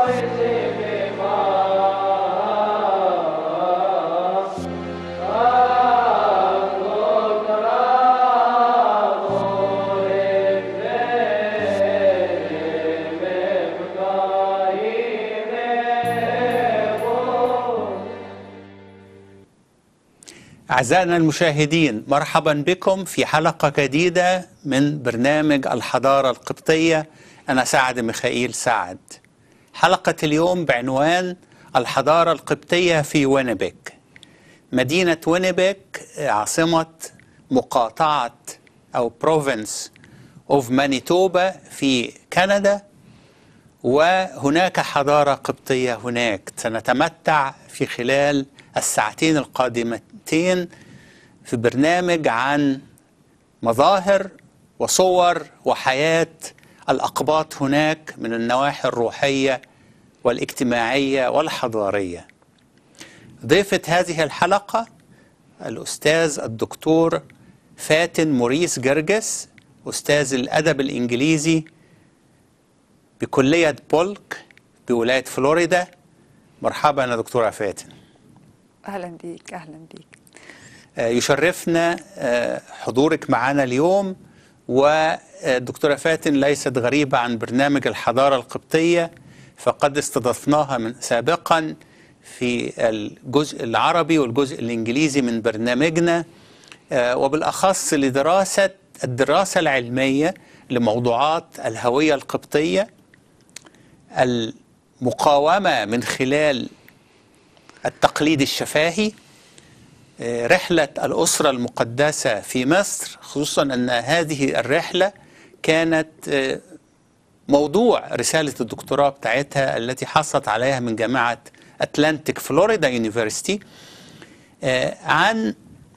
أعزائنا المشاهدين مرحبا بكم في حلقة جديدة من برنامج الحضارة القبطية أنا سعد ميخائيل سعد حلقة اليوم بعنوان الحضارة القبطية في وينيبيك مدينة وينيبيك عاصمة مقاطعة أو بروفنس أوف مانيتوبا في كندا وهناك حضارة قبطية هناك سنتمتع في خلال الساعتين القادمتين في برنامج عن مظاهر وصور وحياة الأقباط هناك من النواحي الروحية والاجتماعية والحضارية ضيفة هذه الحلقة الأستاذ الدكتور فاتن موريس جرجس أستاذ الأدب الإنجليزي بكلية بولك بولاية فلوريدا مرحبا يا دكتورة فاتن اهلا بيك اهلا بيك آه، يشرفنا آه، حضورك معنا اليوم والدكتورة فاتن ليست غريبة عن برنامج الحضارة القبطية فقد استضفناها من سابقا في الجزء العربي والجزء الإنجليزي من برنامجنا آه، وبالأخص لدراسة الدراسة العلمية لموضوعات الهوية القبطية المقاومة من خلال التقليد الشفاهي آه، رحلة الأسرة المقدسة في مصر خصوصا أن هذه الرحلة كانت آه، موضوع رسالة الدكتوراه بتاعتها التي حصلت عليها من جامعة أتلانتيك فلوريدا يونيفرسيتي آه، عن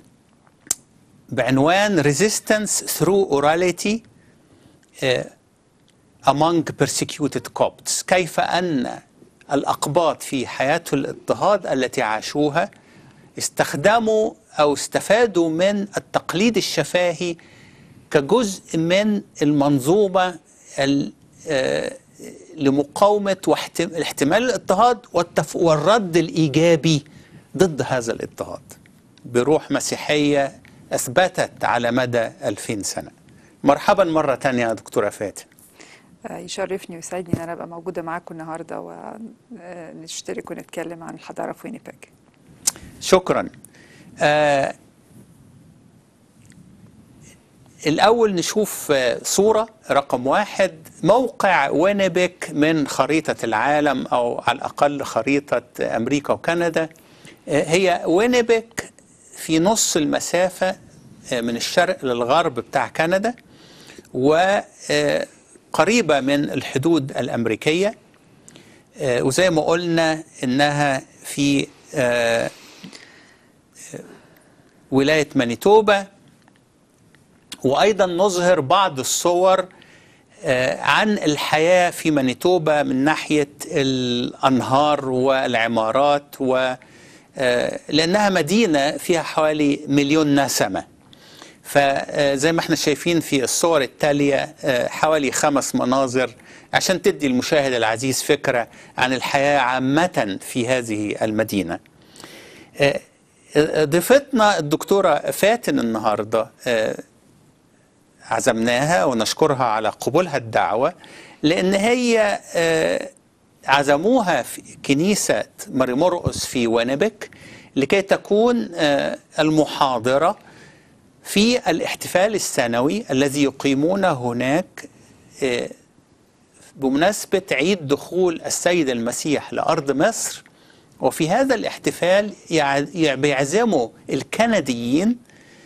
بعنوان Resistance through Orality آه، among persecuted Copts كيف أن الأقباط في حياة الاضطهاد التي عاشوها استخدموا أو استفادوا من التقليد الشفاهي كجزء من المنظومة ال- آه، لمقاومة واحت- احتمال الاضطهاد والتف- والرد الإيجابي ضد هذا الاضطهاد بروح مسيحية أثبتت على مدى ألفين سنة مرحبا مرة تانية يا دكتورة فاتن آه، يشرفني ويسعدني ان انا ابقى موجوده معاكم النهارده ونشترك ونتكلم عن الحضاره في وينيبيج شكرا آه الأول نشوف آه، صورة رقم واحد موقع وينيبيك من خريطة العالم أو على الأقل خريطة أمريكا وكندا آه، هي وينيبيك في نص المسافة آه، من الشرق للغرب بتاع كندا وقريبة من الحدود الأمريكية آه، وزي ما قلنا إنها في آه، ولاية مانيتوبا وأيضا نظهر بعض الصور آه، عن الحياة في مانيتوبا من ناحية الأنهار والعمارات و آه، لأنها مدينة فيها حوالي مليون نسمة فزي ما احنا شايفين في الصور التالية آه، حوالي خمس مناظر عشان تدي المشاهد العزيز فكرة عن الحياة عامة في هذه المدينة آه، ضيفتنا الدكتورة فاتن النهاردة آه، عزمناها ونشكرها على قبولها الدعوة لأن هي آه، عزموها في كنيسة ماري مرقس في وينيبيك لكي تكون آه، المحاضرة في الاحتفال السنوي الذي يقيمونه هناك آه، بمناسبة عيد دخول السيد المسيح لأرض مصر وفي هذا الاحتفال يع- يع- بيعزموا الكنديين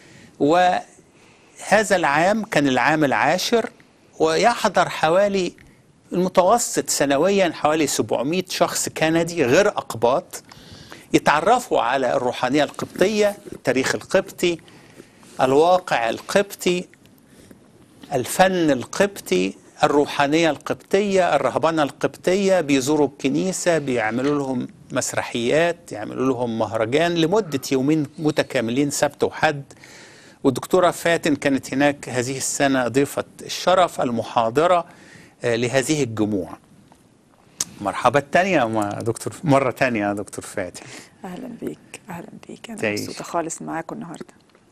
وهذا العام كان العام العاشر ويحضر حوالي المتوسط سنويا حوالي 700 شخص كندي غير أقباط يتعرفوا على الروحانية القبطية التاريخ القبطي الواقع القبطي الفن القبطي الروحانية القبطية الرهبنة القبطية بيزوروا الكنيسة بيعملوا لهم مسرحيات يعملوا لهم مهرجان لمدة يومين متكاملين سبت وحد والدكتورة فاتن كانت هناك هذه السنة ضيفة الشرف المحاضرة آه، لهذه الجموع مرحبا التانية مع دكتور مرة تانية يا دكتور فاتح اهلا بيك اهلا بيك انا تعيش. مبسوطه خالص معاكم النهارده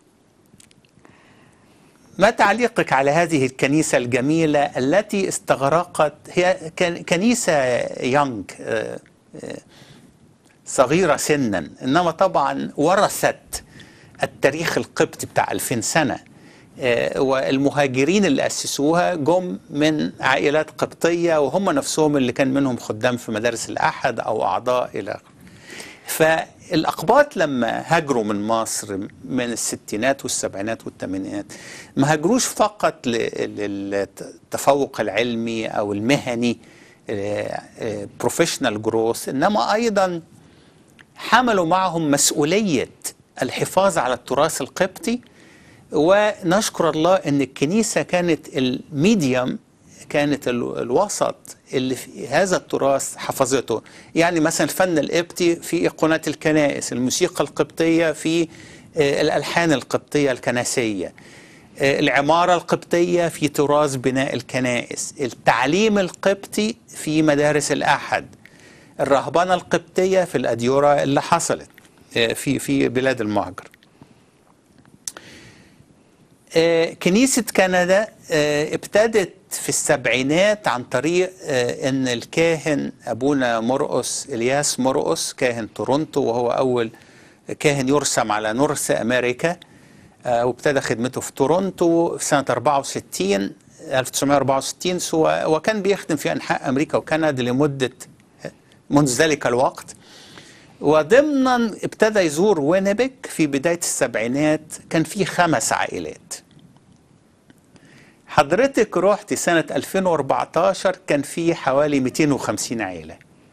ما تعليقك على هذه الكنيسة الجميلة التي استغرقت هي كن- كنيسة يونغ آه، آه، صغيرة سنا إنما طبعا ورثت التاريخ القبطي بتاع 2000 سنة آه، والمهاجرين اللي أسسوها جم من عائلات قبطية وهم نفسهم اللي كان منهم خدام في مدارس الأحد أو أعضاء إلى آخره فالأقباط لما هاجروا من مصر من الستينات والسبعينات والثمانينات ما هاجروش فقط ل- للتفوق العلمي أو المهني بروفيشنال جروث إنما أيضا حملوا معهم مسؤولية الحفاظ على التراث القبطي ونشكر الله ان الكنيسه كانت الميديوم كانت ال- الوسط اللي في هذا التراث حفظته يعني مثلا الفن القبطي في ايقونات الكنائس الموسيقى القبطيه في آه، الالحان القبطيه الكنسيه آه، العماره القبطيه في تراث بناء الكنائس التعليم القبطي في مدارس الاحد الرهبنه القبطيه في الاديره اللي حصلت آه، في في بلاد المهجر آه، كنيسة كندا آه، ابتدت في السبعينات عن طريق آه، ان الكاهن ابونا مرقس الياس مرقس كاهن تورونتو وهو اول كاهن يرسم على نورث امريكا آه، وابتدى خدمته في تورونتو في سنة 64 1964 سو- وكان بيخدم في انحاء امريكا وكندا لمدة منذ ذلك الوقت وضمنا ابتدى يزور وينيبك في بداية السبعينات كان في خمس عائلات حضرتك رحت سنة 2014 كان في حوالي 250 عائلة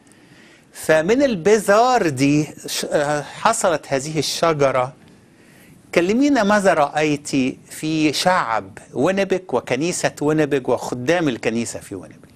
فمن البذار دي ش- آه، حصلت هذه الشجرة كلمينا ماذا رأيت في شعب وينيبك وكنيسة وينيبك وخدام الكنيسة في وينيبك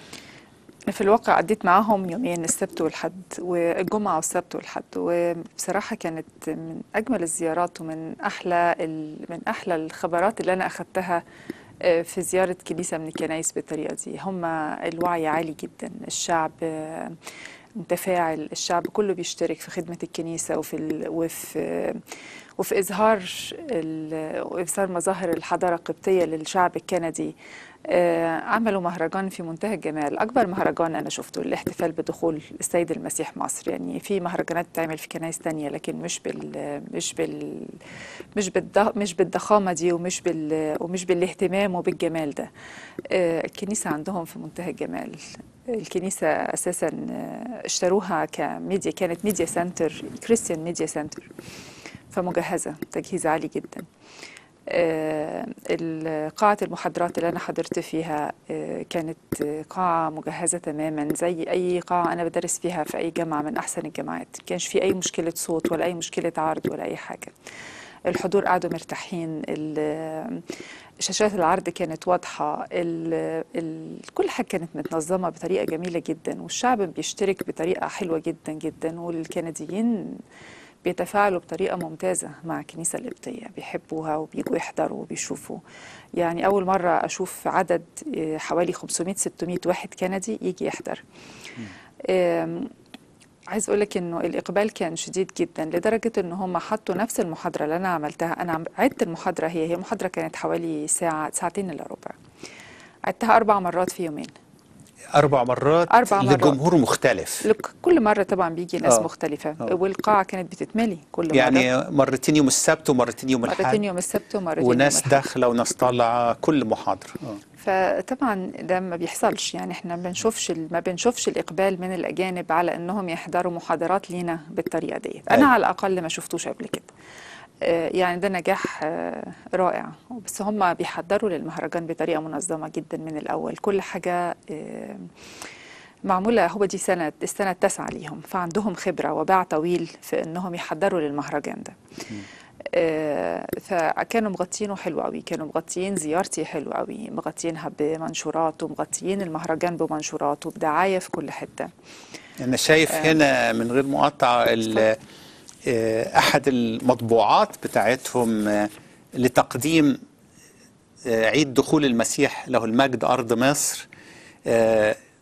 في الواقع قضيت معاهم يومين السبت والحد والجمعة والسبت والحد وبصراحة كانت من أجمل الزيارات ومن أحلى ال... من أحلى الخبرات اللي أنا أخدتها آه، في زيارة كنيسة من الكنايس بالطريقة دي هم الوعي عالي جدا الشعب آه، متفاعل الشعب كله بيشترك في خدمة الكنيسة وفي ال... وفي وفي إظهار ال... وإظهار مظاهر الحضارة القبطية للشعب الكندي آه، عملوا مهرجان في منتهى الجمال أكبر مهرجان أنا شفته الاحتفال بدخول السيد المسيح مصر يعني في مهرجانات بتعمل في كنايس تانية لكن مش بال مش بال مش بالض... مش بالضخامة دي ومش بال ومش بالاهتمام وبالجمال ده آه، الكنيسة عندهم في منتهى الجمال الكنيسة أساسا آه، اشتروها كميديا كانت ميديا سنتر كريستيان ميديا سنتر فمجهزة تجهيز عالي جدا آه، ال- قاعة المحاضرات اللي أنا حضرت فيها آه، كانت آه، قاعة مجهزة تماما زي أي قاعة أنا بدرس فيها في أي جامعة من أحسن الجامعات كانش في أي مشكلة صوت ولا أي مشكلة عرض ولا أي حاجة الحضور قعدوا مرتاحين ال- شاشات العرض كانت واضحة ال ال كل حاجة كانت متنظمة بطريقة جميلة جدا والشعب بيشترك بطريقة حلوة جدا جدا والكنديين بيتفاعلوا بطريقة ممتازة مع الكنيسة القبطية بيحبوها وبيجوا يحضروا وبيشوفوا يعني أول مرة أشوف عدد آه، حوالي 500-600 واحد كندي يجي يحضر آم، عايز اقول لك انه الاقبال كان شديد جدا لدرجه ان هم حطوا نفس المحاضره اللي انا عملتها انا عم- عدت المحاضره هي هي المحاضره كانت حوالي ساعه ساعتين الا ربع عدتها اربع مرات في يومين أربع مرات أربع مرات. لجمهور مختلف لك- كل مره طبعا بيجي ناس آه. مختلفه آه. والقاعه كانت بتتملي كل مره يعني مرتين يوم السبت ومرتين يوم مرتين الأحد يوم السبت ومرتين وناس يوم الأحد. داخلة وناس طالعة كل محاضرة آه. فطبعا ده ما بيحصلش يعني احنا ما بنشوفش ال- ما بنشوفش الاقبال من الاجانب على انهم يحضروا محاضرات لينا بالطريقه ديت انا أيوة. على الاقل ما شفتوش قبل كده آه، يعني ده نجاح آه، رائع بس هم بيحضروا للمهرجان بطريقه منظمه جدا من الاول كل حاجه آه، معمولة هو دي سنة السنة التاسعة ليهم فعندهم خبرة وباع طويل في انهم يحضروا للمهرجان ده آه، فكانوا مغطينه حلو قوي كانوا مغطيين زيارتي حلو قوي مغطيينها بمنشورات ومغطيين المهرجان بمنشورات وبدعاية في كل حتة أنا شايف هنا من غير مقاطعة ال- آه، أحد المطبوعات بتاعتهم آه، لتقديم آه، عيد دخول المسيح له المجد أرض مصر آه،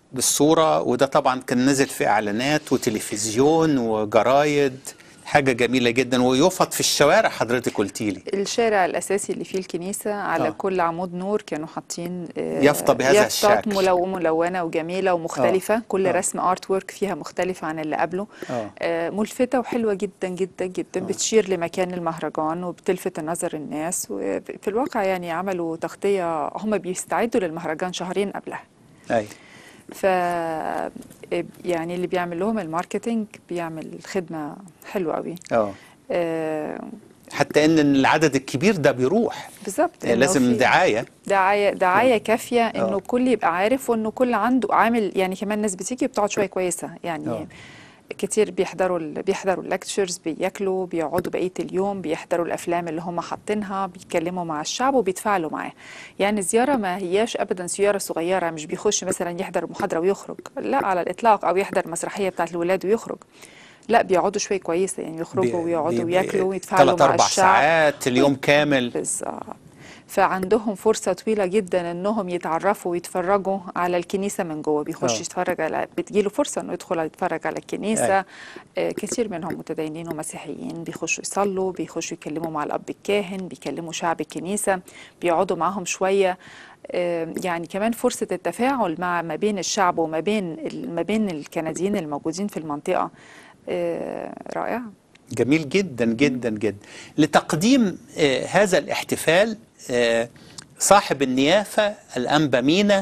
بالصورة وده طبعا كان نزل في إعلانات وتلفزيون وجرايد حاجة جميلة جدا ويفط في الشوارع حضرتك قلتي لي الشارع الأساسي اللي فيه الكنيسة على آه. كل عمود نور كانوا حاطين آه، يافطة بهذا يافطات الشكل. ملو- ملونة وجميلة ومختلفة كل آه. رسم ارت وورك فيها مختلفة عن اللي قبله آه. آه، ملفتة وحلوة جدا جدا جدا بتشير لمكان المهرجان وبتلفت نظر الناس وفي الواقع يعني عملوا تغطية هم بيستعدوا للمهرجان شهرين قبلها أي ف يعني اللي بيعمل لهم الماركتينج بيعمل خدمة حلوة قوي اه آه، حتى ان العدد الكبير ده بيروح بالظبط يعني إنه لازم في- دعاية دعاية دعاية كافية انه آه. كل يبقى عارف وانه كل عنده عامل يعني كمان ناس بتيجي بتقعد شوية كويسة يعني آه. كتير بيحضروا ال- بيحضروا اللكتشرز بياكلوا بيقعدوا بقية اليوم بيحضروا الأفلام اللي هم حاطينها بيتكلموا مع الشعب وبيتفاعلوا معاه يعني الزيارة ما هياش أبدا زيارة صغيرة مش بيخش مثلا يحضر محاضرة ويخرج لا على الإطلاق أو يحضر مسرحية بتاعت الولاد ويخرج لا بيقعدوا شوية كويسة يعني يخرجوا ويقعدوا وياكلوا ويتفاعلوا ثلاث مع أربع الشعب ساعات اليوم كامل بالظبط فعندهم فرصة طويلة جدا انهم يتعرفوا ويتفرجوا على الكنيسة من جوه بيخش آه. يتفرج على بتجيله فرصة انه يدخل يتفرج على الكنيسة أي. آه كتير منهم متدينين ومسيحيين بيخشوا يصلوا بيخشوا يكلموا مع الاب الكاهن بيكلموا شعب الكنيسة بيقعدوا معاهم شوية آه، يعني كمان فرصة التفاعل مع ما بين الشعب وما بين ال- ما بين الكنديين الموجودين في المنطقة آه، رائعة جميل جدا جدا جدا لتقديم آه، هذا الاحتفال آه، صاحب النيافة الأنبا مينا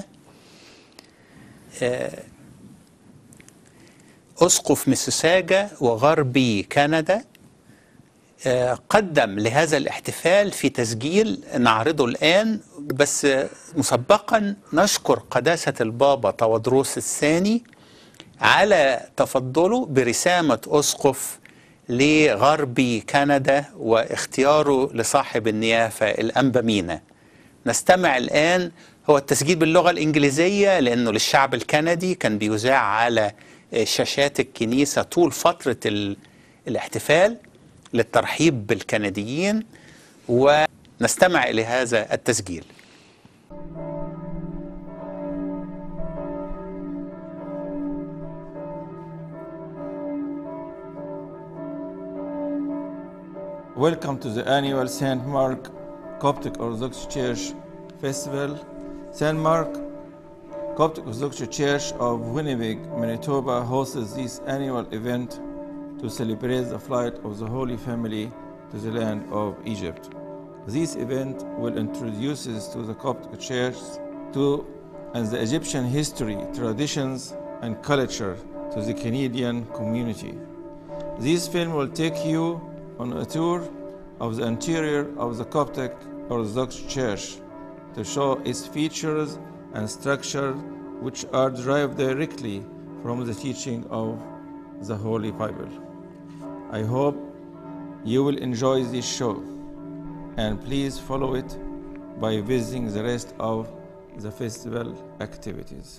آه، أسقف مسوساجا وغربي كندا آه، قدم لهذا الاحتفال في تسجيل نعرضه الآن بس آه، مسبقا نشكر قداسة البابا تودروس الثاني على تفضله برسامة أسقف لغربي كندا واختياره لصاحب النيافة الأنبا مينا نستمع الآن هو التسجيل باللغة الإنجليزية لأنه للشعب الكندي كان بيذاع على شاشات الكنيسة طول فترة ال- الاحتفال للترحيب بالكنديين ونستمع إلى هذا التسجيل Welcome to the annual St. Mark Coptic Orthodox Church Festival. St. Mark Coptic Orthodox Church of Winnipeg, Manitoba hosts this annual event to celebrate the flight of the Holy Family to the land of Egypt. This event will introduce us to the Coptic Church to and the Egyptian history, traditions, and culture to the Canadian community. This film will take you on a tour of the interior of the Coptic Orthodox Church to show its features and structure which are derived directly from the teaching of the Holy Bible. I hope you will enjoy this show and please follow it by visiting the rest of the festival activities.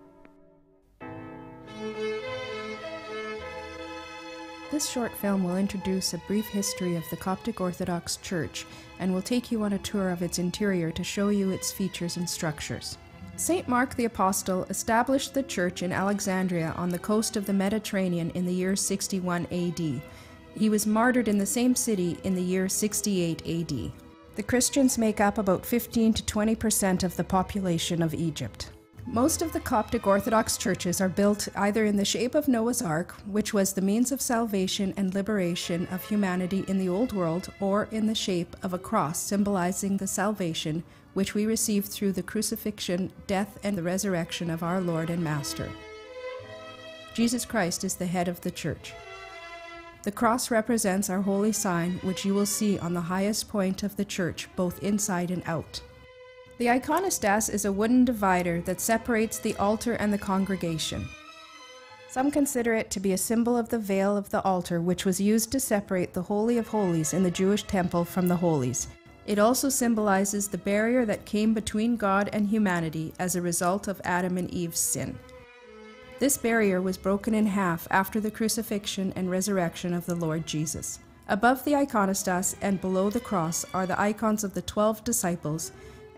This short film will introduce a brief history of the Coptic Orthodox Church and will take you on a tour of its interior to show you its features and structures. St. Mark the Apostle established the church in Alexandria on the coast of the Mediterranean in the year 61 AD. He was martyred in the same city in the year 68 AD. The Christians make up about 15 to 20 percent of the population of Egypt. Most of the Coptic Orthodox churches are built either in the shape of Noah's Ark, which was the means of salvation and liberation of humanity in the Old World, or in the shape of a cross symbolizing the salvation which we receive through the crucifixion, death, and the resurrection of our Lord and Master. Jesus Christ is the head of the church. The cross represents our holy sign, which you will see on the highest point of the church, both inside and out. The iconostas is a wooden divider that separates the altar and the congregation. Some consider it to be a symbol of the veil of the altar, which was used to separate the Holy of Holies in the Jewish temple from the holies. It also symbolizes the barrier that came between God and humanity as a result of Adam and Eve's sin. This barrier was broken in half after the crucifixion and resurrection of the Lord Jesus. Above the iconostas and below the cross are the icons of the twelve disciples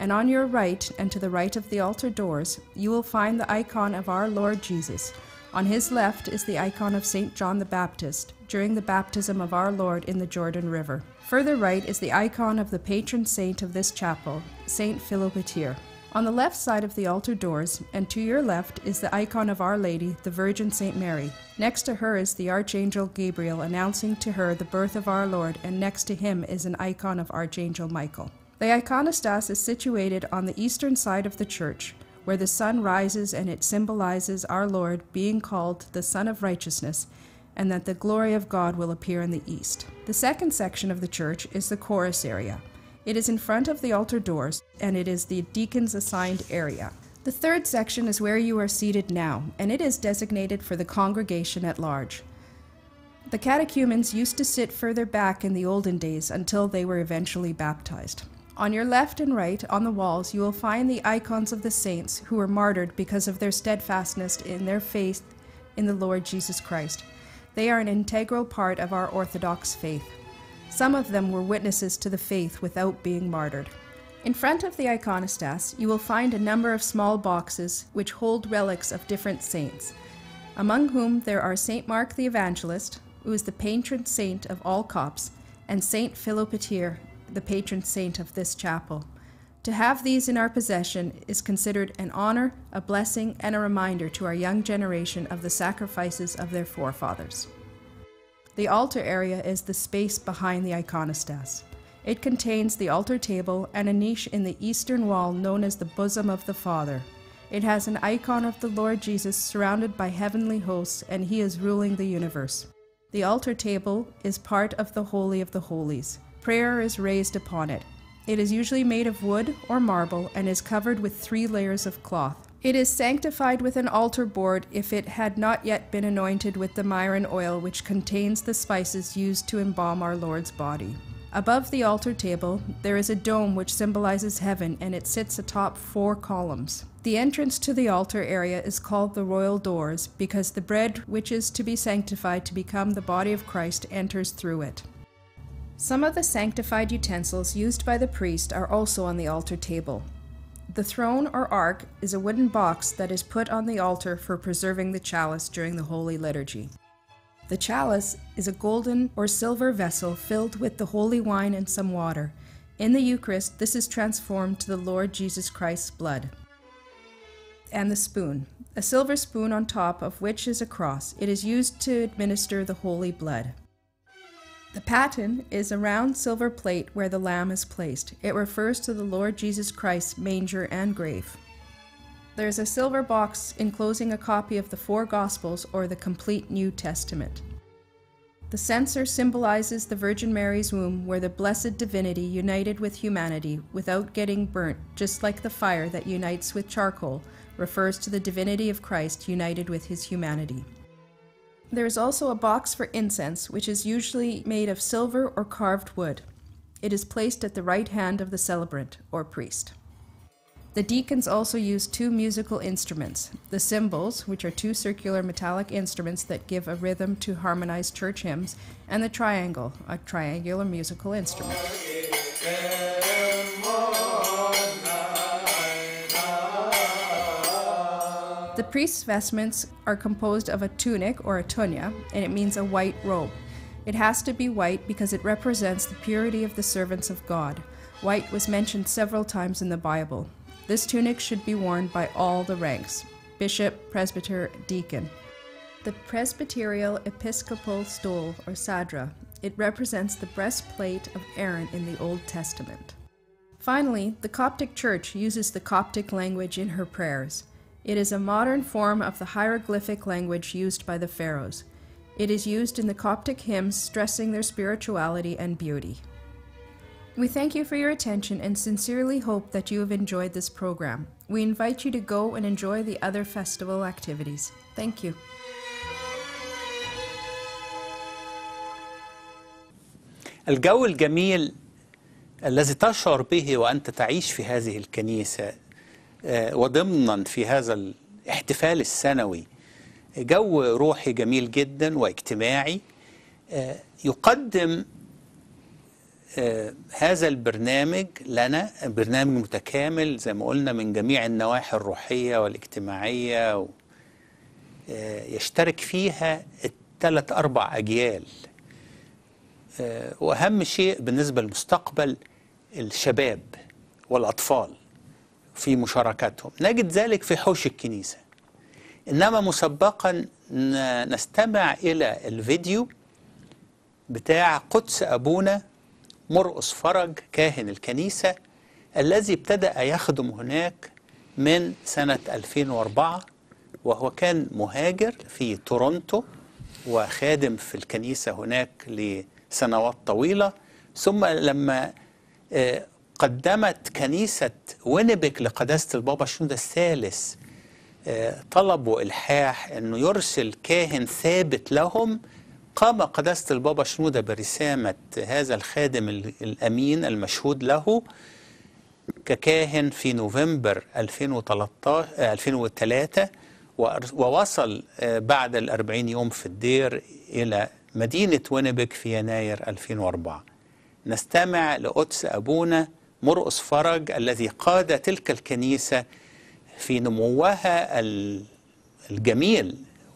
And on your right, and to the right of the altar doors, you will find the icon of our Lord Jesus. On his left is the icon of St. John the Baptist during the baptism of our Lord in the Jordan River. Further right is the icon of the patron saint of this chapel, St. Philopatir. On the left side of the altar doors, and to your left, is the icon of Our Lady, the Virgin St. Mary. Next to her is the Archangel Gabriel announcing to her the birth of our Lord, and next to him is an icon of Archangel Michael. The iconostas is situated on the eastern side of the church, where the sun rises and it symbolizes our Lord being called the Sun of Righteousness, and that the glory of God will appear in the east. The second section of the church is the chorus area. It is in front of the altar doors, and it is the deacon's assigned area. The third section is where you are seated now, and it is designated for the congregation at large. The catechumens used to sit further back in the olden days until they were eventually baptized. On your left and right, on the walls, you will find the icons of the saints who were martyred because of their steadfastness in their faith in the Lord Jesus Christ. They are an integral part of our Orthodox faith. Some of them were witnesses to the faith without being martyred. In front of the iconostas, you will find a number of small boxes which hold relics of different saints, among whom there are Saint Mark the Evangelist, who is the patron saint of all Copts, and Saint Philopatir, the patron saint of this chapel. To have these in our possession is considered an honor, a blessing, and a reminder to our young generation of the sacrifices of their forefathers. The altar area is the space behind the iconostas. It contains the altar table and a niche in the eastern wall known as the bosom of the Father. It has an icon of the Lord Jesus surrounded by heavenly hosts, and he is ruling the universe. The altar table is part of the Holy of the Holies. Prayer is raised upon it. It is usually made of wood or marble and is covered with three layers of cloth. It is sanctified with an altar board if it had not yet been anointed with the myron oil, which contains the spices used to embalm our Lord's body. Above the altar table, there is a dome which symbolizes heaven and it sits atop four columns. The entrance to the altar area is called the royal doors because the bread which is to be sanctified to become the body of Christ enters through it. Some of the sanctified utensils used by the priest are also on the altar table. The throne or ark is a wooden box that is put on the altar for preserving the chalice during the Holy Liturgy. The chalice is a golden or silver vessel filled with the holy wine and some water. In the Eucharist, this is transformed to the Lord Jesus Christ's blood. And the spoon, a silver spoon on top of which is a cross. It is used to administer the holy blood. The paten is a round silver plate where the lamb is placed. It refers to the Lord Jesus Christ's manger and grave. There is a silver box enclosing a copy of the four Gospels or the complete New Testament. The censer symbolizes the Virgin Mary's womb where the blessed divinity united with humanity without getting burnt, just like the fire that unites with charcoal refers to the divinity of Christ united with his humanity. There is also a box for incense, which is usually made of silver or carved wood. It is placed at the right hand of the celebrant, or priest. The deacons also use two musical instruments the cymbals, which are two circular metallic instruments that give a rhythm to harmonized church hymns, and the triangle, a triangular musical instrument. The priest's vestments are composed of a tunic or a tunia, and it means a white robe. It has to be white because it represents the purity of the servants of God. White was mentioned several times in the Bible. This tunic should be worn by all the ranks bishop, presbyter, deacon. The presbyterial episcopal stole, or sadra, it represents the breastplate of Aaron in the Old Testament. Finally, the Coptic Church uses the Coptic language in her prayers. It is a modern form of the hieroglyphic language used by the pharaohs. It is used in the Coptic hymns stressing their spirituality and beauty. We thank you for your attention and sincerely hope that you have enjoyed this program. We invite you to go and enjoy the other festival activities. Thank you. الجو الجميل الذي تشعر به وأنت تعيش في هذه الكنيسة آه، وضمنا في هذا الاحتفال السنوي جو روحي جميل جدا واجتماعي آه، يقدم آه، هذا البرنامج لنا برنامج متكامل زي ما قلنا من جميع النواحي الروحية والاجتماعية و- آه، يشترك فيها الثلاث أربع أجيال آه، وأهم شيء بالنسبة للمستقبل الشباب والأطفال في مشاركتهم نجد ذلك في حوش الكنيسة إنما مسبقا ن- نستمع إلى الفيديو بتاع قدس أبونا مرقس فرج كاهن الكنيسة الذي ابتدأ يخدم هناك من سنة 2004 وهو كان مهاجر في تورونتو وخادم في الكنيسة هناك لسنوات طويلة ثم لما آه، قدمت كنيسة وينيبيك لقداسة البابا شنودة الثالث آه، طلبوا إلحاح أنه يرسل كاهن ثابت لهم قام قداسة البابا شنودة برسامة هذا الخادم ال- الأمين المشهود له ككاهن في نوفمبر 2013 آه، 2003 وأر- ووصل آه، بعد الأربعين يوم في الدير إلى مدينة وينيبيك في يناير 2004 نستمع لقدس أبونا مرقس فرج الذي قاد تلك الكنيسة في نموها ال- الجميل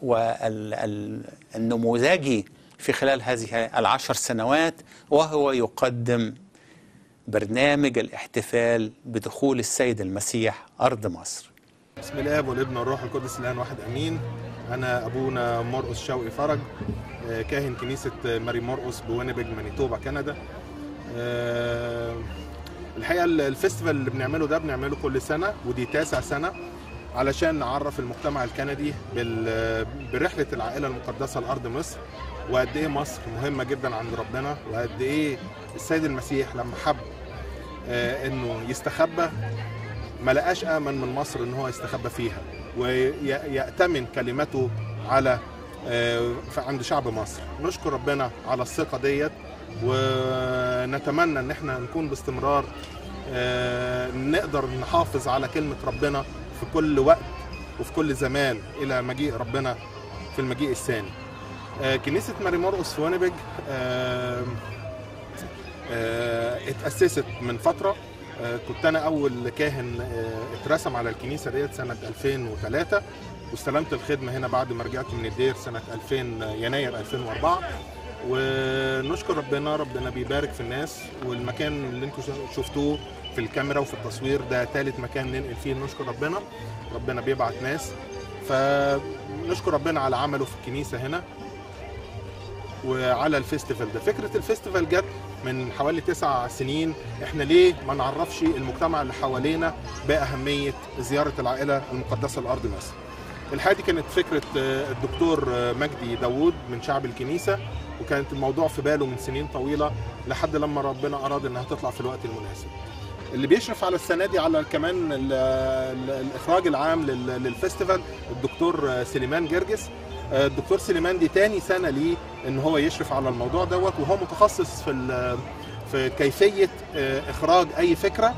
والنموذجي في خلال هذه العشر سنوات وهو يقدم برنامج الاحتفال بدخول السيد المسيح أرض مصر بسم الله والابن والروح القدس الان واحد امين انا ابونا مرقس شوقي فرج آه، كاهن كنيسه ماري مرقس بوينيبيج مانيتوبا كندا آه، الحقيقه ال- الفيستيفال اللي بنعمله ده بنعمله كل سنه ودي تاسع سنه علشان نعرف المجتمع الكندي بال- برحله العائله المقدسه لارض مصر وقد ايه مصر مهمه جدا عند ربنا وقد ايه السيد المسيح لما حب آه، انه يستخبى ما لقاش امن من مصر ان هو يستخبى فيها ويأتمن كلمته على آه، عند شعب مصر نشكر ربنا على الثقة ديت ونتمنى ان احنا نكون باستمرار آه، نقدر نحافظ على كلمة ربنا في كل وقت وفي كل زمان الى مجيء ربنا في المجيء الثاني آه، كنيسة ماري مرقس في وينيبيج آه، آه، اتأسست من فترة آه، كنت أنا أول كاهن آه، اترسم على الكنيسة ديت سنة 2003 واستلمت الخدمة هنا بعد ما رجعت من الدير سنة 2000 يناير 2004 ونشكر ربنا ربنا بيبارك في الناس والمكان اللي انتم شفتوه في الكاميرا وفي التصوير ده ثالث مكان ننقل فيه نشكر ربنا ربنا بيبعت ناس فنشكر ربنا على عمله في الكنيسة هنا وعلى الفيستيفال ده فكرة الفيستيفال جت من حوالي تسع سنين احنا ليه ما نعرفش المجتمع اللي حوالينا بأهمية زيارة العائلة المقدسة لأرض مصر الحقيقة دي كانت فكرة آه، الدكتور آه، مجدي داوود من شعب الكنيسة وكانت الموضوع في باله من سنين طويلة لحد لما ربنا أراد إنها تطلع في الوقت المناسب اللي بيشرف على السنة دي على كمان ال- ال- الإخراج العام لل- للفيستيفال الدكتور آه، سليمان جرجس آه، الدكتور سليمان دي تاني سنة ليه ان هو يشرف على الموضوع دوت وهو متخصص في ال- في كيفية آه، اخراج اي فكرة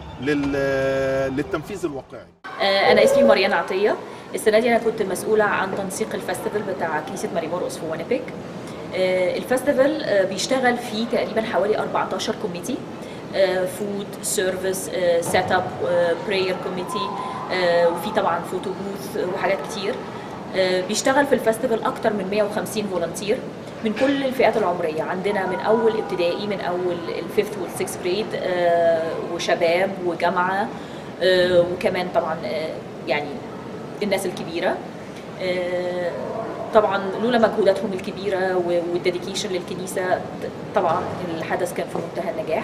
لل- للتنفيذ الواقعي آه، انا اسمي مريان عطيه السنه دي انا كنت مسؤوله عن تنسيق الفestival بتاع كنيسه ماري مرقس في وينيبيج آه، الفestival آه، بيشتغل فيه تقريبا حوالي 14 كوميتي فود سيرفيس سيت اب براير كوميتي وفي طبعا فوتو بوث وحاجات كتير آه، بيشتغل في الفestival اكتر من 150 فولنتير من كل الفئات العمريه عندنا من اول ابتدائي من اول الفيفث والسكس جريد وشباب وجامعه آه، وكمان طبعا آه، يعني الناس الكبيره آه، طبعا لولا مجهوداتهم الكبيره والديديكيشن للكنيسه طبعا الحدث كان في منتهى النجاح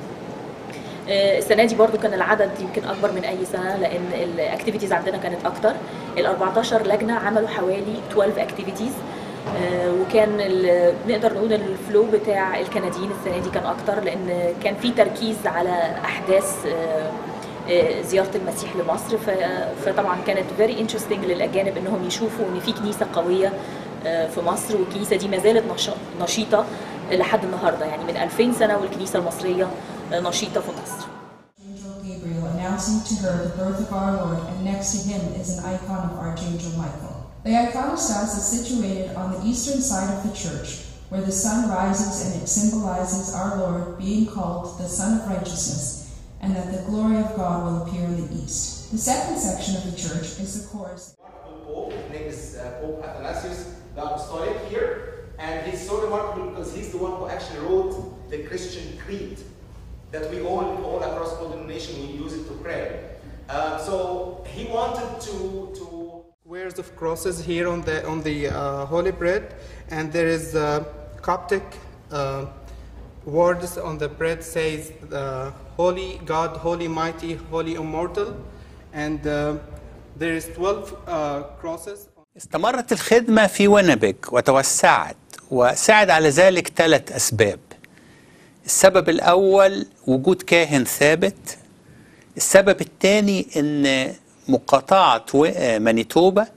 آه، السنه دي برضو كان العدد يمكن اكبر من اي سنه لان الاكتيفيتيز عندنا كانت اكتر ال 14 لجنه عملوا حوالي 12 اكتيفيتيز وكان ال- نقدر نقول الفلو بتاع الكنديين السنه دي كان اكتر لان كان في تركيز على احداث آه، آه، زياره المسيح لمصر ف- فطبعا كانت فيري انترستنج للاجانب انهم يشوفوا ان في كنيسه قويه آه، في مصر والكنيسه دي ما زالت نشا- نشيطه لحد النهارده يعني من 2000 سنه والكنيسه المصريه آه، نشيطه في مصر Archangel Gabriel announcing to her the birth of our Lord, and next to him is an icon of Archangel Michael. The iconostas is situated on the eastern side of the church, where the sun rises and it symbolizes our Lord being called the Son of Righteousness, and that the glory of God will appear in the east. The second section of the church is the chorus. Pope, his name is uh, Pope Athanasius the Apostolic here, and he's so remarkable because he's the one who actually wrote the Christian creed that we all, all across all denominations, we use it to pray. Uh, so he wanted to, to Squares of crosses here on the on the uh, holy bread, and there is uh, Coptic uh, words on the bread says uh, "Holy God, Holy Mighty, Holy Immortal," and uh, there is twelve uh, crosses. استمرت الخدمة في وينبيج وتوسعت وساعد على ذلك ثلاث أسباب السبب الأول وجود كاهن ثابت السبب الثاني أن مقاطعة و- آه، مانيتوبا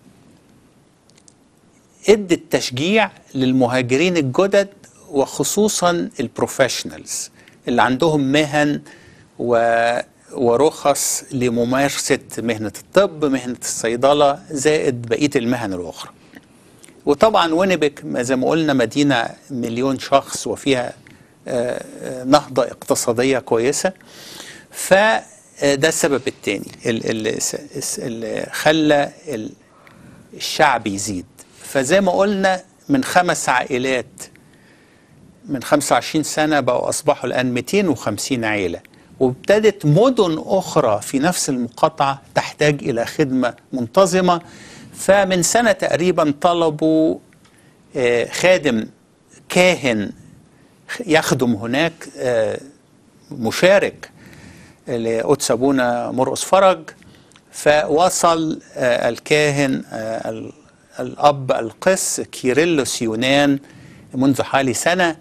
ادت تشجيع للمهاجرين الجدد وخصوصا البروفيشنالز اللي عندهم مهن و ورخص لممارسة مهنة الطب مهنة الصيدلة زائد بقية المهن الأخرى وطبعا وينيبيك ما زي ما قلنا مدينة مليون شخص وفيها آه، آه، نهضة اقتصادية كويسة فده السبب الثاني اللي اللي خلى ال- الشعب يزيد فزي ما قلنا من خمس عائلات من 25 سنة بقوا أصبحوا الآن 250 عيلة وابتدت مدن أخرى في نفس المقاطعة تحتاج إلى خدمة منتظمة فمن سنة تقريبا طلبوا آه، خادم كاهن يخدم هناك آه، مشارك لقدس أبونا مرقس فرج فوصل آه، الكاهن آه، ال- الأب القس كيرلس يونان منذ حوالي سنة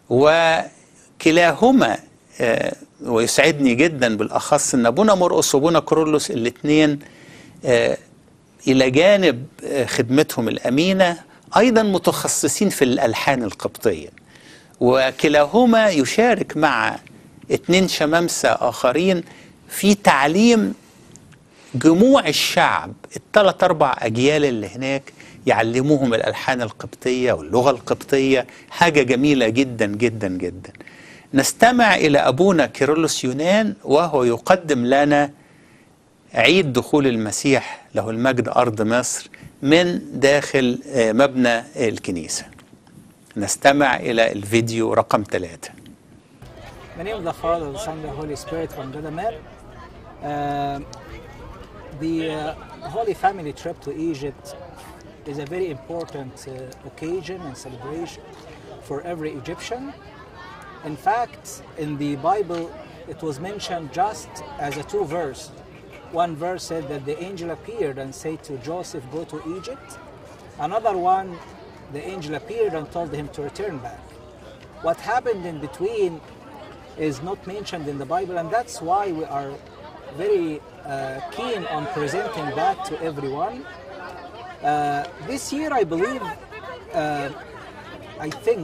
وكلاهما آه، ويسعدني جدا بالأخص أن أبونا مرقس وأبونا كورولوس الاثنين إلى جانب آه، خدمتهم الأمينة أيضا متخصصين في الألحان القبطية وكلاهما يشارك مع اتنين شمامسة آخرين في تعليم جموع الشعب الثلاث أربع أجيال اللي هناك يعلموهم الألحان القبطية واللغة القبطية حاجة جميلة جدا جدا جدا نستمع إلى أبونا كيرلس يونان وهو يقدم لنا عيد دخول المسيح له المجد أرض مصر من داخل آه، مبنى الكنيسة نستمع إلى الفيديو رقم ثلاثة In the name of the Father, the Son, and the Holy Spirit from Gadamer. Um the uh, Holy Family trip to Egypt is a very important uh, occasion and celebration for every Egyptian. In fact, in the Bible, it was mentioned just as a two verse. One verse said that the angel appeared and said to Joseph, Go to Egypt. Another one, the angel appeared and told him to return back. What happened in between is not mentioned in the Bible, and that's why we are very uh, keen on presenting that to everyone. Uh, this year, I believe, uh, I think,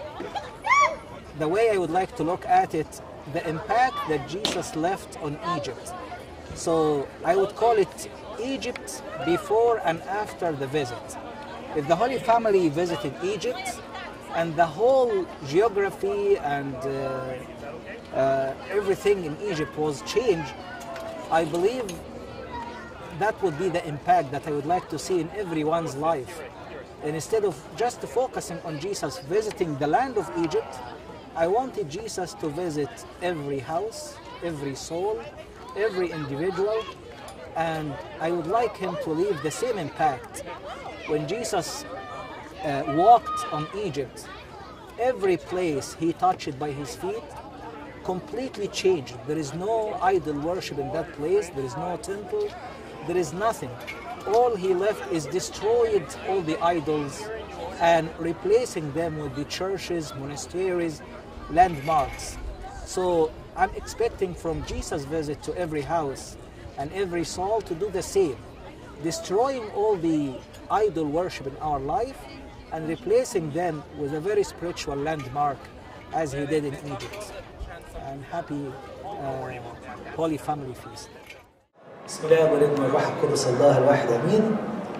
the way I would like to look at it, the impact that Jesus left on Egypt. So I would call it Egypt before and after the visit. If the Holy Family visited Egypt and the whole geography and uh, uh, everything in Egypt was changed, I believe that would be the impact that I would like to see in everyone's life. And instead of just focusing on Jesus visiting the land of Egypt, I wanted Jesus to visit every house, every soul, every individual, and I would like him to leave the same impact. When Jesus uh, walked on Egypt, every place he touched by his feet completely changed. There is no idol worship in that place, there is no temple, there is nothing. All he left is destroyed all the idols and replacing them with the churches, monasteries, landmarks. So I'm expecting from Jesus' visit to every house and every soul to do the same, destroying all the idol worship in our life and replacing them with a very spiritual landmark as he did in Egypt. And happy uh, Holy Family Feast. بسم الله والابن والروح القدس الله الواحد امين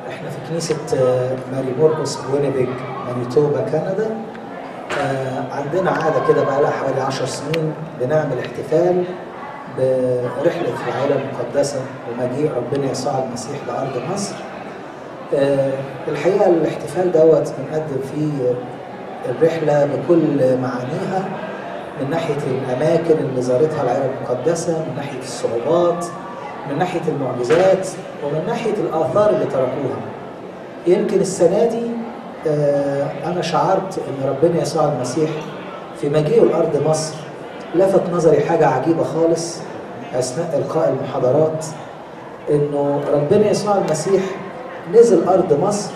احنا في كنيسة آه، ماري موركوس وينيبيج مانيتوبا كندا آه، عندنا عادة كده بقى لها حوالي عشر سنين بنعمل احتفال برحلة العائلة المقدسة ومجيء ربنا يسوع المسيح لأرض مصر آه، الحقيقة الاحتفال دوت بنقدم فيه الرحلة بكل معانيها من ناحية الأماكن اللي زارتها العائلة المقدسة من ناحية الصعوبات من ناحية المعجزات ومن ناحية الآثار اللي تركوها يمكن السنة دي آه، أنا شعرت إن ربنا يسوع المسيح في مجيئه لأرض مصر لفت نظري حاجة عجيبة خالص أثناء إلقاء المحاضرات إنه ربنا يسوع المسيح نزل أرض مصر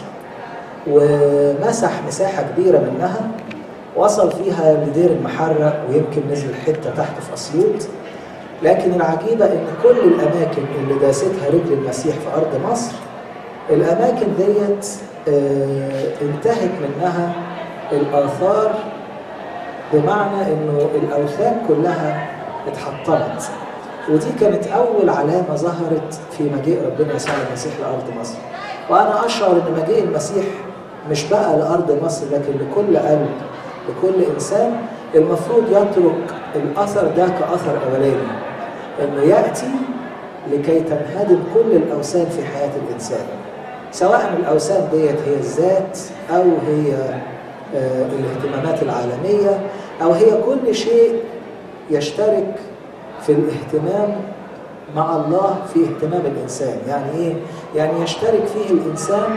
ومسح مساحة كبيرة منها وصل فيها لدير المحرق ويمكن نزل حتة تحت في أسيوط لكن العجيبة إن كل الأماكن اللي داستها رجل المسيح في أرض مصر الأماكن ديت آه، انتهت منها الآثار بمعنى إنه الأوثان كلها اتحطمت ودي كانت أول علامة ظهرت في مجيء ربنا يسوع المسيح لأرض مصر وأنا أشعر إن مجيء المسيح مش بقى لأرض مصر لكن لكل قلب لكل إنسان المفروض يترك الأثر ده كأثر أولاني إنه يأتي لكي تنهدم كل الأوثان في حياة الإنسان سواء الأوثان ديت هي الذات أو هي آه، الاهتمامات العالمية أو هي كل شيء يشترك في الاهتمام مع الله في اهتمام الإنسان يعني إيه؟ يعني يشترك فيه الإنسان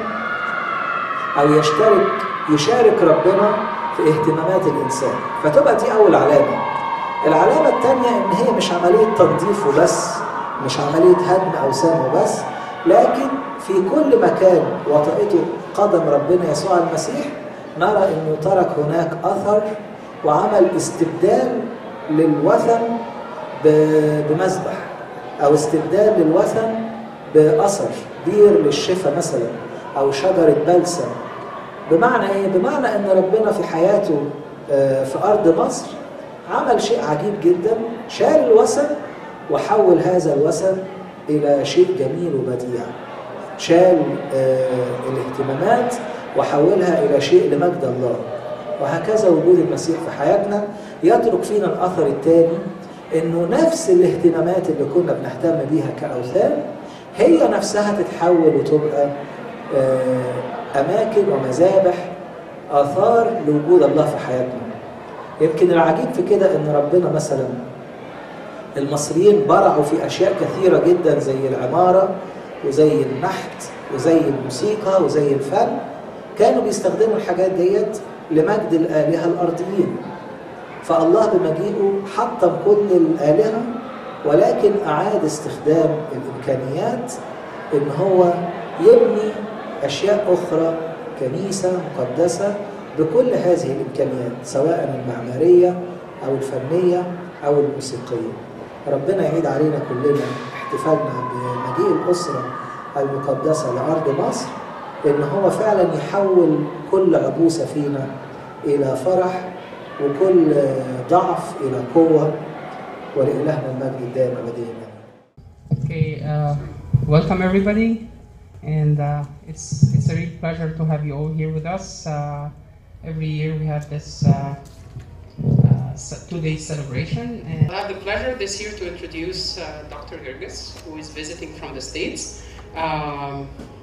أو يشترك يشارك ربنا في اهتمامات الإنسان فتبقى دي أول علامة العلامة الثانية إن هي مش عملية تنظيف وبس مش عملية هدم أوثان وبس لكن في كل مكان وطئته قدم ربنا يسوع المسيح نرى انه ترك هناك اثر وعمل استبدال للوثن ب- بمذبح او استبدال للوثن باثر بير للشفاء مثلا او شجره بلسم بمعنى ايه؟ بمعنى ان ربنا في حياته آه، في ارض مصر عمل شيء عجيب جدا شال الوثن وحول هذا الوثن الى شيء جميل وبديع شال آه، الاهتمامات وحولها الى شيء لمجد الله وهكذا وجود المسيح في حياتنا يترك فينا الاثر الثاني انه نفس الاهتمامات اللي كنا بنهتم بيها كاوثان هي نفسها تتحول وتبقى آه، اماكن ومذابح اثار لوجود الله في حياتنا يمكن العجيب في كده ان ربنا مثلا المصريين برعوا في اشياء كثيره جدا زي العماره وزي النحت وزي الموسيقى وزي الفن كانوا بيستخدموا الحاجات ديت لمجد الالهه الارضيين فالله بمجيئه حطم كل الالهه ولكن اعاد استخدام الامكانيات ان هو يبني اشياء اخرى كنيسه مقدسه بكل هذه الامكانيات سواء المعماريه او الفنيه او الموسيقيه ربنا يعيد علينا كلنا احتفالنا بمجيء الاسره المقدسه لارض مصر ان هو فعلا يحول كل عبوسه فينا الى فرح وكل ضعف الى قوه ولالهنا المجد الدائم ابديا Okay, uh, welcome everybody, and uh, it's it's a real pleasure to have you all here with us. Uh, every year we have this uh, uh, ce- two-day celebration, and I have the pleasure this year to introduce uh, Dr. Gerges, who is visiting from the states. Um,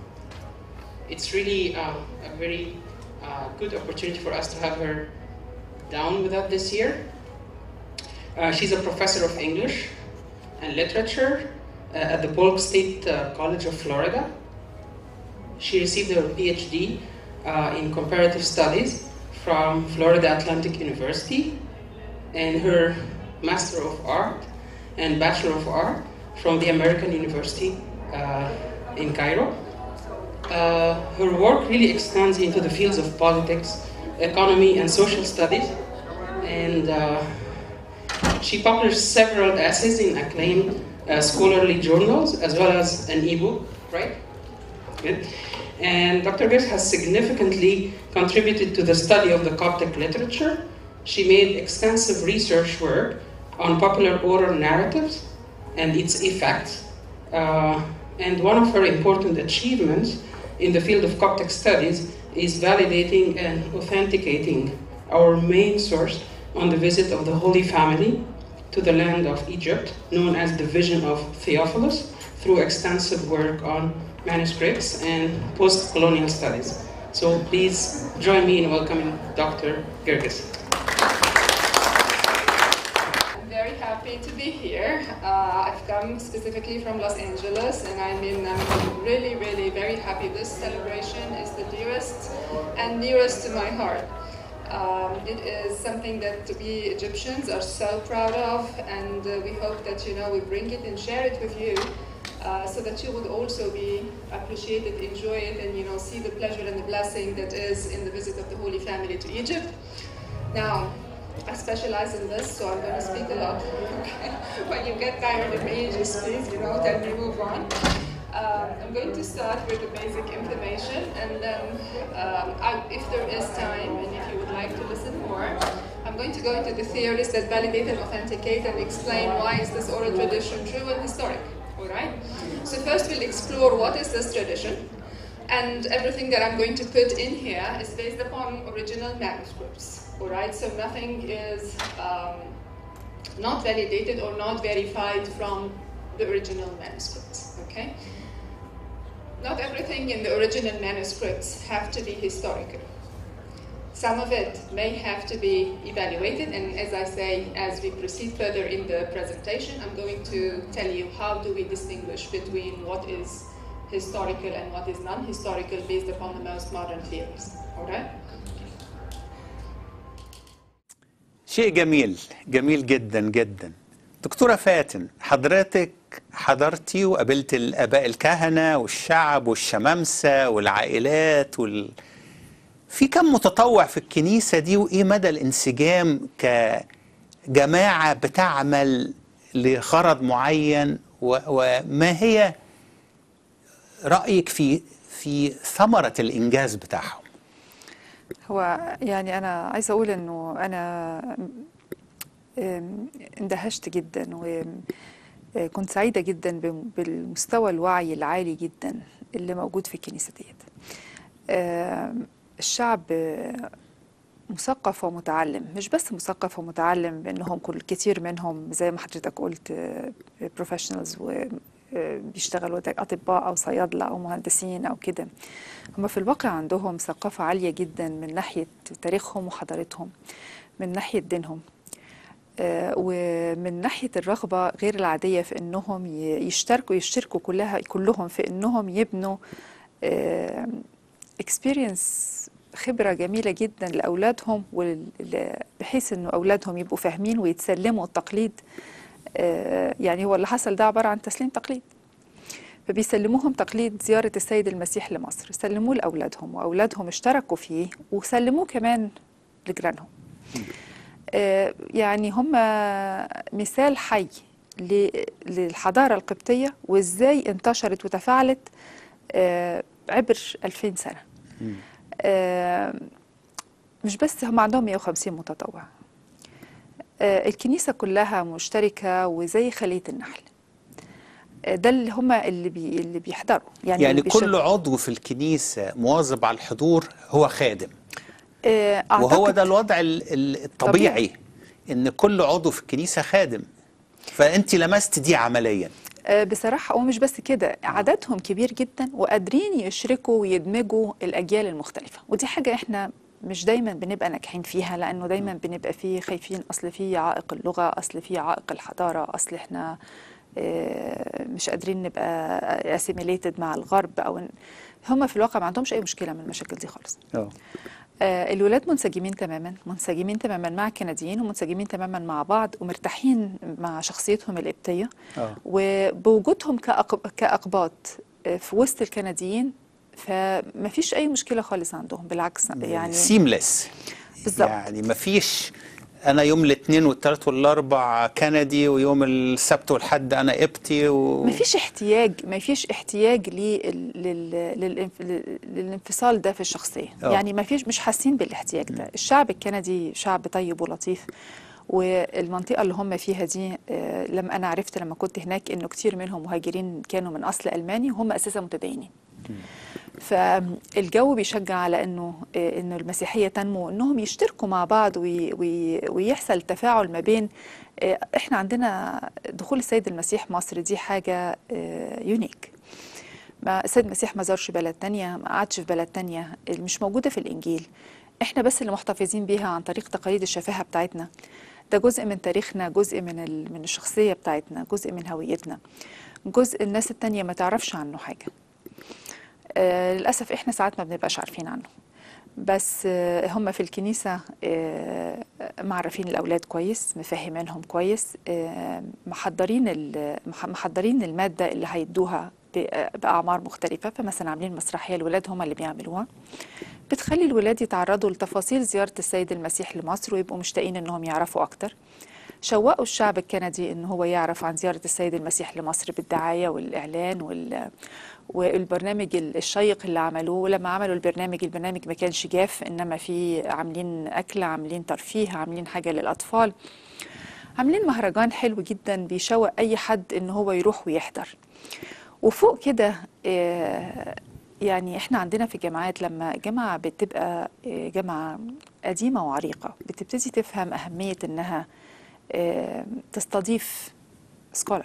it's really uh, a very uh, good opportunity for us to have her down with us this year. Uh, she's a professor of English and literature uh, at the Polk State uh, College of Florida. She received her PhD uh, in comparative studies from Florida Atlantic University and her Master of Art and Bachelor of Art from the American University uh, in Cairo. Uh, her work really extends into the fields of politics, economy, and social studies, and uh, she published several essays in acclaimed uh, scholarly journals as well as an ebook, right? Good. And Dr. Gibbs has significantly contributed to the study of the Coptic literature. She made extensive research work on popular oral narratives and its effects. Uh, and one of her important achievements in the field of Coptic studies is validating and authenticating our main source on the visit of the Holy Family to the land of Egypt, known as the Vision of Theophilus, through extensive work on manuscripts and post colonial studies. So please join me in welcoming Dr. Gerges. I'm very happy to be here. Uh, I've come specifically from Los Angeles, and I mean, I'm really, really very happy. This celebration is the dearest and nearest to my heart. Um, it is something that we Egyptians are so proud of, and uh, we hope that you know we bring it and share it with you, uh, so that you would also be appreciate it, enjoy it, and you know see the pleasure and the blessing that is in the visit of the Holy Family to Egypt. Now, I specialize in this, so I'm going to speak a lot. Okay. when you get tired of me, just please, you know, tell me move on. Um, I'm going to start with the basic information, and then um, I, if there is time, and if you would like to listen more, I'm going to go into the theories that validate and authenticate and explain why is this oral tradition true and historic. All right. So first, we'll explore what is this tradition, and everything that I'm going to put in here is based upon original manuscripts. All right. So nothing is um, not validated or not verified from the original manuscripts. Okay. Not everything in the original manuscripts have to be historical. Some of it may have to be evaluated, and as I say, as we proceed further in the presentation, I'm going to tell you how do we distinguish between what is historical and what is non-historical based upon the most modern theories. All right? شيء جميل جميل جدا جدا دكتورة فاتن حضرتك حضرتي وقابلت الآباء الكهنة والشعب والشمامسة والعائلات وال... في كم متطوع في الكنيسة دي وإيه مدى الانسجام كجماعة بتعمل لغرض معين و... وما هي رأيك في في ثمرة الإنجاز بتاعهم هو يعني أنا عايزة أقول إنه أنا أم، اندهشت جدا وكنت سعيدة جدا بم- بالمستوى الوعي العالي جدا اللي موجود في الكنيسة ديت أم، الشعب مثقف ومتعلم مش بس مثقف ومتعلم بانهم كل كتير منهم زي ما حضرتك قلت بروفيشنالز وبيشتغلوا اطباء او صيادله او مهندسين او كده هم في الواقع عندهم ثقافه عاليه جدا من ناحيه تاريخهم وحضارتهم من ناحيه دينهم آه، ومن ناحيه الرغبه غير العاديه في انهم ي- يشتركوا يشتركوا كلها كلهم في انهم يبنوا اكسبيرينس خبرة جميلة جدا لأولادهم وال- ل- بحيث إنه أولادهم يبقوا فاهمين ويتسلموا التقليد آه، يعني هو اللي حصل ده عبارة عن تسليم تقليد فبيسلموهم تقليد زيارة السيد المسيح لمصر سلموه لأولادهم وأولادهم اشتركوا فيه وسلموه كمان لجيرانهم آه، يعني هم مثال حي ل- للحضارة القبطية وإزاي انتشرت وتفاعلت آه، عبر 2000 سنة آه، مش بس هم عندهم 150 متطوع آه، الكنيسة كلها مشتركة وزي خلية النحل آه، ده اللي هم اللي بي اللي بيحضروا يعني, يعني اللي كل بيشاركوا. عضو في الكنيسة مواظب على الحضور هو خادم آه، وهو أعتقد ده الوضع ال- ال- الطبيعي ان كل عضو في الكنيسة خادم فانت لمست دي عمليا آه، بصراحة ومش بس كده عددهم كبير جدا وقادرين يشركوا ويدمجوا الأجيال المختلفة ودي حاجة احنا مش دايما بنبقى ناجحين فيها لأنه دايما بنبقى فيه خايفين أصل فيه عائق اللغة أصل فيه عائق الحضارة أصل احنا آه، مش قادرين نبقى اسيميليتد مع الغرب أو إن- هم في الواقع ما عندهمش أي مشكلة من المشاكل دي خالص اه آه، الولاد منسجمين تماما منسجمين تماما مع الكنديين ومنسجمين تماما مع بعض ومرتاحين مع شخصيتهم القبطية اه وبوجودهم كأق- كأقباط آه، في وسط الكنديين فما فيش أي مشكلة خالص عندهم بالعكس يعني سيملس بالظبط. يعني ما فيش انا يوم الاثنين والثلاث والاربع كندي ويوم السبت والحد انا قبطي و... ما فيش احتياج ما فيش احتياج لل- لل- للانف- لل- للانفصال ده في الشخصية آه. يعني ما فيش مش حاسين بالاحتياج ده الشعب الكندي شعب طيب ولطيف والمنطقة اللي هم فيها دي آه، لما أنا عرفت لما كنت هناك إنه كتير منهم مهاجرين كانوا من أصل ألماني وهم أساسا متدينين فالجو بيشجع على انه آه، انه المسيحيه تنمو انهم يشتركوا مع بعض وي وي ويحصل تفاعل ما بين آه، احنا عندنا دخول السيد المسيح مصر دي حاجه يونيك ما السيد المسيح ما زارش بلد تانية ما قعدش في بلد تانية مش موجودة في الإنجيل احنا بس اللي محتفظين بيها عن طريق تقاليد الشفاهة بتاعتنا ده جزء من تاريخنا جزء من ال... من الشخصية بتاعتنا جزء من هويتنا جزء الناس التانية ما تعرفش عنه حاجة آه للأسف احنا ساعات ما بنبقاش عارفين عنه بس آه هم في الكنيسة آه معرفين الأولاد كويس مفهمينهم كويس آه محضرين ال- مح- محضرين المادة اللي هيدوها ب- بأعمار مختلفة فمثلا عاملين مسرحية الولاد هم اللي بيعملوها بتخلي الولاد يتعرضوا لتفاصيل زيارة السيد المسيح لمصر ويبقوا مشتاقين انهم يعرفوا اكتر شوقوا الشعب الكندي ان هو يعرف عن زيارة السيد المسيح لمصر بالدعاية والاعلان وال والبرنامج الشيق اللي عملوه ولما عملوا البرنامج البرنامج ما كانش جاف انما في عاملين اكل عاملين ترفيه عاملين حاجة للاطفال عاملين مهرجان حلو جدا بيشوق اي حد ان هو يروح ويحضر وفوق كده آه، يعني احنا عندنا في الجامعات لما جامعة بتبقى آه، جامعة قديمة وعريقة بتبتدي تفهم أهمية إنها آه، تستضيف سكولر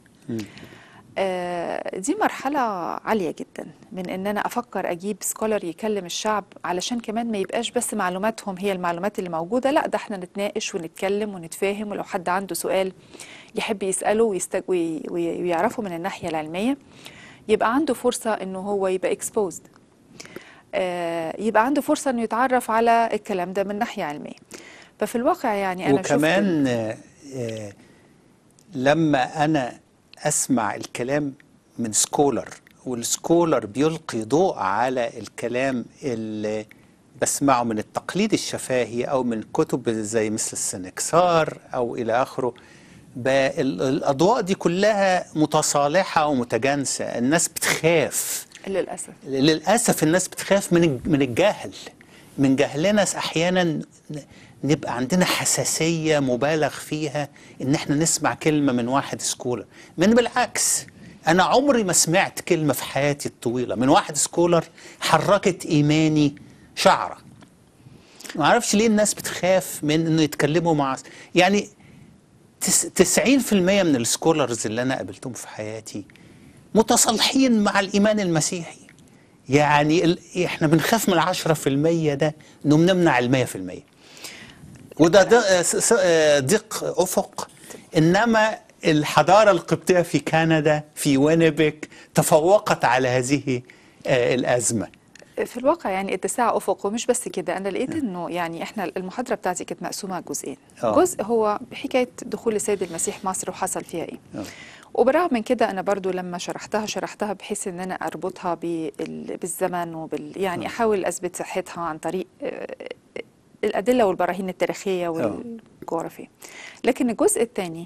دي مرحلة عالية جدا من إن أنا أفكر أجيب سكولر يكلم الشعب علشان كمان ما يبقاش بس معلوماتهم هي المعلومات اللي موجودة لا ده احنا نتناقش ونتكلم ونتفاهم ولو حد عنده سؤال يحب يسأله ويستج... وي... وي- ويعرفه من الناحية العلمية يبقى عنده فرصة إنه هو يبقى exposed آه، يبقى عنده فرصة إنه يتعرف على الكلام ده من ناحية علمية ففي الواقع يعني أنا شفت وكمان آه، آه، لما انا اسمع الكلام من سكولر والسكولر بيلقي ضوء على الكلام اللي بسمعه من التقليد الشفاهي او من كتب زي مثل السنكسار او الى اخره ب- ال- الاضواء دي كلها متصالحه ومتجانسه الناس بتخاف للأسف للاسف الناس بتخاف من من الجهل من جهلنا احيانا ن- نبقى عندنا حساسيه مبالغ فيها ان احنا نسمع كلمه من واحد سكولر من بالعكس انا عمري ما سمعت كلمه في حياتي الطويله من واحد سكولر حركت ايماني شعره ما اعرفش ليه الناس بتخاف من انه يتكلموا مع يعني تس- 90% من السكولرز اللي انا قابلتهم في حياتي متصالحين مع الايمان المسيحي يعني ال... احنا بنخاف من العشرة في المية ده انه بنمنع المية في المية وده ده س- س- آه، ضيق افق انما الحضارة القبطية في كندا في وينيبيك تفوقت على هذه آه، الازمة في الواقع يعني اتساع افق ومش بس كده انا لقيت انه يعني احنا المحاضره بتاعتي كانت مقسومه جزئين آه. جزء هو حكايه دخول السيد المسيح مصر وحصل فيها ايه آه. وبرغم من كده انا برضو لما شرحتها شرحتها بحيث ان انا اربطها بال- بالزمن وبال يعني احاول اثبت صحتها عن طريق آه، الادله والبراهين التاريخيه والجغرافيه لكن الجزء الثاني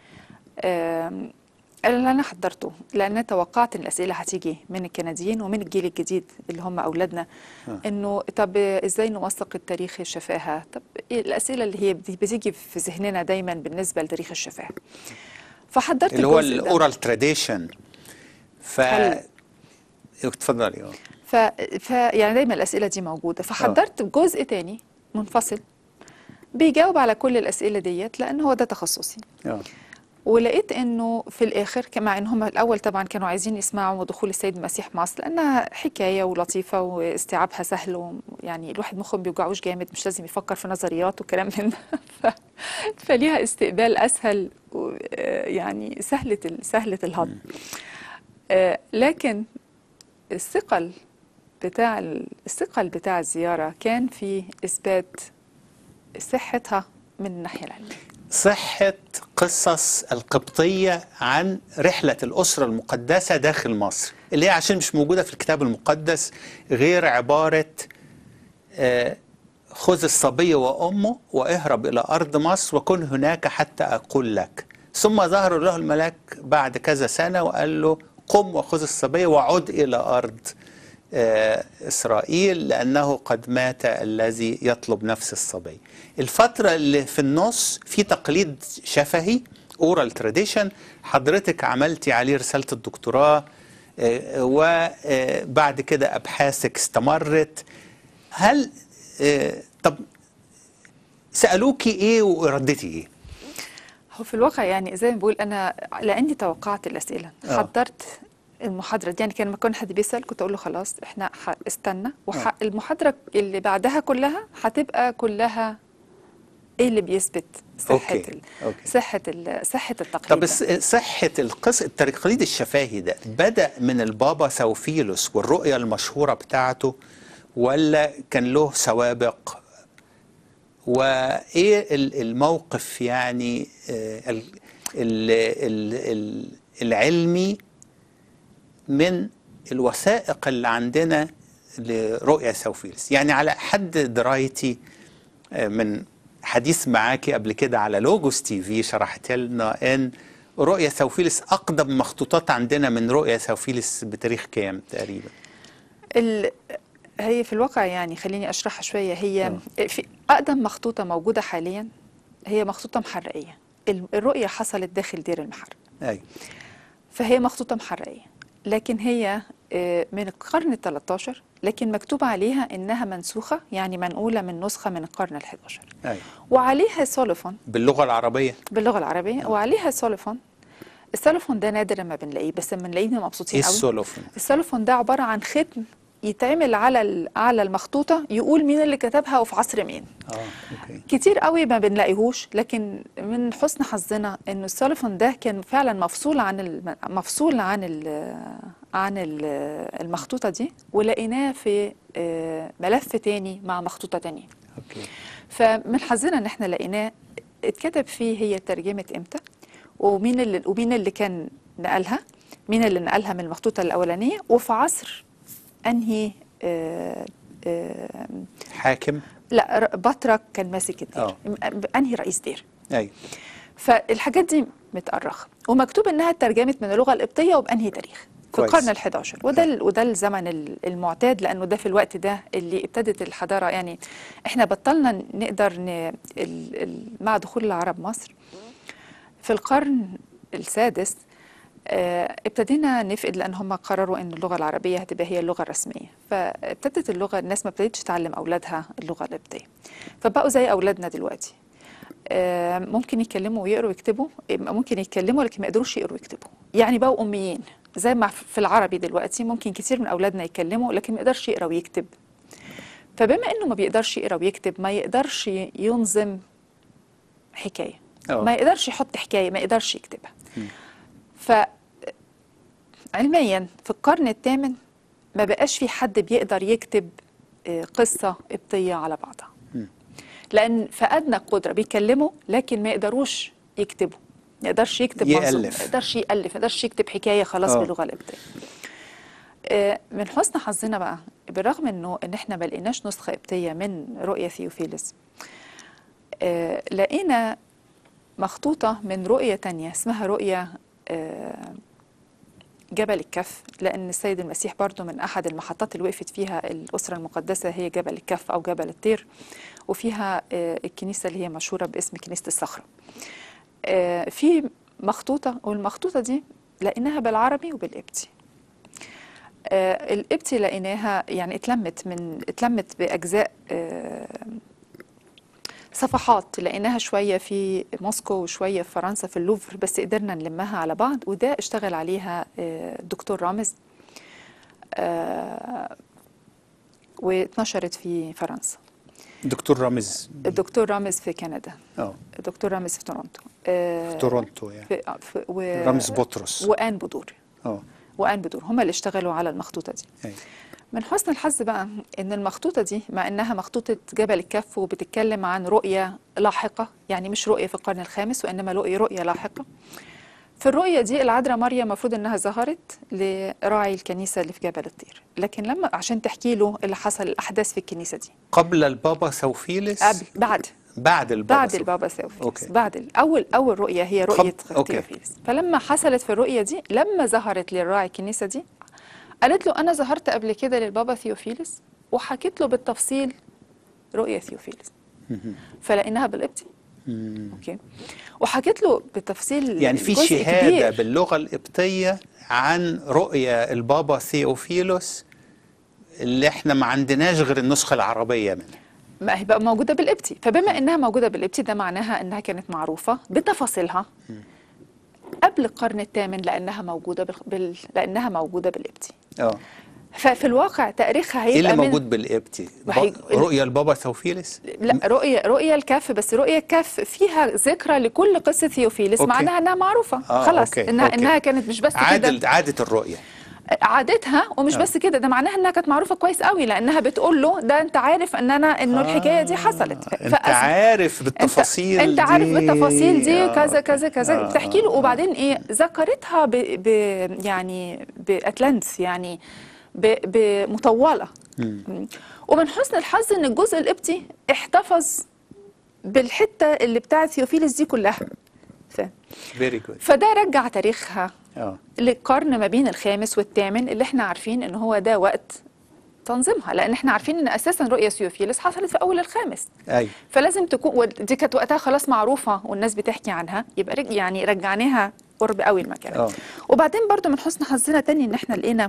اللي انا حضرته لان أنا توقعت ان الاسئله هتيجي من الكنديين ومن الجيل الجديد اللي هم اولادنا آه. انه طب ازاي نوثق التاريخ الشفاهه طب إيه الاسئله اللي هي بت- بتيجي في ذهننا دايما بالنسبه لتاريخ الشفاهه فحضرت اللي هو الجزء ده. الاورال تراديشن ف حلو. اتفضلي اه ف... ف يعني دايما الاسئله دي موجوده فحضرت جزء تاني منفصل بيجاوب على كل الاسئله ديت لان هو ده تخصصي اه ولقيت انه في الاخر مع ان هم الاول طبعا كانوا عايزين يسمعوا دخول السيد المسيح مصر لانها حكايه ولطيفه واستيعابها سهل ويعني الواحد مخه ما بيوجعوش جامد مش لازم يفكر في نظريات وكلام من ده ف... فليها استقبال اسهل و... آه، يعني سهله ال... سهله الهضم آه، لكن الثقل بتاع ال- الثقل بتاع الزياره كان في اثبات صحتها من الناحيه العلميه صحة قصص القبطية عن رحلة الأسرة المقدسة داخل مصر اللي هي عشان مش موجودة في الكتاب المقدس غير عبارة آه، خذ الصبي وأمه واهرب إلى أرض مصر وكن هناك حتى أقول لك ثم ظهر له الملاك بعد كذا سنة وقال له قم وخذ الصبي وعد إلى أرض آه، إسرائيل لأنه قد مات الذي يطلب نفس الصبي الفترة اللي في النص في تقليد شفهي اورال تراديشن حضرتك عملتي عليه رسالة الدكتوراه آه، وبعد كده أبحاثك استمرت هل آه، طب سألوكي إيه وردتي إيه؟ هو في الواقع يعني زي ما بقول انا لاني توقعت الاسئله آه. حضرت المحاضره دي يعني كان لما كان حد بيسال كنت اقول له خلاص احنا ح- استنى آه. والمحاضره اللي بعدها كلها هتبقى كلها ايه اللي بيثبت صحه أوكي، ال- أوكي. صحه ال- صحه التقليد طب ده. الس- صحة القص التقليد الشفاهي ده بدأ من البابا سوفيلوس والرؤية المشهورة بتاعته ولا كان له سوابق وإيه ال- الموقف يعني آه، ال- ال- ال- ال- العلمي من الوثائق اللي عندنا لرؤية سوفيلوس يعني على حد درايتي آه، من حديث معاكي قبل كده على لوجوس تي في شرحت لنا ان رؤية سوفيلس اقدم مخطوطات عندنا من رؤية سوفيلس بتاريخ كام تقريبا ال... هي في الواقع يعني خليني اشرحها شويه هي في اقدم مخطوطه موجوده حاليا هي مخطوطه محرقيه ال- الرؤيه حصلت داخل دير المحرق ايوه فهي مخطوطه محرقيه لكن هي آه، من القرن ال 13 لكن مكتوب عليها انها منسوخه يعني منقوله من نسخه من القرن ال 11 ايوه وعليها سولفون باللغة العربية باللغه العربيه وعليها سولفون السولفون ده نادر ما بنلاقيه بس لما نلاقيه مبسوطين ايه قوي السولوفون السولفون ده عباره عن ختم يتعمل على ال- على المخطوطه يقول مين اللي كتبها وفي عصر مين اه اوكي كتير قوي ما بنلاقيهوش لكن من حسن حظنا انه السولفون ده كان فعلا مفصول عن الم- مفصول عن ال عن ال المخطوطه دي ولقيناه في آه، ملف تاني مع مخطوطه تانية اوكي فمن حظنا ان احنا لقيناه اتكتب فيه هي ترجمت امتى ومين اللي ومين اللي كان نقلها مين اللي نقلها من المخطوطه الاولانيه وفي عصر انهي آه آه حاكم لا ر- بطرك كان ماسك الدير آه. م- انهي رئيس دير ايوه فالحاجات دي متأرخة ومكتوب انها اترجمت من اللغه القبطيه وبانهي تاريخ في كويس. القرن ال11 وده ال- وده الزمن ال- المعتاد لانه ده في الوقت ده اللي ابتدت الحضاره يعني احنا بطلنا نقدر ن... ال... ال... مع دخول العرب مصر في القرن السادس آه، ابتدينا نفقد لان هم قرروا ان اللغه العربيه هتبقى هي اللغه الرسميه فابتدت اللغه الناس ما ابتدتش تعلم اولادها اللغه القبطيه فبقوا زي اولادنا دلوقتي آه، ممكن يتكلموا ويقروا ويكتبوا ممكن يتكلموا لكن ما يقدروش يقروا ويكتبوا يعني بقوا اميين زي ما في العربي دلوقتي ممكن كتير من اولادنا يتكلموا لكن ما يقدرش يقرا ويكتب فبما انه ما بيقدرش يقرا ويكتب ما يقدرش ينظم حكايه أوه. ما يقدرش يحط حكايه ما يقدرش يكتبها ف علميا في القرن الثامن ما بقاش في حد بيقدر يكتب آه، قصه قبطيه على بعضها لان فقدنا القدره بيكلموا لكن ما يقدروش يكتبوا ما يقدرش يكتب منظومة، يألف. ما يقدرش يالف ما يقدرش يكتب حكايه خلاص آه. باللغه القبطيه آه، من حسن حظنا بقى بالرغم انه ان احنا ما لقيناش نسخه قبطيه من رؤيا ثيوفيلس آه، لقينا مخطوطه من رؤيه تانية اسمها رؤيا آه، جبل الكف لأن السيد المسيح برضو من أحد المحطات اللي وقفت فيها الأسرة المقدسة هي جبل الكف أو جبل الطير وفيها آه، الكنيسة اللي هي مشهورة باسم كنيسة الصخرة آه، في مخطوطة والمخطوطة دي لقيناها بالعربي وبالقبطي آه، القبطي لقيناها يعني اتلمت من اتلمت بأجزاء آه، صفحات لقيناها شوية في موسكو وشوية في فرنسا في اللوفر بس قدرنا نلمها على بعض وده اشتغل عليها آه، الدكتور رامز آه، واتنشرت في فرنسا دكتور رامز الدكتور رامز في كندا اه الدكتور رامز في تورونتو آه، في تورونتو يعني في آه، في و... رامز بطرس وآن بدور اه وآن بدور هما اللي اشتغلوا على المخطوطة دي أيوة. من حسن الحظ بقى ان المخطوطه دي مع انها مخطوطه جبل الكف وبتتكلم عن رؤيه لاحقه يعني مش رؤيه في القرن الخامس وانما رؤيه رؤيه لاحقه في الرؤيه دي العذراء مريم المفروض انها ظهرت لراعي الكنيسه اللي في جبل الطير لكن لما عشان تحكي له اللي حصل الاحداث في الكنيسه دي قبل البابا سوفيلس قبل بعد بعد البابا بعد سوفيلس. البابا سيوفيلس أوكي. بعد ال- اول اول رؤيه هي رؤيه قبل- أوكي. ثيوفيلس فلما حصلت في الرؤيه دي لما ظهرت للراعي الكنيسه دي قالت له انا ظهرت قبل كده للبابا ثيوفيلس وحكيت له بالتفصيل رؤيه ثيوفيلس فلقيناها بالقبطي اوكي وحكيت له بتفصيل يعني في جزء شهادة كبير. باللغة القبطية عن رؤية البابا ثيوفيلوس اللي احنا ما عندناش غير النسخة العربية منها ما هي بقى موجوده بالقبطي فبما انها موجوده بالقبطي ده معناها انها كانت معروفه بتفاصيلها قبل القرن الثامن لانها موجوده بال... بال... لانها موجوده بالقبطي اه ففي الواقع تاريخها ايه هيبقى اللي من موجود بالقبطي؟ وهي- ب- رؤية البابا ثيوفيلس؟ لا رؤية رؤية الكهف بس رؤية الكهف فيها ذكرى لكل قصة ثيوفيلس أوكي. معناها انها معروفة آه، خلاص أوكي، انها أوكي. انها كانت مش بس كده عادة عادة الرؤية عادتها ومش آه. بس كده ده معناها انها كانت معروفة كويس قوي لانها بتقول له ده انت عارف ان انا انه الحكاية دي حصلت انت عارف بالتفاصيل انت عارف دي. بالتفاصيل دي آه، كذا كذا كذا آه، بتحكي له وبعدين ايه ذكرتها ب, ب يعني باتلانتس يعني ب بمطوله مم. ومن حسن الحظ ان الجزء القبطي احتفظ بالحته اللي بتاعت ثيوفيلس دي كلها ف... فيري جود فده رجع تاريخها اه للقرن ما بين الخامس والثامن اللي احنا عارفين ان هو ده وقت تنظيمها لان احنا عارفين ان اساسا رؤيه ثيوفيلس حصلت في اول الخامس ايوه فلازم تكون ودي كانت وقتها خلاص معروفه والناس بتحكي عنها يبقى رج يعني رجعناها قرب قوي المكان اه وبعدين برضو من حسن حظنا تاني ان احنا لقينا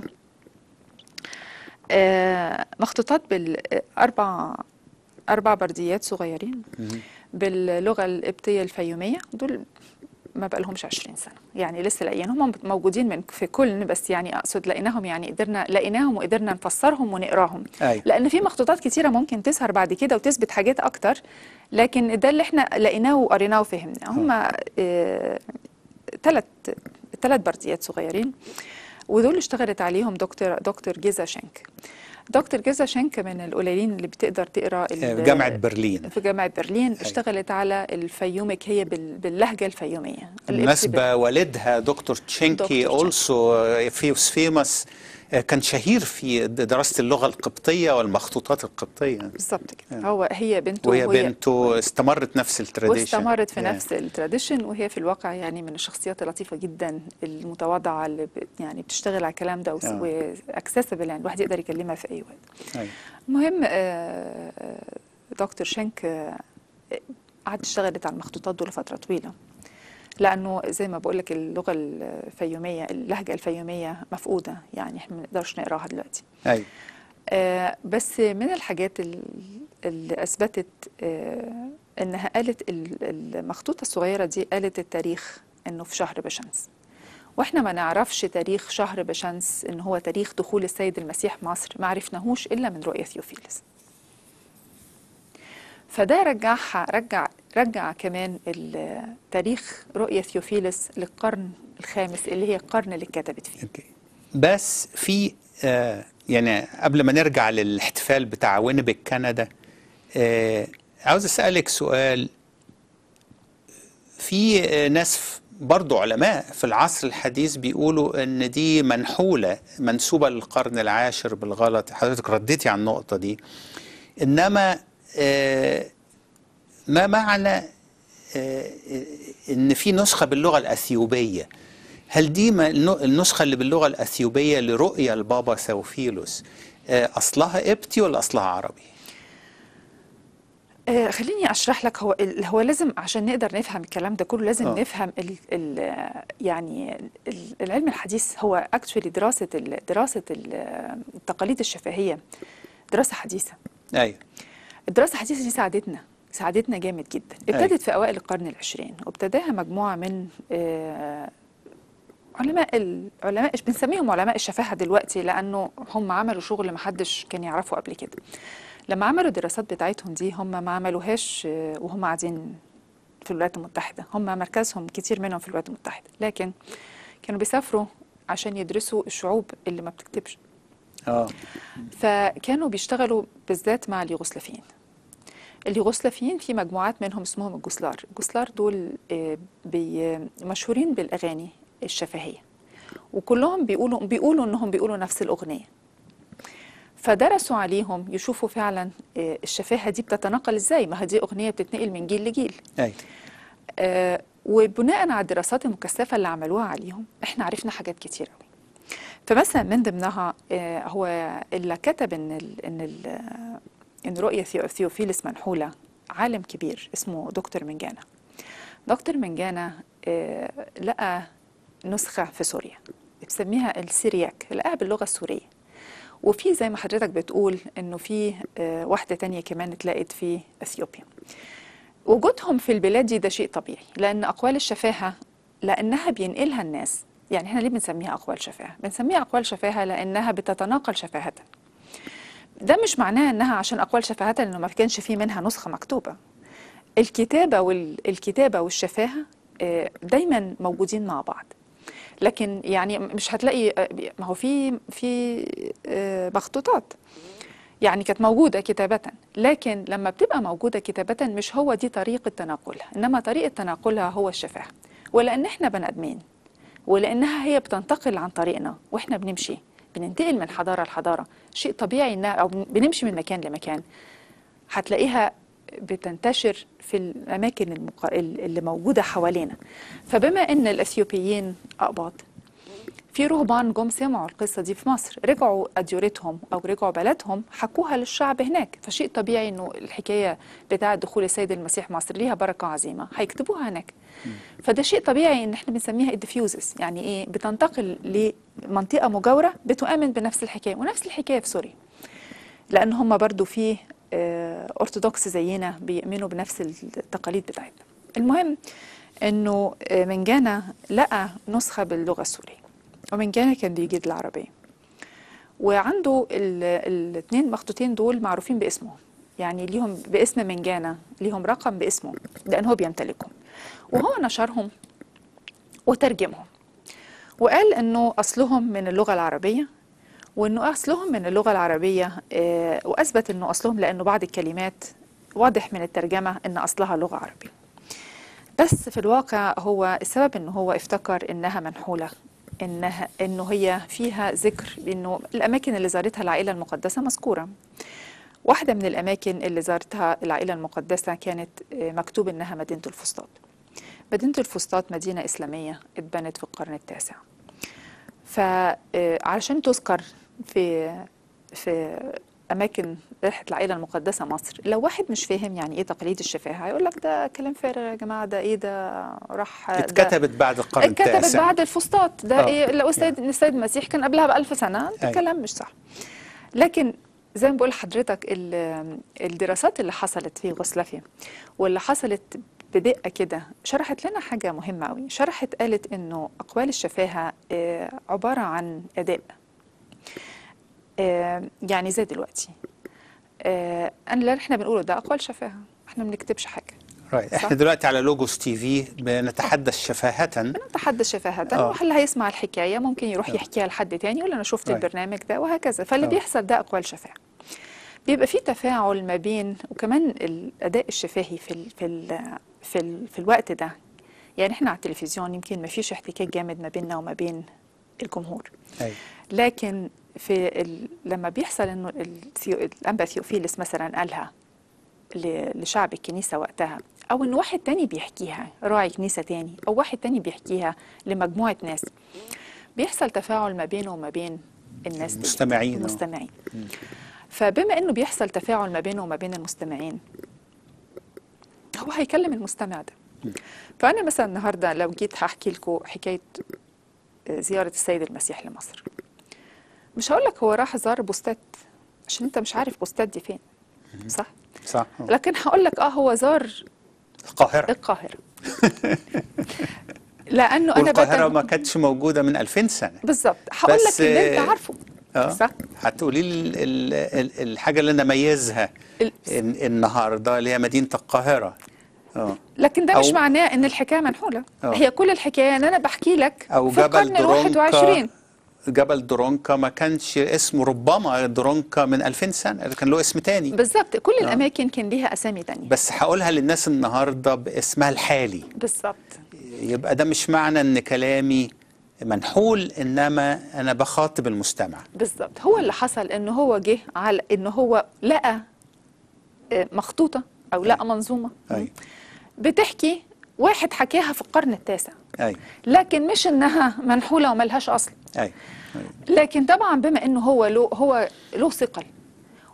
آه، مخطوطات بالاربع اربع برديات صغيرين باللغه القبطيه الفيوميه دول ما بقى لهمش 20 سنه يعني لسه لاقيينهم هم موجودين من في كل بس يعني اقصد لقيناهم يعني قدرنا لقيناهم وقدرنا نفسرهم ونقراهم ايوه لان في مخطوطات كتيره ممكن تظهر بعد كده وتثبت حاجات اكتر لكن ده اللي احنا لقيناه وقريناه وفهمناه هم ثلاث ثلاث برديات صغيرين ودول اشتغلت عليهم دكتور دكتور جيزا شنك دكتور جيزا شنك من القليلين اللي بتقدر تقرا ال- جامعة برلين في جامعة برلين اشتغلت على الفيومك هي بال- باللهجة الفيومية بالمناسبة والدها دكتور تشينكي اولسو فيوس فيموس كان شهير في دراسة اللغة القبطية والمخطوطات القبطية بالظبط كده هو هي بنته وهي وهي- بنته استمرت نفس التراديشن واستمرت في Yeah. نفس التراديشن وهي في الواقع يعني من الشخصيات اللطيفة جدا المتواضعة اللي ب- يعني بتشتغل على الكلام ده آه. واكسسبل يعني الواحد يقدر يكلمها في أي وقت أيوة. المهم آه، آه، دكتور شنك آه، قعدت اشتغلت على المخطوطات دول فترة طويلة لأنه زي ما بقول لك اللغة الفيومية اللهجة الفيومية مفقودة يعني احنا ما نقدرش نقراها دلوقتي ايوه آه، بس من الحاجات ال- اللي أثبتت آه، إنها قالت ال- المخطوطة الصغيرة دي قالت التاريخ إنه في شهر بشمس واحنا ما نعرفش تاريخ شهر بشمس ان هو تاريخ دخول السيد المسيح مصر ما عرفناهوش الا من رؤيه ثيوفيلس فده رجعها رجع رجع كمان ال- تاريخ رؤيه ثيوفيلس للقرن الخامس اللي هي القرن اللي اتكتبت فيه بس في آه يعني قبل ما نرجع للاحتفال بتاع وينبك كندا آه عاوز اسالك سؤال في آه ناس ف- برضو علماء في العصر الحديث بيقولوا ان دي منحوله منسوبه للقرن العاشر بالغلط حضرتك رديتي على النقطه دي انما آه ما معنى آه ان في نسخه باللغه الاثيوبيه هل دي ما- النو- النسخة اللي باللغة الأثيوبية لرؤيا البابا ثوفيلوس آه، أصلها قبطي ولا أصلها عربي؟ آه خليني اشرح لك هو ال- هو لازم عشان نقدر نفهم الكلام ده كله لازم آه. أوه. نفهم ال ال يعني ال- العلم الحديث هو اكشولي دراسه ال دراسه ال التقاليد الشفهيه دراسه حديثه أيوة الدراسه الحديثه دي ساعدتنا ساعدتنا جامد جدا أيوة. ابتدت في اوائل القرن العشرين وابتداها مجموعه من آه علماء العلماء بنسميهم علماء الشفاهه دلوقتي لانه هم عملوا شغل محدش كان يعرفه قبل كده لما عملوا الدراسات بتاعتهم دي هم ما عملوهاش آه، وهم قاعدين في الولايات المتحدة هم مركزهم كتير منهم في الولايات المتحدة لكن كانوا بيسافروا عشان يدرسوا الشعوب اللي ما بتكتبش اه فكانوا بيشتغلوا بالذات مع اليوغوسلافيين اليوغوسلافيين في مجموعات منهم اسمهم الجسلار الجسلار دول آه، بي- مشهورين بالأغاني الشفهية وكلهم بيقولوا بيقولوا انهم بيقولوا نفس الأغنية فدرسوا عليهم يشوفوا فعلا آه، الشفاهة دي بتتنقل ازاي ما هي دي أغنية بتتنقل من جيل لجيل أيوة آه، وبناء على الدراسات المكثفة اللي عملوها عليهم احنا عرفنا حاجات كتير قوي فمثلا من ضمنها آه، هو اللي كتب ان ال ان ال ان رؤية ثيو- ثيوفيلس منحولة عالم كبير اسمه دكتور منجانا دكتور منجانا آه، لقى نسخة في سوريا بسميها السيرياك لقاها باللغة السورية وفي زي ما حضرتك بتقول انه في آه، واحدة تانية كمان اتلاقت في اثيوبيا وجودهم في البلاد دي ده شيء طبيعي لان اقوال الشفاهة لانها بينقلها الناس يعني احنا ليه بنسميها اقوال شفاهة بنسميها اقوال شفاهة لانها بتتناقل شفاهة ده مش معناه انها عشان اقوال شفاهة انه ما كانش في منها نسخة مكتوبة الكتابة والكتابة والشفاهة آه، دايما موجودين مع بعض لكن يعني مش هتلاقي آه، ما هو في في آه، مخطوطات يعني كانت موجودة كتابة لكن لما بتبقى موجودة كتابة مش هو دي طريقة تناقلها إنما طريقة تناقلها هو الشفاهة ولأن إحنا بني آدمين ولأنها هي بتنتقل عن طريقنا وإحنا بنمشي بننتقل من حضارة لحضارة شيء طبيعي إنها أو بنمشي من مكان لمكان هتلاقيها بتنتشر في الأماكن المق... اللي موجودة حوالينا فبما أن الأثيوبيين أقباط في رهبان جم سمعوا القصة دي في مصر رجعوا أديرتهم أو رجعوا بلدهم حكوها للشعب هناك فشيء طبيعي أنه الحكاية بتاعة دخول السيد المسيح مصر ليها بركة عظيمة هيكتبوها هناك فده شيء طبيعي ان احنا بنسميها الديفيوزس يعني ايه بتنتقل لمنطقه مجاوره بتؤمن بنفس الحكايه ونفس الحكايه في سوريا لان هم برضو في آه، ارثوذكس زينا بيؤمنوا بنفس التقاليد بتاعتنا المهم انه آه، منجانا لقى نسخه باللغه السوريه ومنجانا كان بيجيد العربيه وعنده الاثنين مخطوطين دول معروفين باسمهم يعني ليهم باسم منجانا ليهم رقم باسمه لان هو بيمتلكهم وهو نشرهم وترجمهم وقال انه اصلهم من اللغه العربيه وانه اصلهم من اللغه العربيه آه، واثبت انه اصلهم لانه بعض الكلمات واضح من الترجمه ان اصلها لغه عربيه بس في الواقع هو السبب انه هو افتكر انها منحوله انها انه هي فيها ذكر انه الاماكن اللي زارتها العائله المقدسه مذكوره واحده من الاماكن اللي زارتها العائله المقدسه كانت آه، مكتوب انها مدينه الفسطاط مدينه الفسطاط مدينه اسلاميه اتبنت في القرن التاسع فعلشان تذكر في في اماكن رحله العائله المقدسه مصر لو واحد مش فاهم يعني ايه تقاليد الشفاهه هيقول لك ده كلام فارغ يا جماعه ده ايه ده راح ده اتكتبت بعد القرن اتكتبت التاسع بعد الفسطاط ده آه. ايه لو السيد السيد المسيح كان قبلها بألف سنه ده أيوة. كلام مش صح لكن زي ما بقول لحضرتك ال- الدراسات اللي حصلت في يوغوسلافيا واللي حصلت بدقه كده شرحت لنا حاجه مهمه قوي شرحت قالت انه اقوال الشفاهه آه، عباره عن اداء آه، يعني زي دلوقتي آه، انا اللي احنا بنقوله ده اقوال شفاهه احنا ما بنكتبش حاجه رايت. صح. احنا دلوقتي على لوجوس تي في بنتحدث شفاهة نتحدث شفاهة آه. واللي هيسمع الحكاية ممكن يروح آه. يحكيها لحد تاني يقول أنا شفت Right. البرنامج ده وهكذا فاللي آه. بيحصل ده أقوال شفاهة بيبقى في تفاعل ما بين وكمان الأداء الشفاهي في ال في ال في, ال في الوقت ده يعني احنا على التلفزيون يمكن ما فيش احتكاك جامد ما بيننا وما بين الجمهور أيوة. لكن في ال... لما بيحصل انه الثيو... الانبا ثيوفيلس مثلا قالها ل... لشعب الكنيسه وقتها او ان واحد تاني بيحكيها راعي كنيسه تاني او واحد تاني بيحكيها لمجموعه ناس بيحصل تفاعل ما بينه وما بين الناس دي المستمعين، آه. المستمعين فبما انه بيحصل تفاعل ما بينه وما بين المستمعين هو هيكلم المستمع ده فانا مثلا النهارده لو جيت هحكي لكم حكايه زياره السيد المسيح لمصر مش هقول لك هو راح زار بوستات عشان انت مش عارف بوستات دي فين صح صح لكن هقول لك اه هو زار القاهرة القاهره لانه انا والقاهرة بتن- ما كانتش موجودة من 2000 سنة بالظبط هقول لك بس، اللي انت آه، عارفه اه صح هتقولي لي ال- ال- ال- الحاجة اللي أنا ميزها ال- ال- النهاردة اللي هي مدينة القاهرة اه لكن ده مش أو- معناه ان الحكايه منحوله آه. هي كل الحكايه ان انا بحكي لك أو في القرن جبل ال 21 درونكا جبل درونكا ما كانش اسمه ربما درونكا من 2000 سنة كان له اسم تاني بالظبط كل آه. الاماكن كان ليها اسامي تانية بس هقولها للناس النهاردة باسمها الحالي بالظبط يبقى ده مش معنى ان كلامي منحول انما انا بخاطب المستمع بالظبط هو اللي حصل ان هو جه على ان هو لقى آه، مخطوطه او لقى منظومه ايوه بتحكي واحد حكاها في القرن التاسع ايوه لكن مش انها منحوله وملهاش اصل ايوه لكن طبعا بما انه هو له هو له ثقل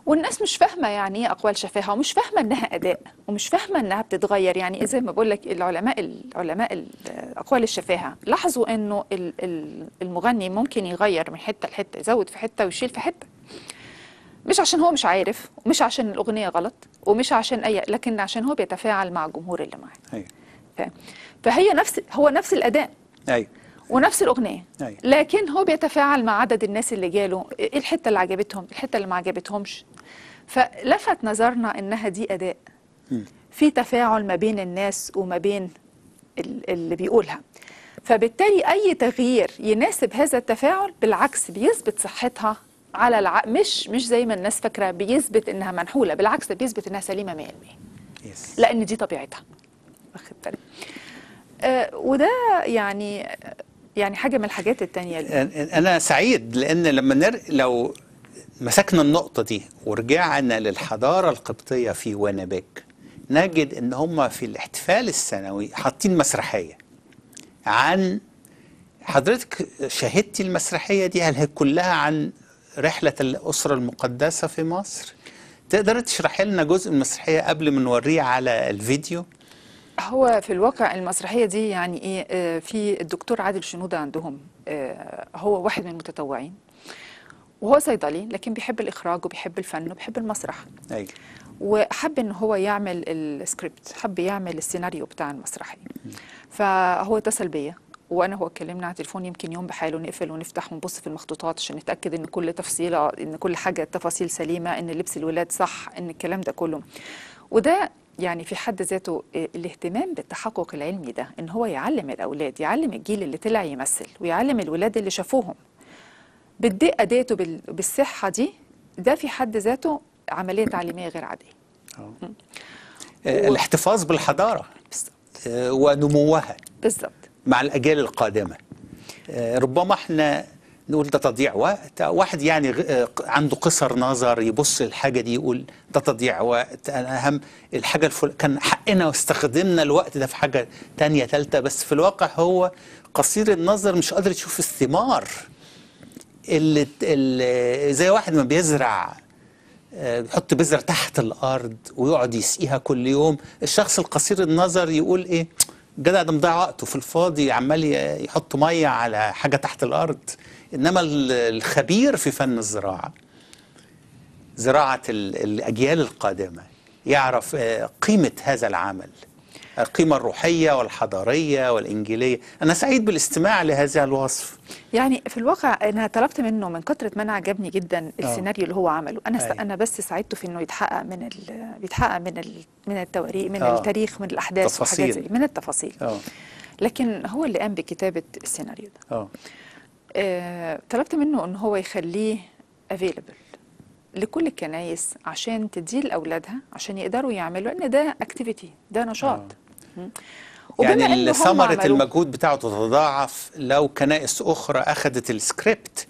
والناس مش فاهمه يعني ايه اقوال شفاهه ومش فاهمه انها اداء ومش فاهمه انها بتتغير يعني زي ما بقول لك العلماء العلماء ال- اقوال الشفاهه لاحظوا انه ال- ال- المغني ممكن يغير من حته لحته يزود في حته ويشيل في حته مش عشان هو مش عارف ومش عشان الاغنيه غلط ومش عشان اي لكن عشان هو بيتفاعل مع الجمهور اللي معاه ايوه ف- فهي نفس هو نفس الاداء ايوه ونفس الاغنيه ايوه لكن هو بيتفاعل مع عدد الناس اللي جاله ايه الحته اللي عجبتهم الحته اللي ما عجبتهمش فلفت نظرنا انها دي اداء مم. في تفاعل ما بين الناس وما بين ال- اللي بيقولها فبالتالي اي تغيير يناسب هذا التفاعل بالعكس بيثبت صحتها على الع... مش مش زي ما الناس فاكره بيثبت انها منحوله بالعكس ده بيثبت انها سليمه 100% يس لان دي طبيعتها واخد بالك آه وده يعني يعني حاجه من الحاجات التانية اللي انا سعيد لان لما نر... لو مسكنا النقطة دي ورجعنا للحضارة القبطية في وينيبيج نجد ان هم في الاحتفال السنوي حاطين مسرحية عن حضرتك شاهدتي المسرحية دي هل هي كلها عن رحلة الأسرة المقدسة في مصر تقدر تشرحي لنا جزء من المسرحية قبل ما نوريه على الفيديو هو في الواقع المسرحيه دي يعني ايه آه، في الدكتور عادل شنوده عندهم آه، هو واحد من المتطوعين وهو صيدلي لكن بيحب الاخراج وبيحب الفن وبيحب المسرح أيوة. وحب ان هو يعمل السكريبت حب يعمل السيناريو بتاع المسرحيه فهو اتصل بيا وانا هو اتكلمنا على التليفون يمكن يوم بحاله نقفل ونفتح ونبص في المخطوطات عشان نتاكد ان كل تفصيله ان كل حاجه تفاصيل سليمه ان لبس الولاد صح ان الكلام ده كله وده يعني في حد ذاته آه، الاهتمام بالتحقق العلمي ده ان هو يعلم الاولاد يعلم الجيل اللي طلع يمثل ويعلم الولاد اللي شافوهم بالدقه ديته بال- بالصحه دي ده في حد ذاته عمليه تعليميه غير عاديه آه، الاحتفاظ بالحضارة آه، ونموها بالظبط مع الأجيال القادمة آه، ربما احنا نقول ده تضييع وقت واحد يعني غ- آه، عنده قصر نظر يبص للحاجة دي يقول ده تضييع وقت أنا أهم الحاجة الفل... كان حقنا واستخدمنا الوقت ده في حاجة تانية تالتة بس في الواقع هو قصير النظر مش قادر يشوف الثمار اللي, اللي زي واحد ما بيزرع آه، بيحط بذرة تحت الأرض ويقعد يسقيها كل يوم الشخص القصير النظر يقول إيه الجدع ده مضيع وقته في الفاضي عمال ي- يحط مية على حاجة تحت الأرض إنما ال- الخبير في فن الزراعة زراعة ال- الأجيال القادمة يعرف آه، قيمة هذا العمل القيمة الروحية والحضارية والإنجيلية أنا سعيد بالاستماع لهذا الوصف يعني في الواقع انا طلبت منه من كتره ما انا عجبني جدا السيناريو اللي هو عمله انا س... أيوة. انا بس ساعدته في انه يتحقق من ال... بيتحقق من ال... من التواريخ من آه. التاريخ من الاحداث وحاجات تفاصيل. زي من التفاصيل اه لكن هو اللي قام بكتابه السيناريو ده اه آه، طلبت منه ان هو يخليه افيلبل لكل الكنايس عشان تديه لاولادها عشان يقدروا يعملوا لان ده اكتيفيتي ده نشاط مم. وبما يعني إنه هم ثمرة عملوه- المجهود بتاعه تتضاعف لو كنائس أخرى أخذت السكريبت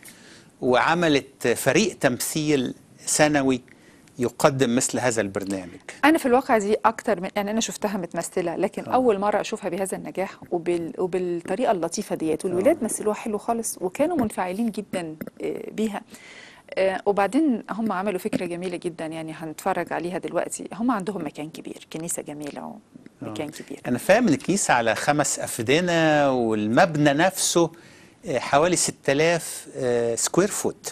وعملت فريق تمثيل سنوي يقدم مثل هذا البرنامج انا في الواقع دي اكتر من يعني انا شفتها متمثله لكن آه. أوه. اول مره اشوفها بهذا النجاح وبال وبالطريقه اللطيفه ديت والولاد مثلوها حلو خالص وكانوا منفعلين جدا آه، بيها آه، وبعدين هم عملوا فكره جميله جدا يعني هنتفرج عليها دلوقتي هم عندهم مكان كبير كنيسه جميله ومكان كبير أنا فاهم إن الكنيسة على خمس أفدنة والمبنى نفسه آه، حوالي 6000 آه، سكوير فوت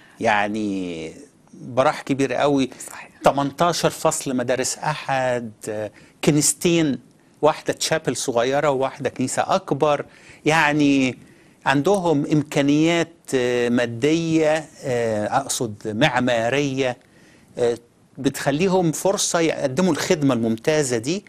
يعني براح كبير قوي صحيح. 18 فصل مدارس أحد آه، كنيستين واحدة تشابل صغيرة وواحدة كنيسة أكبر يعني عندهم إمكانيات آه، مادية آه، أقصد معمارية آه، بتخليهم فرصة يقدموا الخدمة الممتازة دي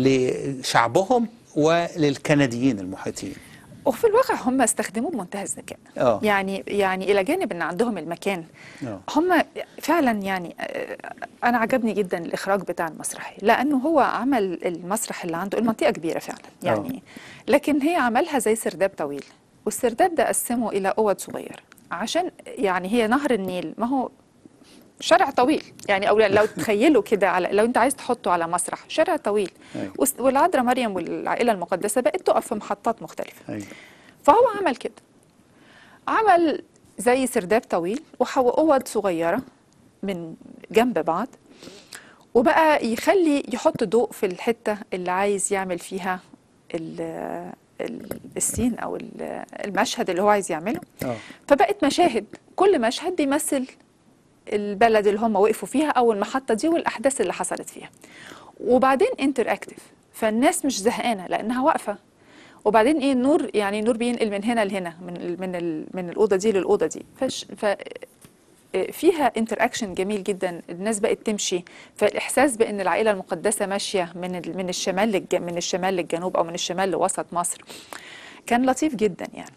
لشعبهم وللكنديين المحيطين وفي الواقع هم استخدموه بمنتهى الذكاء آه. يعني يعني الى جانب ان عندهم المكان آه. هم فعلا يعني آه، انا عجبني جدا الاخراج بتاع المسرحيه لانه هو عمل المسرح اللي عنده المنطقه كبيره فعلا يعني لكن هي عملها زي سرداب طويل والسرداب ده قسمه الى اوض صغيره عشان يعني هي نهر النيل ما هو شارع طويل يعني او لو تخيلوا كده على لو انت عايز تحطه على مسرح شارع طويل أيوة. وس- والعذراء مريم والعائله المقدسه بقت تقف في محطات مختلفه أيوة. فهو عمل كده عمل زي سرداب طويل وحو اوض صغيره من جنب بعض وبقى يخلي يحط ضوء في الحتة اللي عايز يعمل فيها ال- ال- السين أو ال- المشهد اللي هو عايز يعمله اه فبقت مشاهد كل مشهد بيمثل البلد اللي هم وقفوا فيها او المحطه دي والاحداث اللي حصلت فيها وبعدين انتر اكتف فالناس مش زهقانه لانها واقفه وبعدين ايه النور يعني النور بينقل من هنا لهنا من ال من ال من الاوضه دي للاوضه دي فش ف فيها انتر اكشن جميل جدا الناس بقت تمشي فالاحساس بان العائله المقدسه ماشيه من ال من الشمال للج من الشمال للجنوب او من الشمال لوسط مصر كان لطيف جدا يعني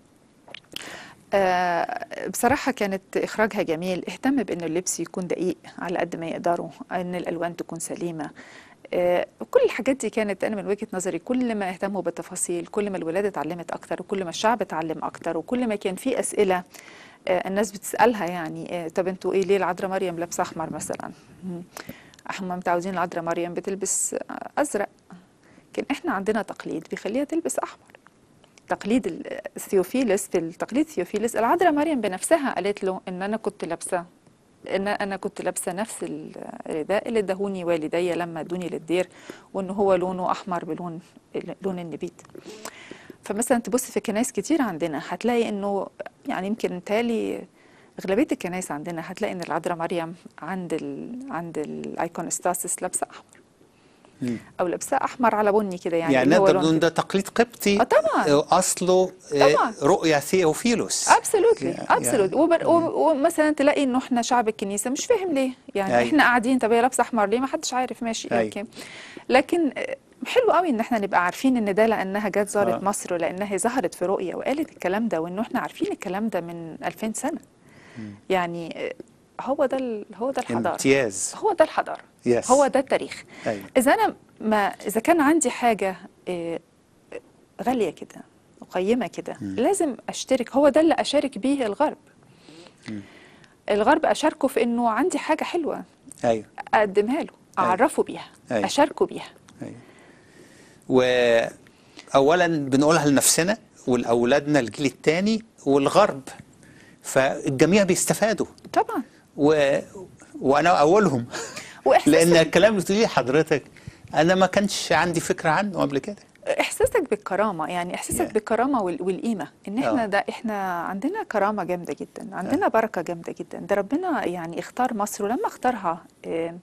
آه، بصراحة كانت إخراجها جميل اهتم بأن اللبس يكون دقيق على قد ما يقدروا أن الألوان تكون سليمة آه، كل الحاجات دي كانت أنا من وجهة نظري كل ما اهتموا بالتفاصيل كل ما الولاد اتعلمت أكتر وكل ما الشعب اتعلم أكتر وكل ما كان في أسئلة آه، الناس بتسألها يعني آه، طب انتوا ايه ليه العذراء مريم لابسة أحمر مثلا مم. احنا متعودين العذراء مريم بتلبس آه، أزرق لكن احنا عندنا تقليد بيخليها تلبس أحمر تقليد ال- الثيوفيلس في التقليد ثيوفيلس العذراء مريم بنفسها قالت له ان انا كنت لابسه ان انا كنت لابسه نفس الرداء اللي ادهوني والدي لما ادوني للدير وان هو لونه احمر بلون لون النبيت فمثلا تبص في كنايس كتير عندنا هتلاقي انه يعني يمكن تالي اغلبيه الكنايس عندنا هتلاقي ان العذراء مريم عند ال عند الايكونستاسيس لابسه احمر مم. او لابسه احمر على بني كده يعني, يعني اللي هو نقدر لون نقول ده تقليد قبطي آه طبعا. آه، اصله آه، طبعا. رؤيا ثيوفيلوس ابسولوتلي Yeah, ابسولوت ومثلا تلاقي انه احنا شعب الكنيسه مش فاهم ليه يعني أيوة. احنا قاعدين طب هي لابسه احمر ليه ما حدش عارف ماشي أيوة. اوكي لكن آه، حلو قوي ان احنا نبقى عارفين ان ده لانها جت زارت آه. مصر ولانها ظهرت في رؤيه وقالت الكلام ده وانه احنا عارفين الكلام ده من 2000 سنه يعني آه، هو ده ال- هو ده الحضاره امتياز هو ده الحضاره Yes. هو ده التاريخ أيوة. اذا انا ما اذا كان عندي حاجه آه، غاليه كده وقيمه كده لازم اشترك هو ده اللي اشارك بيه الغرب الغرب اشاركه في انه عندي حاجه حلوه ايوه اقدمها له اعرفه بيها أيوة. اشاركه بيها واولا بنقولها لنفسنا ولاولادنا الجيل الثاني والغرب فالجميع بيستفادوا طبعا و... وانا اولهم وإحساسك- لان الكلام اللي بتقوليه حضرتك انا ما كانش عندي فكره عنه قبل كده احساسك بالكرامه يعني احساسك Yeah. بالكرامه وال- والقيمه ان احنا آه. ده احنا عندنا كرامه جامده جدا عندنا بركه جامده جدا ده ربنا يعني اختار مصر ولما اختارها آه،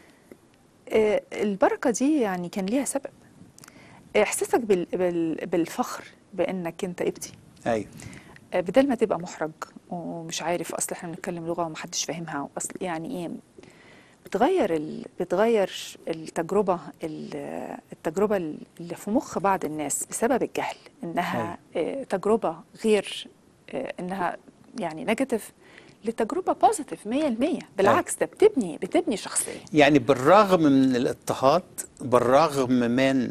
آه، البركه دي يعني كان ليها سبب احساسك بال بال بالفخر بانك انت قبطي ايوه آه، بدل ما تبقى محرج ومش عارف اصل احنا بنتكلم لغه ومحدش فاهمها اصل يعني ايه بتغير ال... بتغير التجربه ال- التجربه اللي في مخ بعض الناس بسبب الجهل انها آه، تجربه غير آه، انها يعني نيجاتيف لتجربه بوزيتيف 100% بالعكس ده بتبني بتبني شخصيه يعني بالرغم من الاضطهاد بالرغم من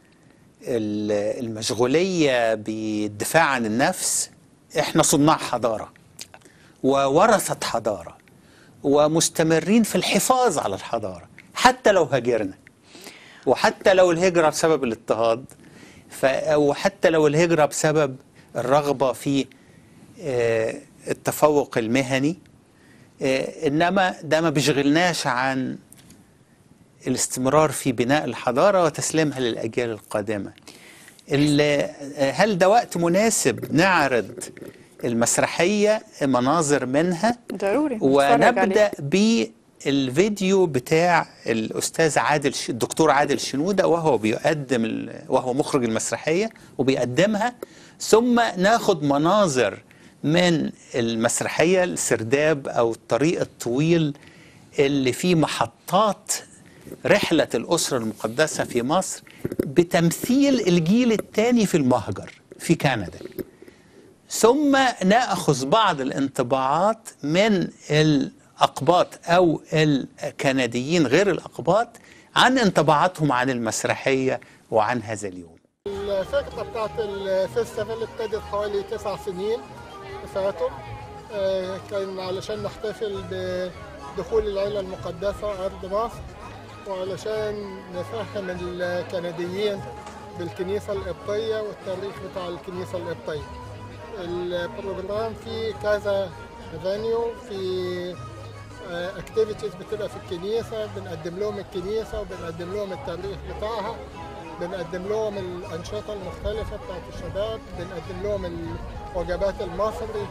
ال- المشغولية بالدفاع عن النفس احنا صناع حضارة وورثة حضارة ومستمرين في الحفاظ على الحضارة حتى لو هاجرنا وحتى لو الهجرة بسبب الاضطهاد ف... وحتى لو الهجرة بسبب الرغبة في آه، التفوق المهني آه، إنما ده ما بيشغلناش عن الاستمرار في بناء الحضارة وتسليمها للأجيال القادمة ال- هل ده وقت مناسب نعرض المسرحية مناظر منها ضروري نتفرج ونبدأ عليه. بالفيديو بتاع الأستاذ عادل ش... الدكتور عادل شنودة وهو بيقدم ال... وهو مخرج المسرحية وبيقدمها ثم ناخد مناظر من المسرحية السرداب أو الطريق الطويل اللي فيه محطات رحلة الأسرة المقدسة في مصر بتمثيل الجيل الثاني في المهجر في كندا ثم ناخذ بعض الانطباعات من الاقباط او الكنديين غير الاقباط عن انطباعاتهم عن المسرحيه وعن هذا اليوم. الفكرة بتاعت الفيستيفال ابتدت حوالي تسع سنين فاتوا آه، كان علشان نحتفل بدخول العيلة المقدسة أرض مصر وعلشان نفهم الكنديين بالكنيسة القبطية والتاريخ بتاع الكنيسة اكتيفيتيز بتبقى في الكنيسه بنقدم لهم الكنيسه وبنقدم لهم التاريخ بتاعها بنقدم لهم الانشطه المختلفه بتاعت الشباب بنقدم لهم الوجبات المصري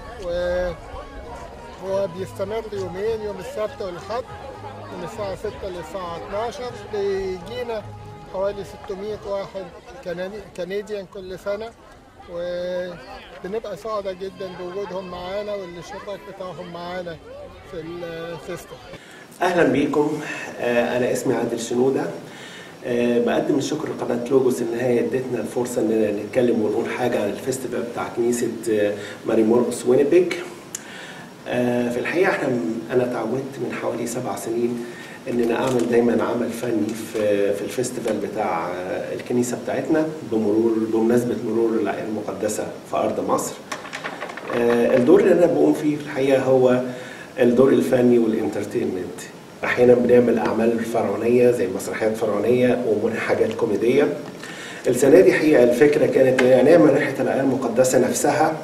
وهو بيستمر يومين يوم السبت والحد من الساعة 6 للساعة 12 بيجينا حوالي 600 واحد كناني- كنديان كل سنة وبنبقى سعداء جدا بوجودهم معانا والاشتراك بتاعهم معانا في الفيستيفال اهلا بيكم آه، انا اسمي عادل شنوده آه، بقدم الشكر لقناه لوجوس ان هي ادتنا الفرصه اننا نتكلم ونقول حاجه عن الفيستيفال بتاع كنيسه آه، ماري مورقس وينيبيج آه، في الحقيقه احنا انا تعودت من حوالي سبع سنين اننا اعمل دايما عمل فني في في الفيستيفال بتاع آه، الكنيسه بتاعتنا بمرور بمناسبه مرور العائله المقدسه في ارض مصر آه، الدور اللي انا بقوم فيه في الحقيقه هو الدور الفني والانترتينمنت احيانا بنعمل اعمال فرعونيه زي مسرحيات فرعونيه وحاجات كوميديه السنه دي حقيقه الفكره كانت إن نعمل رحله العائله المقدسه نفسها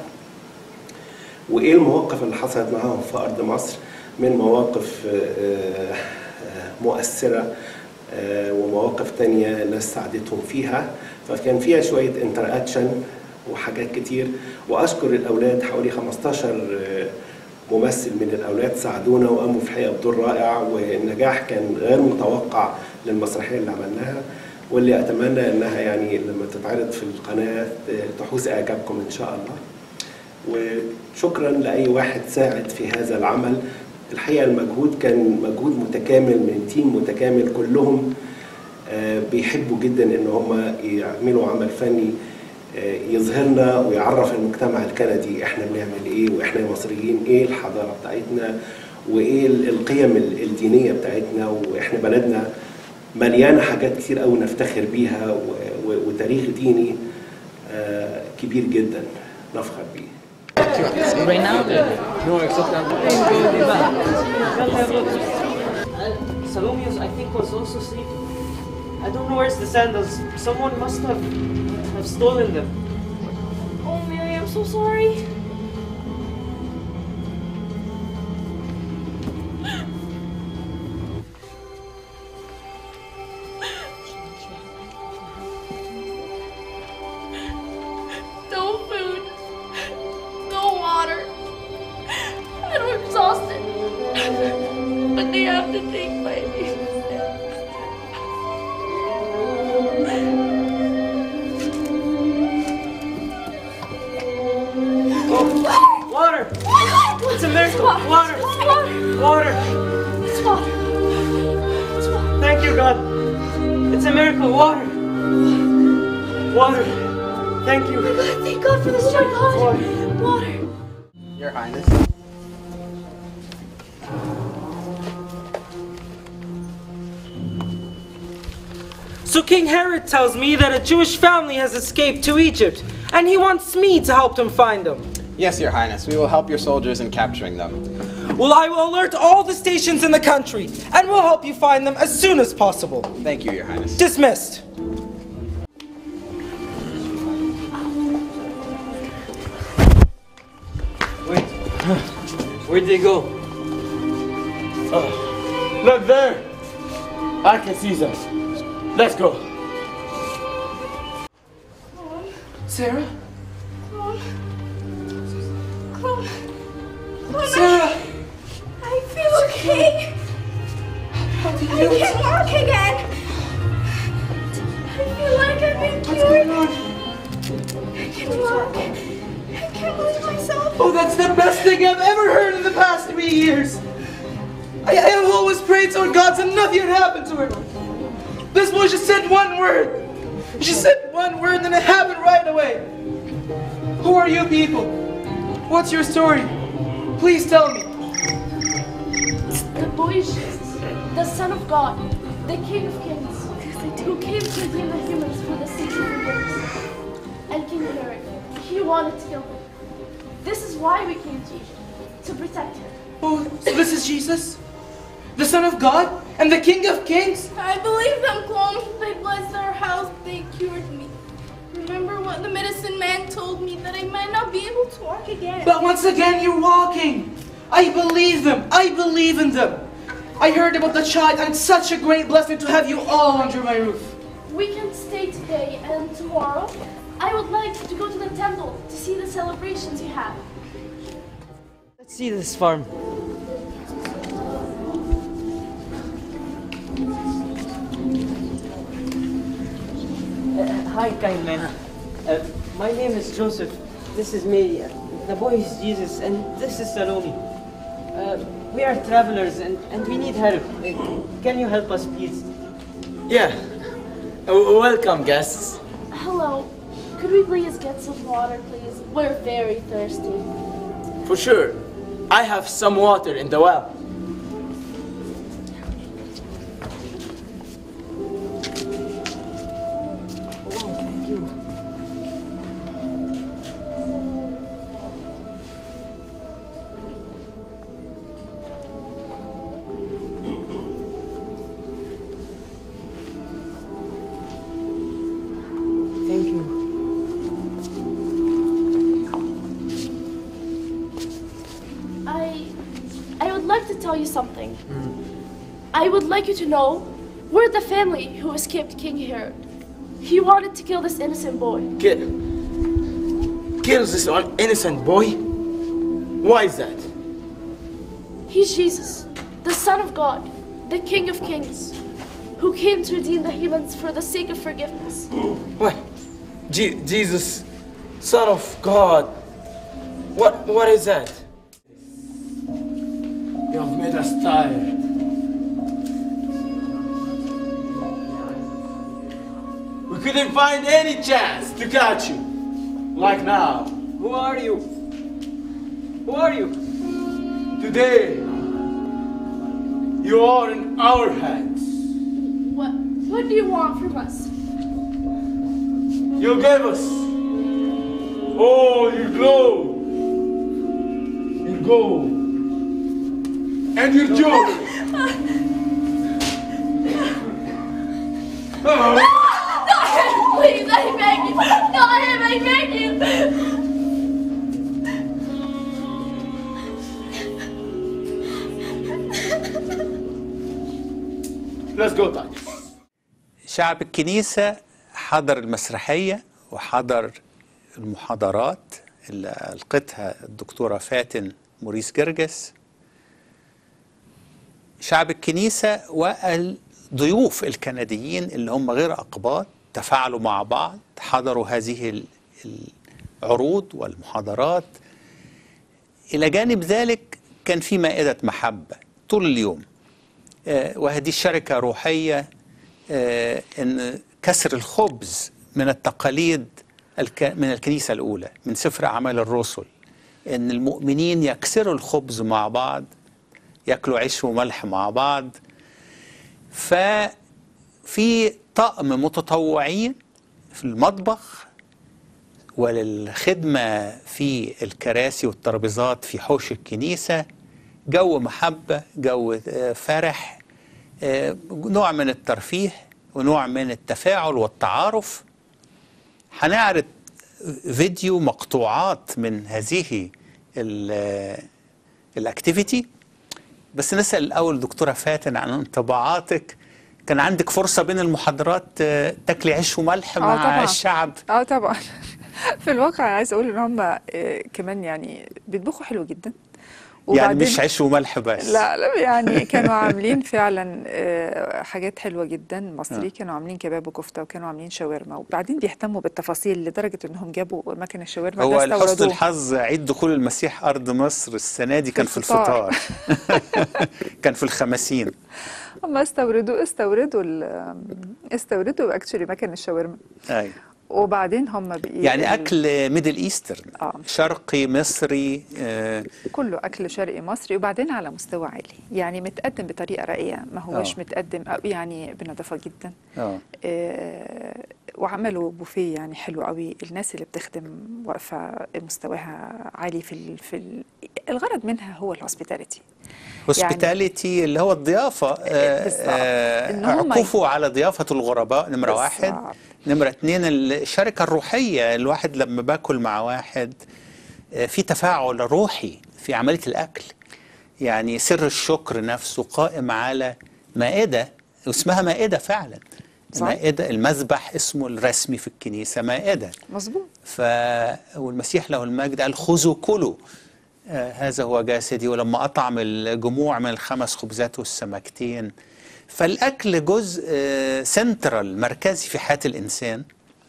وايه المواقف اللي حصلت معاهم في ارض مصر من مواقف آه، آه، مؤثره آه، ومواقف تانية ناس ساعدتهم فيها فكان فيها شويه انتر اكشن وحاجات كتير واشكر الاولاد حوالي 15 آه، ممثل من الاولاد ساعدونا وقاموا في الحقيقه بدور رائع والنجاح كان غير متوقع للمسرحيه اللي عملناها واللي اتمنى انها يعني لما تتعرض في القناه تحوز اعجابكم ان شاء الله. وشكرا لاي واحد ساعد في هذا العمل الحقيقه المجهود كان مجهود متكامل من تيم متكامل كلهم آه، بيحبوا جدا ان هم يعملوا عمل فني آه، يظهرنا ويعرف المجتمع الكندي احنا بنعمل ايه واحنا مصريين ايه الحضاره بتاعتنا وايه ال- القيم ال- الدينيه بتاعتنا واحنا بلدنا مليانه حاجات كتير قوي نفتخر بيها و- و- وتاريخ ديني آه، كبير جدا نفخر بيه Right now? No, except Salomius, I think, was also sleeping. I don't know where's the sandals. Someone must have have stolen them. Oh, Mary, I'm so sorry. No food, no water, and we're exhausted. But they have to take my Oh, water! It's a miracle! Water! Water! It's water. It's water. Thank you, God. It's a miracle. Water! Water! Thank you. Thank God for the strength. Water. Water. Your Highness. So King Herod tells me that a Jewish family has escaped to Egypt, and he wants me to help them find them. Yes, Your Highness. We will help your soldiers in capturing them. Well, I will alert all the stations in the country, and we'll help you find them as soon as possible. Thank you, Your Highness. Dismissed. Wait. Where'd they go? Oh, look there! I can see them. Let's go. Sarah? Clone. Clone. Clone. Sarah! I feel okay. How do you I can walk again. I feel like I've been cured. I can walk. I can't believe myself. Oh, that's the best thing I've ever heard in the past three years. I, I have always prayed to God so nothing had happened to her. This boy just said one word. She said one word, and it happened right away. Who are you people? What's your story? Please tell me. The boy is Jesus, the Son of God, the King of Kings, who came to redeem the humans for the sake of forgiveness. And King Herod, he wanted to kill him. This is why we came to Egypt, to protect him. Oh, so this is Jesus? The Son of God? And the King of Kings? I believe them, clone. They blessed our house. They cured me. Remember what the medicine man told me that I might not be able to walk again. But once again, you're walking. I believe them. I believe in them. I heard about the child, and it's such a great blessing to have you all under my roof. We can stay today and tomorrow. I would like to go to the temple to see the celebrations you have. Let's see this farm. Uh, hi, kind man. Uh, my name is Joseph. This is Mary. Uh, The boy is Jesus, and this is Salome. Uh, we are travelers, and, and we need help. Uh, can you help us, please? Yeah. Uh, welcome, guests. Hello. Could we please get some water, please? We're very thirsty. For sure. I have some water in the well. Thank you. I I would like to tell you something. I would like you to know we're the family who escaped King Herod. He wanted to kill this innocent boy. Kill. Kills this un- innocent boy? Why is that? He's Jesus, the Son of God, the King of Kings, who came to redeem the humans for the sake of forgiveness. What? Je- Jesus, Son of God. What? What is that? You have made us tired. We couldn't find any chance to catch you. Like now. Who are you? Who are you? Today, you are in our hands. What what do you want from us? You gave us all your glow, your gold, and your joy. No, not him, please, I beg you. Not him, I beg you. Let's go, Tanya. شعب الكنيسة حضر المسرحية وحضر المحاضرات اللي ألقتها الدكتورة فاتن موريس جرجس شعب الكنيسة والضيوف الكنديين اللي هم غير أقباط تفاعلوا مع بعض حضروا هذه ال- العروض والمحاضرات إلى جانب ذلك كان في مائدة محبة طول اليوم آه، وهذه الشركة روحية آه، ان كسر الخبز من التقاليد الك... من الكنيسه الاولى من سفر اعمال الرسل ان المؤمنين يكسروا الخبز مع بعض ياكلوا عيش وملح مع بعض ففي طقم متطوعين في المطبخ وللخدمه في الكراسي والترابيزات في حوش الكنيسه جو محبه جو آه، فرح آه، نوع من الترفيه ونوع من التفاعل والتعارف هنعرض فيديو مقطوعات من هذه ال- الاكتيفيتي بس نسال الاول دكتوره فاتن عن انطباعاتك كان عندك فرصه بين المحاضرات آه، تاكلي عيش وملح آه مع طبعاً. الشعب اه طبعا في الواقع عايز اقول ان هم آه، كمان يعني بيطبخوا حلو جدا يعني مش عيش وملح بس لا لا يعني كانوا عاملين فعلا آه، حاجات حلوه جدا مصري آه. كانوا عاملين كباب وكفته وكانوا عاملين شاورما وبعدين بيهتموا بالتفاصيل لدرجه انهم جابوا مكن الشاورما هو ده لحسن استوردوه الحظ عيد دخول المسيح ارض مصر السنه دي كان في الفطار. الفطار كان في الخمسين هم استوردوا استوردوا ال- استوردوا اكشولي مكن الشاورما ايوه وبعدين هم بقي يعني ال- اكل ميدل ايسترن شرقي مصري آه كله اكل شرقي مصري وبعدين على مستوى عالي يعني متقدم بطريقه راقيه ما هوش آه. متقدم أو يعني بنظافه جدا اه آه، وعملوا بوفيه يعني حلو قوي الناس اللي بتخدم واقفه مستواها عالي في ال في ال الغرض منها هو الهوسبيتاليتي هوسبيتاليتي اللي هو الضيافه آه بالظبط. آه إن هم عكوفه على ضيافه الغرباء نمره بالظبط. واحد نمره اتنين الشركه الروحيه الواحد لما باكل مع واحد آه في تفاعل روحي في عمليه الاكل يعني سر الشكر نفسه قائم على مائدة اسمها مائدة فعلا صح. مائدة المذبح اسمه الرسمي في الكنيسة مائدة مظبوط ف والمسيح له المجد قال خذوا كلوا آه هذا هو جسدي ولما أطعم الجموع من الخمس خبزات والسمكتين فالأكل جزء آه سنترال مركزي في حياة الإنسان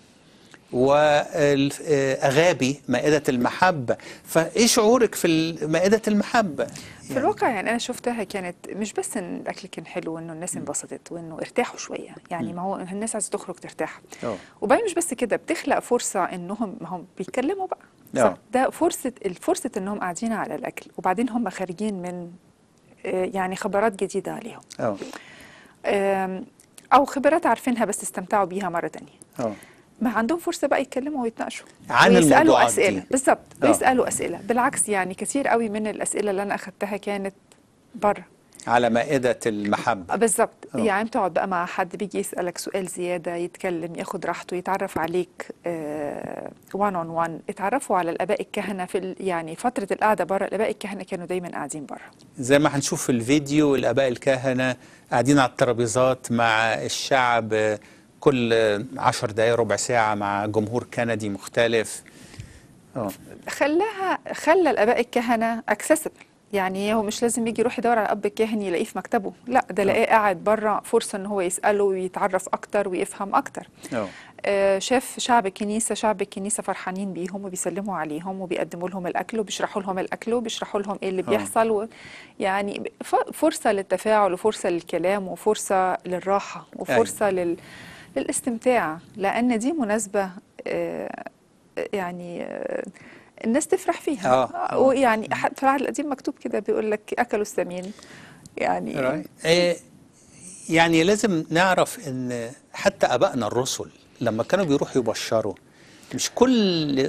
وأغابي مائدة المحبة فإيه شعورك في مائدة المحبة؟ في الواقع يعني انا شفتها كانت مش بس ان الاكل كان حلو وانه الناس انبسطت وانه ارتاحوا شويه يعني ما هو الناس عايزه تخرج ترتاح أوه. وبعدين مش بس كده بتخلق فرصه انهم ما هم بيتكلموا بقى أوه. صح ده فرصه الفرصه انهم قاعدين على الاكل وبعدين هم خارجين من آه، يعني خبرات جديده عليهم اه آم، او خبرات عارفينها بس استمتعوا بيها مره تانية اه ما عندهم فرصه بقى يتكلموا ويتناقشوا عن ويسالوا الموضوعات اسئله دي. بالظبط آه. ويسالوا اسئله بالعكس يعني كتير قوي من الاسئله اللي انا اخدتها كانت بره على مائدة المحبة بالظبط آه. يعني بتقعد بقى مع حد بيجي يسالك سؤال زياده يتكلم ياخد راحته يتعرف عليك وان اون وان اتعرفوا على الاباء الكهنه في ال- يعني فتره القعده بره الاباء الكهنه كانوا دايما قاعدين بره زي ما هنشوف في الفيديو الآباء الكهنة قاعدين على الترابيزات مع الشعب آه، كل آه، عشر دقايق ربع ساعة مع جمهور كندي مختلف اه خلاها خلى الاباء الكهنه اكسسبل يعني هو مش لازم يجي يروح يدور على اب كاهن يلاقيه في مكتبه لا ده لاقيه قاعد بره فرصه ان هو يساله ويتعرف اكتر ويفهم اكتر اه آه، شاف شعب الكنيسة شعب الكنيسة فرحانين بيهم وبيسلموا عليهم وبيقدموا لهم الأكل وبيشرحوا لهم الأكل وبيشرحوا لهم إيه اللي آه. بيحصل و يعني ف- فرصة للتفاعل وفرصة للكلام وفرصة للراحة وفرصة لل للاستمتاع لأن دي مناسبة آه، يعني آه، الناس تفرح فيها آه. ويعني حتى في العهد القديم مكتوب كده بيقول لك أكلوا السمين يعني آه، يعني لازم نعرف ان حتى ابائنا الرسل لما كانوا بيروحوا يبشروا مش كل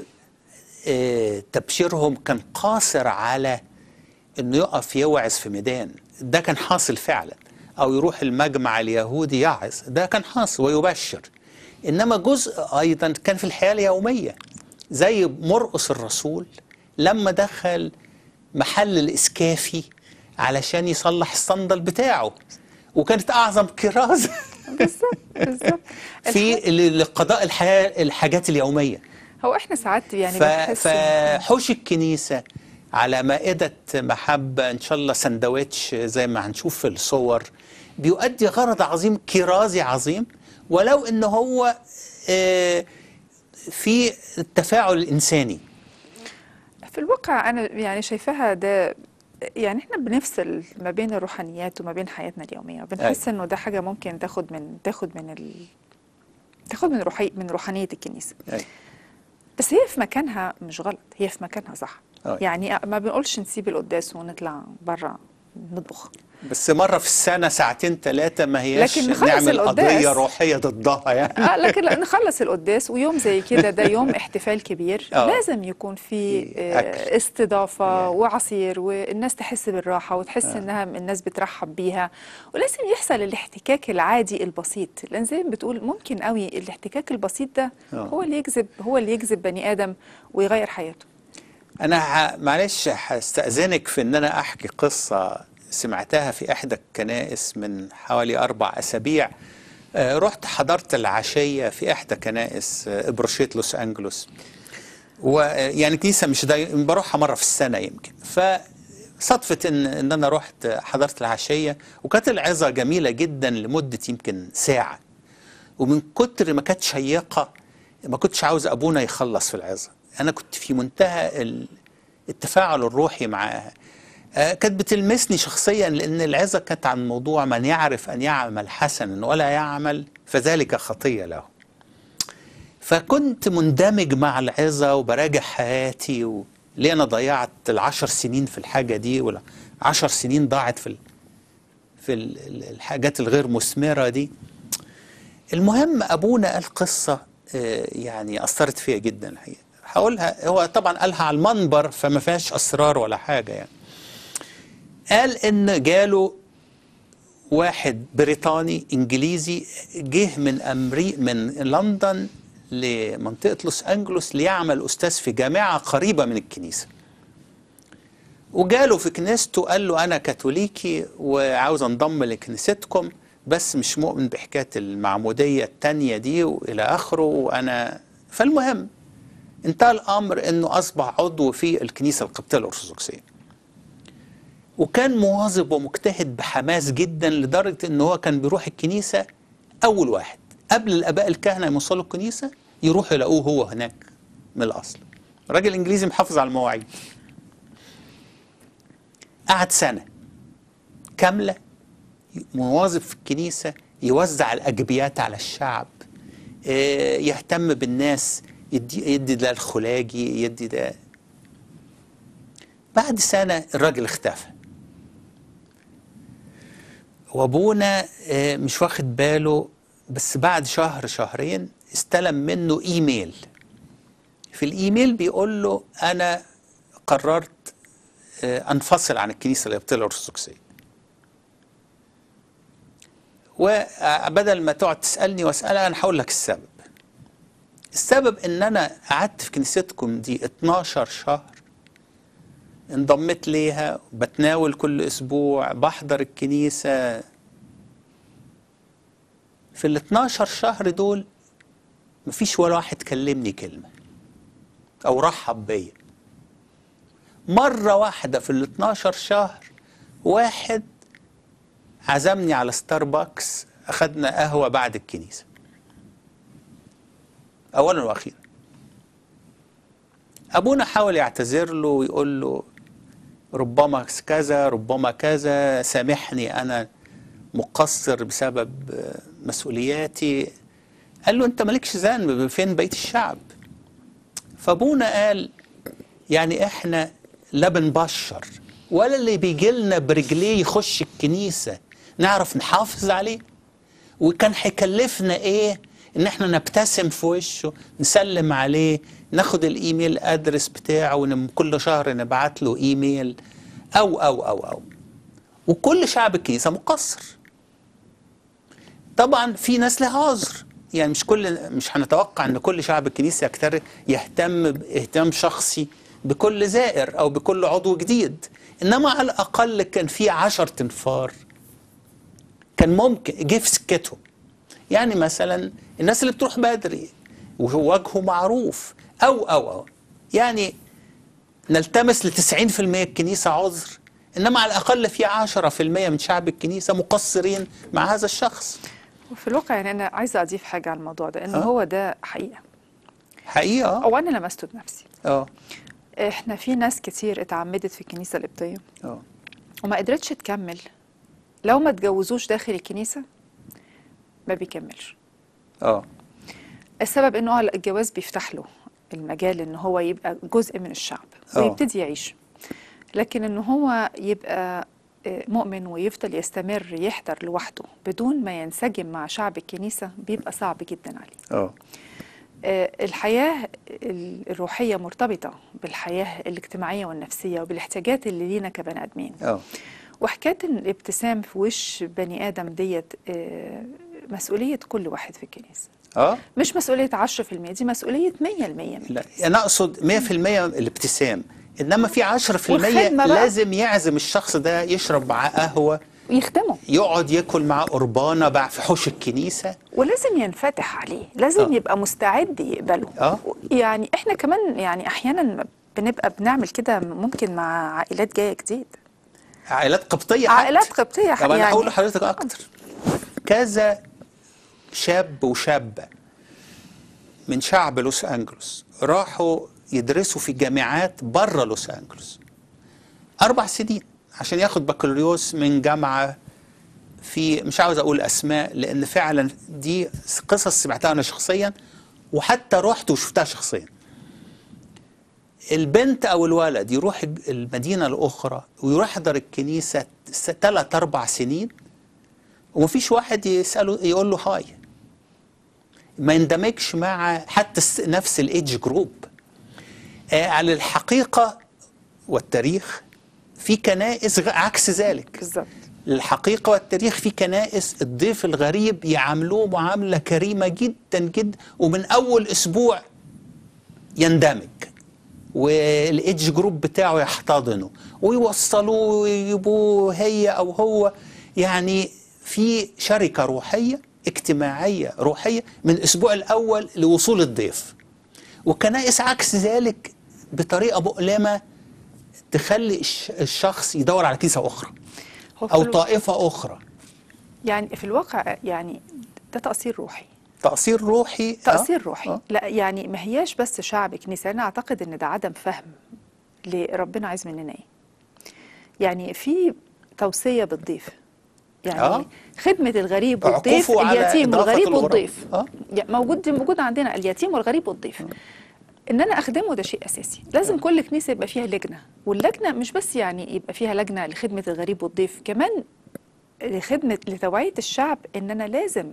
آه، تبشيرهم كان قاصر على انه يقف يوعظ في ميدان ده كان حاصل فعلا او يروح المجمع اليهودي يعظ ده كان حاصل ويبشر انما جزء ايضا كان في الحياه اليوميه زي مرقس الرسول لما دخل محل الاسكافي علشان يصلح الصندل بتاعه وكانت اعظم كرازه بالظبط في ل- لقضاء الحياه الحاجات اليوميه هو احنا ساعات يعني ف- بنحس إن- فحوش الكنيسة على مائدة محبة إن شاء الله سندوتش زي ما هنشوف في الصور بيؤدي غرض عظيم كرازي عظيم ولو إن هو آه، في التفاعل الإنساني في الواقع أنا يعني شايفاها ده يعني احنا بنفصل ما بين الروحانيات وما بين حياتنا اليومية بنحس انه ده حاجة ممكن تاخد من تاخد من ال تاخد من روحي من روحانية الكنيسة أي. بس هي في مكانها مش غلط هي في مكانها صح أي. يعني ما بنقولش نسيب القداس ونطلع بره نطبخ بس مرة في السنة ساعتين ثلاثة ما هياش لكن نخلص نعمل القداس. قضية روحية ضدها يعني اه لكن لا نخلص القداس ويوم زي كده ده يوم احتفال كبير آه. لازم يكون في آه، استضافه وعصير والناس تحس بالراحه وتحس آه. انها الناس بترحب بيها ولازم يحصل الاحتكاك العادي البسيط لان زي ما بتقول ممكن قوي الاحتكاك البسيط ده آه. هو اللي يجذب هو اللي يجذب بني ادم ويغير حياته أنا ه- معلش هستأذنك في إن أنا أحكي قصة سمعتها في إحدى الكنائس من حوالي أربع أسابيع آه، رحت حضرت العشية في إحدى كنائس آه، إبروشيت لوس أنجلوس ويعني كنيسة مش داي... بروحها مرة في السنة يمكن فصدفة إن إن أنا رحت حضرت العشية وكانت العظة جميلة جدا لمدة يمكن ساعة ومن كتر ما كانت شيقة ما كنتش عاوز أبونا يخلص في العظة أنا كنت في منتهى ال- التفاعل الروحي معاها آه، كانت بتلمسني شخصيا لأن العظة كانت عن موضوع من يعرف أن يعمل حسنا ولا يعمل فذلك خطية له فكنت مندمج مع العظة وبراجع حياتي وليه أنا ضيعت العشر سنين في الحاجة دي والعشر سنين ضاعت في ال- في ال- ال- الحاجات الغير مثمرة دي المهم أبونا قال قصة آه، يعني أثرت فيها جدا الحقيقة هقولها هو طبعا قالها على المنبر فما فيهاش أسرار ولا حاجة يعني قال إن جاله واحد بريطاني إنجليزي جه من أمري من لندن لمنطقة لوس أنجلوس ليعمل أستاذ في جامعة قريبة من الكنيسة وجاله في كنيسته قال له انا كاثوليكي وعاوز انضم لكنيستكم بس مش مؤمن بحكايه المعموديه التانية دي والى اخره وانا فالمهم انتهى الامر انه اصبح عضو في الكنيسه القبطيه الارثوذكسيه وكان مواظب ومجتهد بحماس جدا لدرجه ان هو كان بيروح الكنيسه اول واحد قبل الاباء الكهنه يوصلوا الكنيسه يروحوا يلاقوه هو هناك من الاصل راجل انجليزي محافظ على المواعيد قعد سنه كامله مواظب في الكنيسه يوزع الاجبيات على الشعب آه، يهتم بالناس يدي يدي ده الخلاجي يدي ده بعد سنه الراجل اختفى وابونا آه، مش واخد باله بس بعد شهر شهرين استلم منه ايميل في الايميل بيقول له انا قررت آه، انفصل عن الكنيسه القبطيه الارثوذكسيه وبدل ما تقعد تسالني واسالها انا هقول لك السبب السبب ان انا قعدت في كنيستكم دي 12 شهر انضميت ليها بتناول كل اسبوع بحضر الكنيسه في ال 12 شهر دول مفيش ولا واحد كلمني كلمه او رحب بيا مره واحده في ال 12 شهر واحد عزمني على ستاربكس اخدنا قهوه بعد الكنيسه اولا واخيرا ابونا حاول يعتذر له ويقول له ربما كذا ربما كذا سامحني انا مقصر بسبب آه، مسؤولياتي قال له انت مالكش ذنب فين بقيه الشعب فابونا قال يعني احنا لا بنبشر ولا اللي بيجي لنا برجليه يخش الكنيسه نعرف نحافظ عليه وكان هيكلفنا ايه ان احنا نبتسم في وشه نسلم عليه ناخد الايميل ادرس بتاعه وكل شهر نبعت له ايميل او او او او وكل شعب الكنيسه مقصر طبعا في ناس لها عذر يعني مش كل مش هنتوقع ان كل شعب الكنيسه يكتر يهتم باهتمام شخصي بكل زائر او بكل عضو جديد انما على الاقل كان في عشر تنفار كان ممكن جه في سكتهم يعني مثلا الناس اللي بتروح بدري ووجهه معروف او او او يعني نلتمس ل 90% الكنيسه عذر انما على الاقل في 10% من شعب الكنيسه مقصرين مع هذا الشخص وفي الواقع يعني انا عايزه اضيف حاجه على الموضوع ده انه آه. هو ده حقيقه حقيقه او انا لمسته بنفسي اه احنا في ناس كتير اتعمدت في الكنيسه القبطيه اه وما قدرتش تكمل لو ما اتجوزوش داخل الكنيسه ما بيكملش اه السبب انه الجواز بيفتح له المجال ان هو يبقى جزء من الشعب آه. ويبتدي يعيش لكن ان هو يبقى آه، مؤمن ويفضل يستمر يحضر لوحده بدون ما ينسجم مع شعب الكنيسة بيبقى صعب جدا عليه اه آه، الحياة ال- الروحية مرتبطة بالحياة الاجتماعية والنفسية وبالاحتياجات اللي لينا كبني آدمين اه وحكاية إن الابتسام في وش بني آدم ديت آه، مسؤولية كل واحد في الكنيسة اه مش مسؤولية 10% دي مسؤولية 100% لا انا اقصد 100% الابتسام انما في 10% والخدمة بقى. لازم يعزم الشخص ده يشرب معاه قهوه ويخدمه يقعد ياكل معاه قربانه بقى في حوش الكنيسه ولازم ينفتح عليه لازم آه. يبقى مستعد يقبله اه يعني احنا كمان يعني احيانا بنبقى بنعمل كده ممكن مع عائلات جايه جديد عائلات قبطيه عائلات قبطيه طب انا يعني هقول لحضرتك اكتر كذا شاب وشابه من شعب لوس انجلوس راحوا يدرسوا في جامعات بره لوس انجلوس اربع سنين عشان ياخد بكالوريوس من جامعه في مش عاوز اقول اسماء لان فعلا دي قصص سمعتها انا شخصيا وحتى رحت وشفتها شخصيا البنت او الولد يروح المدينه الاخرى ويروح يحضر الكنيسه ثلاث اربع سنين ومفيش واحد يساله يقول له هاي ما يندمجش مع حتى الس- نفس الايدج جروب آه على الحقيقه والتاريخ في كنائس غ- عكس ذلك بالظبط الحقيقة والتاريخ في كنائس الضيف الغريب يعاملوه معاملة كريمة جدا جدا ومن أول أسبوع يندمج والايدج جروب بتاعه يحتضنه ويوصلوه ويجيبوه هي او هو يعني في شركه روحيه اجتماعيه روحيه من الاسبوع الاول لوصول الضيف وكنائس عكس ذلك بطريقه مؤلمه تخلي الش- الشخص يدور على كنيسه اخرى هو في او الو- طائفه اخرى يعني في الواقع يعني ده تأثير روحي تأثير روحي تأثير آه، روحي آه. لا يعني ما هياش بس شعب كنيسة أنا أعتقد إن ده عدم فهم لربنا عايز مننا إيه يعني في توصية بالضيف يعني آه. آه. خدمة الغريب والضيف اعكفوا على اليتيم إضافة والغريب الغراب. والضيف آه. يعني موجود دي موجود عندنا اليتيم والغريب والضيف ان انا اخدمه ده شيء اساسي لازم كل كنيسه يبقى فيها لجنه واللجنه مش بس يعني يبقى فيها لجنه لخدمه الغريب والضيف كمان لخدمه لتوعيه الشعب ان انا لازم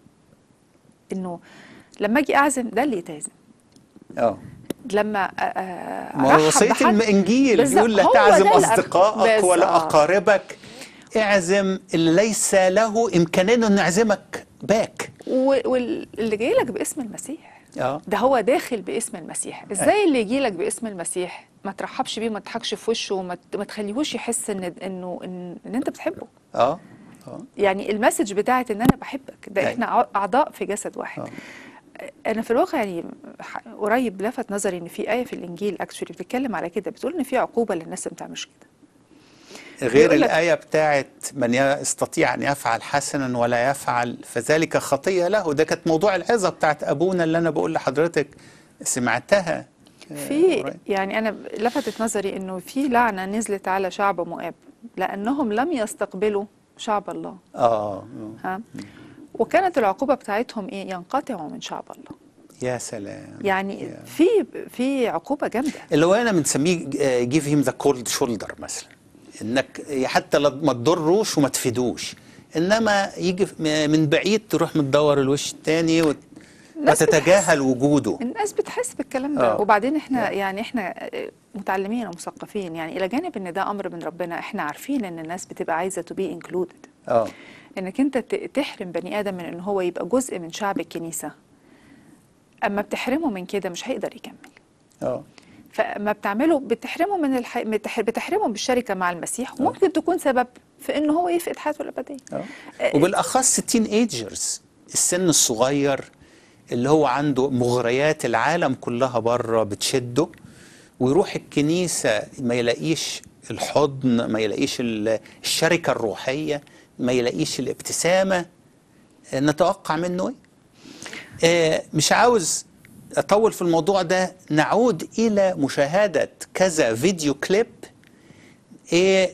انه لما اجي اعزم ده اللي يتعزم اه لما أ- أ- ما هو أرحب وصية بحد- الإنجيل بالظبط، بيقول لا هو تعزم ده الأخ- أصدقائك ولا بالظبط. أقاربك اعزم اللي ليس له إمكانية إنه يعزمك باك و- واللي جاي لك باسم المسيح اه ده هو داخل باسم المسيح ازاي اللي يجي لك باسم المسيح ما ترحبش بيه وما تضحكش في وشه وما ت- ما تخليهوش يحس ان انه ان, إن انت بتحبه اه يعني المسج بتاعت ان انا بحبك ده أيوة. احنا ع- اعضاء في جسد واحد انا في الواقع يعني ح- قريب لفت نظري ان في ايه في الانجيل اكشولي بتتكلم على كده بتقول ان في عقوبه للناس اللي ما بتعملش كده غير بيقول لك- الآية بتاعت من يستطيع أن يفعل حسنا ولا يفعل فذلك خطية له ده كانت موضوع العظة بتاعت أبونا اللي أنا بقول لحضرتك سمعتها في يعني انا لفتت نظري انه في لعنه نزلت على شعب مؤاب لانهم لم يستقبلوا شعب الله آه ها وكانت العقوبه بتاعتهم ايه ينقطعوا من شعب الله يا سلام يعني في في عقوبه جامده اللي هو أنا بنسميه جيف هيم ذا كولد شولدر مثلا إنك حتى لا- ما تضروش وما تفيدوش إنما يجي من بعيد تروح متدور الوش التاني وت- الناس وتتجاهل وجوده الناس بتحس بالكلام ده آه. وبعدين احنا يعني احنا متعلمين ومثقفين يعني الى جانب ان ده امر من ربنا احنا عارفين ان الناس بتبقى عايزه تو بي انكلودد اه انك انت ت- تحرم بني ادم من ان هو يبقى جزء من شعب الكنيسه اما بتحرمه من كده مش هيقدر يكمل اه فما بتعمله بتحرمه من الح... بتح- بتحرمه بالشركه مع المسيح وممكن تكون سبب في ان هو يفقد حياته الابديه وبالاخص التين ايجرز السن الصغير اللي هو عنده مغريات العالم كلها بره بتشده ويروح الكنيسه ما يلاقيش الحضن ما يلاقيش ال- الشركه الروحيه ما يلاقيش الابتسامه آه، نتوقع منه ايه آه، مش عاوز اطول في الموضوع ده نعود الى مشاهده كذا فيديو كليب ايه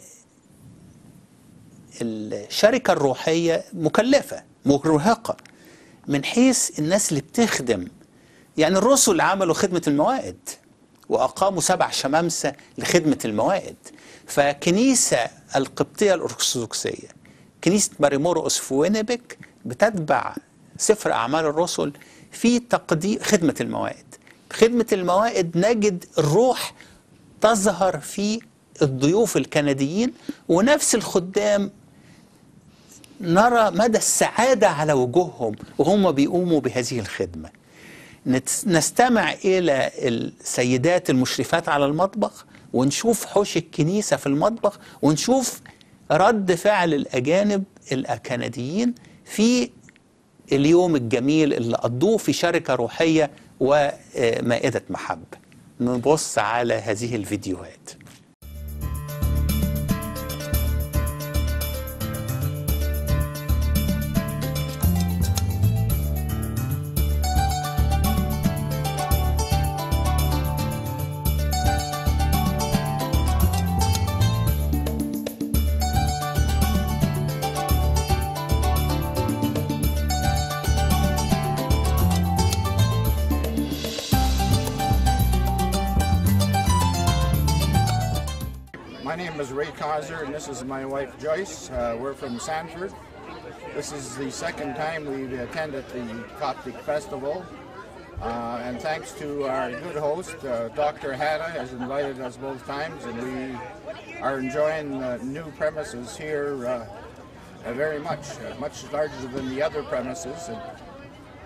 الشركة الروحية مكلفة مرهقة من حيث الناس اللي بتخدم يعني الرسل عملوا خدمة الموائد وأقاموا سبع شمامسة لخدمة الموائد فكنيسة القبطية الأرثوذكسية كنيسة ماريمورغوس في وينيبك بتتبع سفر أعمال الرسل في تقديم خدمة الموائد خدمة الموائد نجد الروح تظهر في الضيوف الكنديين ونفس الخدام نرى مدى السعادة على وجوههم وهم بيقوموا بهذه الخدمة نتس- نستمع إلى السيدات المشرفات على المطبخ ونشوف حوش الكنيسة في المطبخ ونشوف رد فعل الأجانب الكنديين في اليوم الجميل اللي قضوه في شركة روحية ومائدة محبة نبص على هذه الفيديوهات My name is Ray Kaiser, and this is my wife Joyce. Uh, we're from Sanford. This is the second time we've attended the Coptic Festival. Uh, and thanks to our good host, uh, Dr. Hannah, has invited us both times, and we are enjoying uh, new premises here uh, uh, very much, uh, much larger than the other premises. And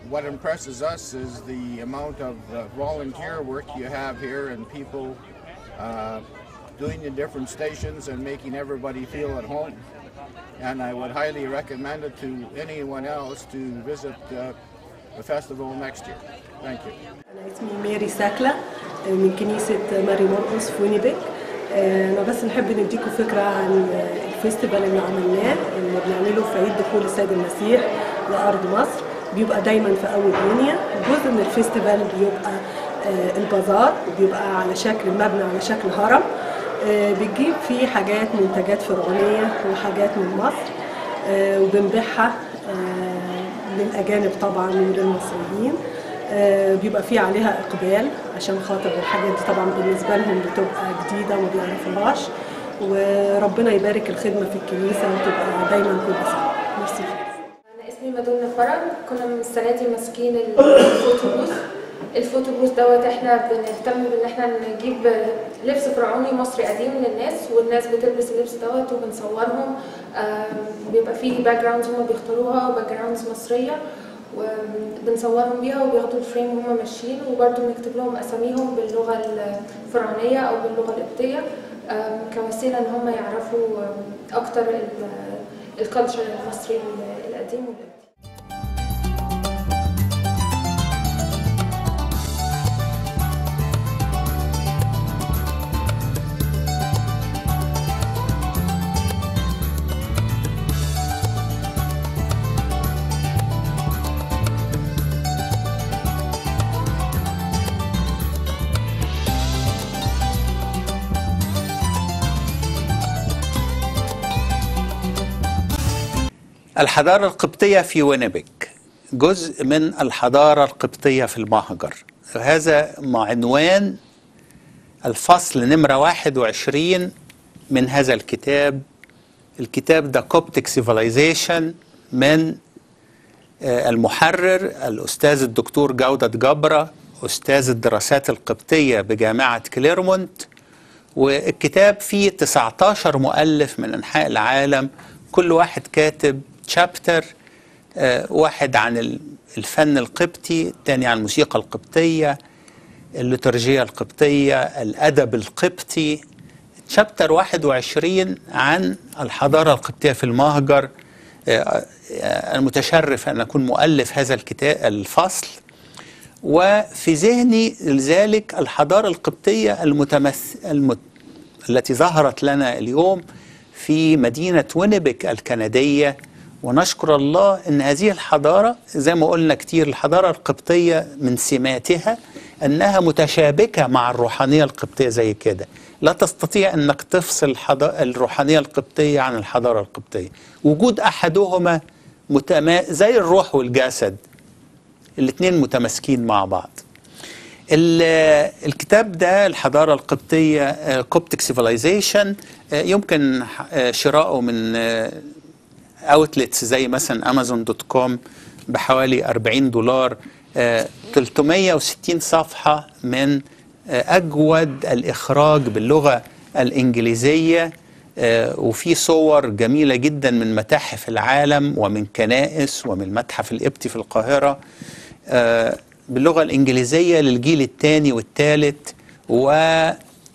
what impresses us is the amount of uh, volunteer work you have here and people uh, doing the different stations and making everybody feel at home. And I would highly recommend it to anyone else to visit uh, the festival next year. Thank you. أنا اسمي ماري ساكلة من كنيسة ماري مرقس في وينيبيك أنا بس نحب نديكم فكرة عن الفيستيفال اللي عملناه اللي بنعمله في عيد دخول السيد المسيح لأرض مصر بيبقى دايما في أول يونيو جزء من الفيستيفال بيبقى آه، البازار بيبقى على شكل مبنى على شكل هرم آه، بتجيب فيه حاجات منتجات فرعونية وحاجات من مصر آه، وبنبيعها آه، للأجانب طبعا وللمصريين آه، بيبقى فيه عليها إقبال عشان خاطر الحاجات دي طبعا بالنسبة لهم بتبقى جديدة وما بيعرفوهاش وربنا يبارك الخدمة في الكنيسة وتبقى دايما كل سنة ميرسي أنا اسمي مدونة فرج كنا من السنة دي ماسكين الفوتو بوث الفوتو بوث دوت احنا بنهتم بان احنا نجيب لبس فرعوني مصري قديم للناس والناس بتلبس اللبس دوت وبنصورهم آم، بيبقى فيه باك جراوندز هم بيختاروها وباك جراوندز مصرية وبنصورهم بيها وبياخدوا الفريم وهم ماشيين وبرضه بنكتب لهم اساميهم باللغة الفرعونية او باللغة القبطية آم، كوسيلة ان هم يعرفوا آم، اكتر الكالتشر المصري القديم والقديم الحضارة القبطية في وينيبيك جزء من الحضارة القبطية في المهجر هذا عنوان الفصل نمرة 21 من هذا الكتاب الكتاب ده كوبتك سيفيلايزيشن من آه، المحرر الأستاذ الدكتور جودة جبرة أستاذ الدراسات القبطية بجامعة كليرمونت والكتاب فيه 19 مؤلف من أنحاء العالم كل واحد كاتب شابتر واحد عن ال- الفن القبطي الثاني عن الموسيقى القبطية الليتورجية القبطية الأدب القبطي شابتر 21 عن الحضارة القبطية في المهجر آه، آه، أنا متشرف أن أكون مؤلف هذا الكتاب الفصل وفي ذهني لذلك الحضارة القبطية المتمث... المت... التي ظهرت لنا اليوم في مدينة وينيبيك الكندية ونشكر الله أن هذه الحضارة زي ما قلنا كتير الحضارة القبطية من سماتها أنها متشابكة مع الروحانية القبطية زي كده لا تستطيع أنك تفصل الحض... الروحانية القبطية عن الحضارة القبطية وجود أحدهما متما... زي الروح والجسد الاثنين متماسكين مع بعض ال- الكتاب ده الحضارة القبطية كوبتك سيفيلايزيشن يمكن آه، شراؤه من اوتلتس زي مثلا امازون دوت كوم بحوالي 40 دولار آه، 360 صفحة من آه، أجود الإخراج باللغة الإنجليزية آه، وفي صور جميلة جدا من متاحف العالم ومن كنائس ومن المتحف القبطي في القاهرة آه، باللغة الإنجليزية للجيل الثاني والثالث وأول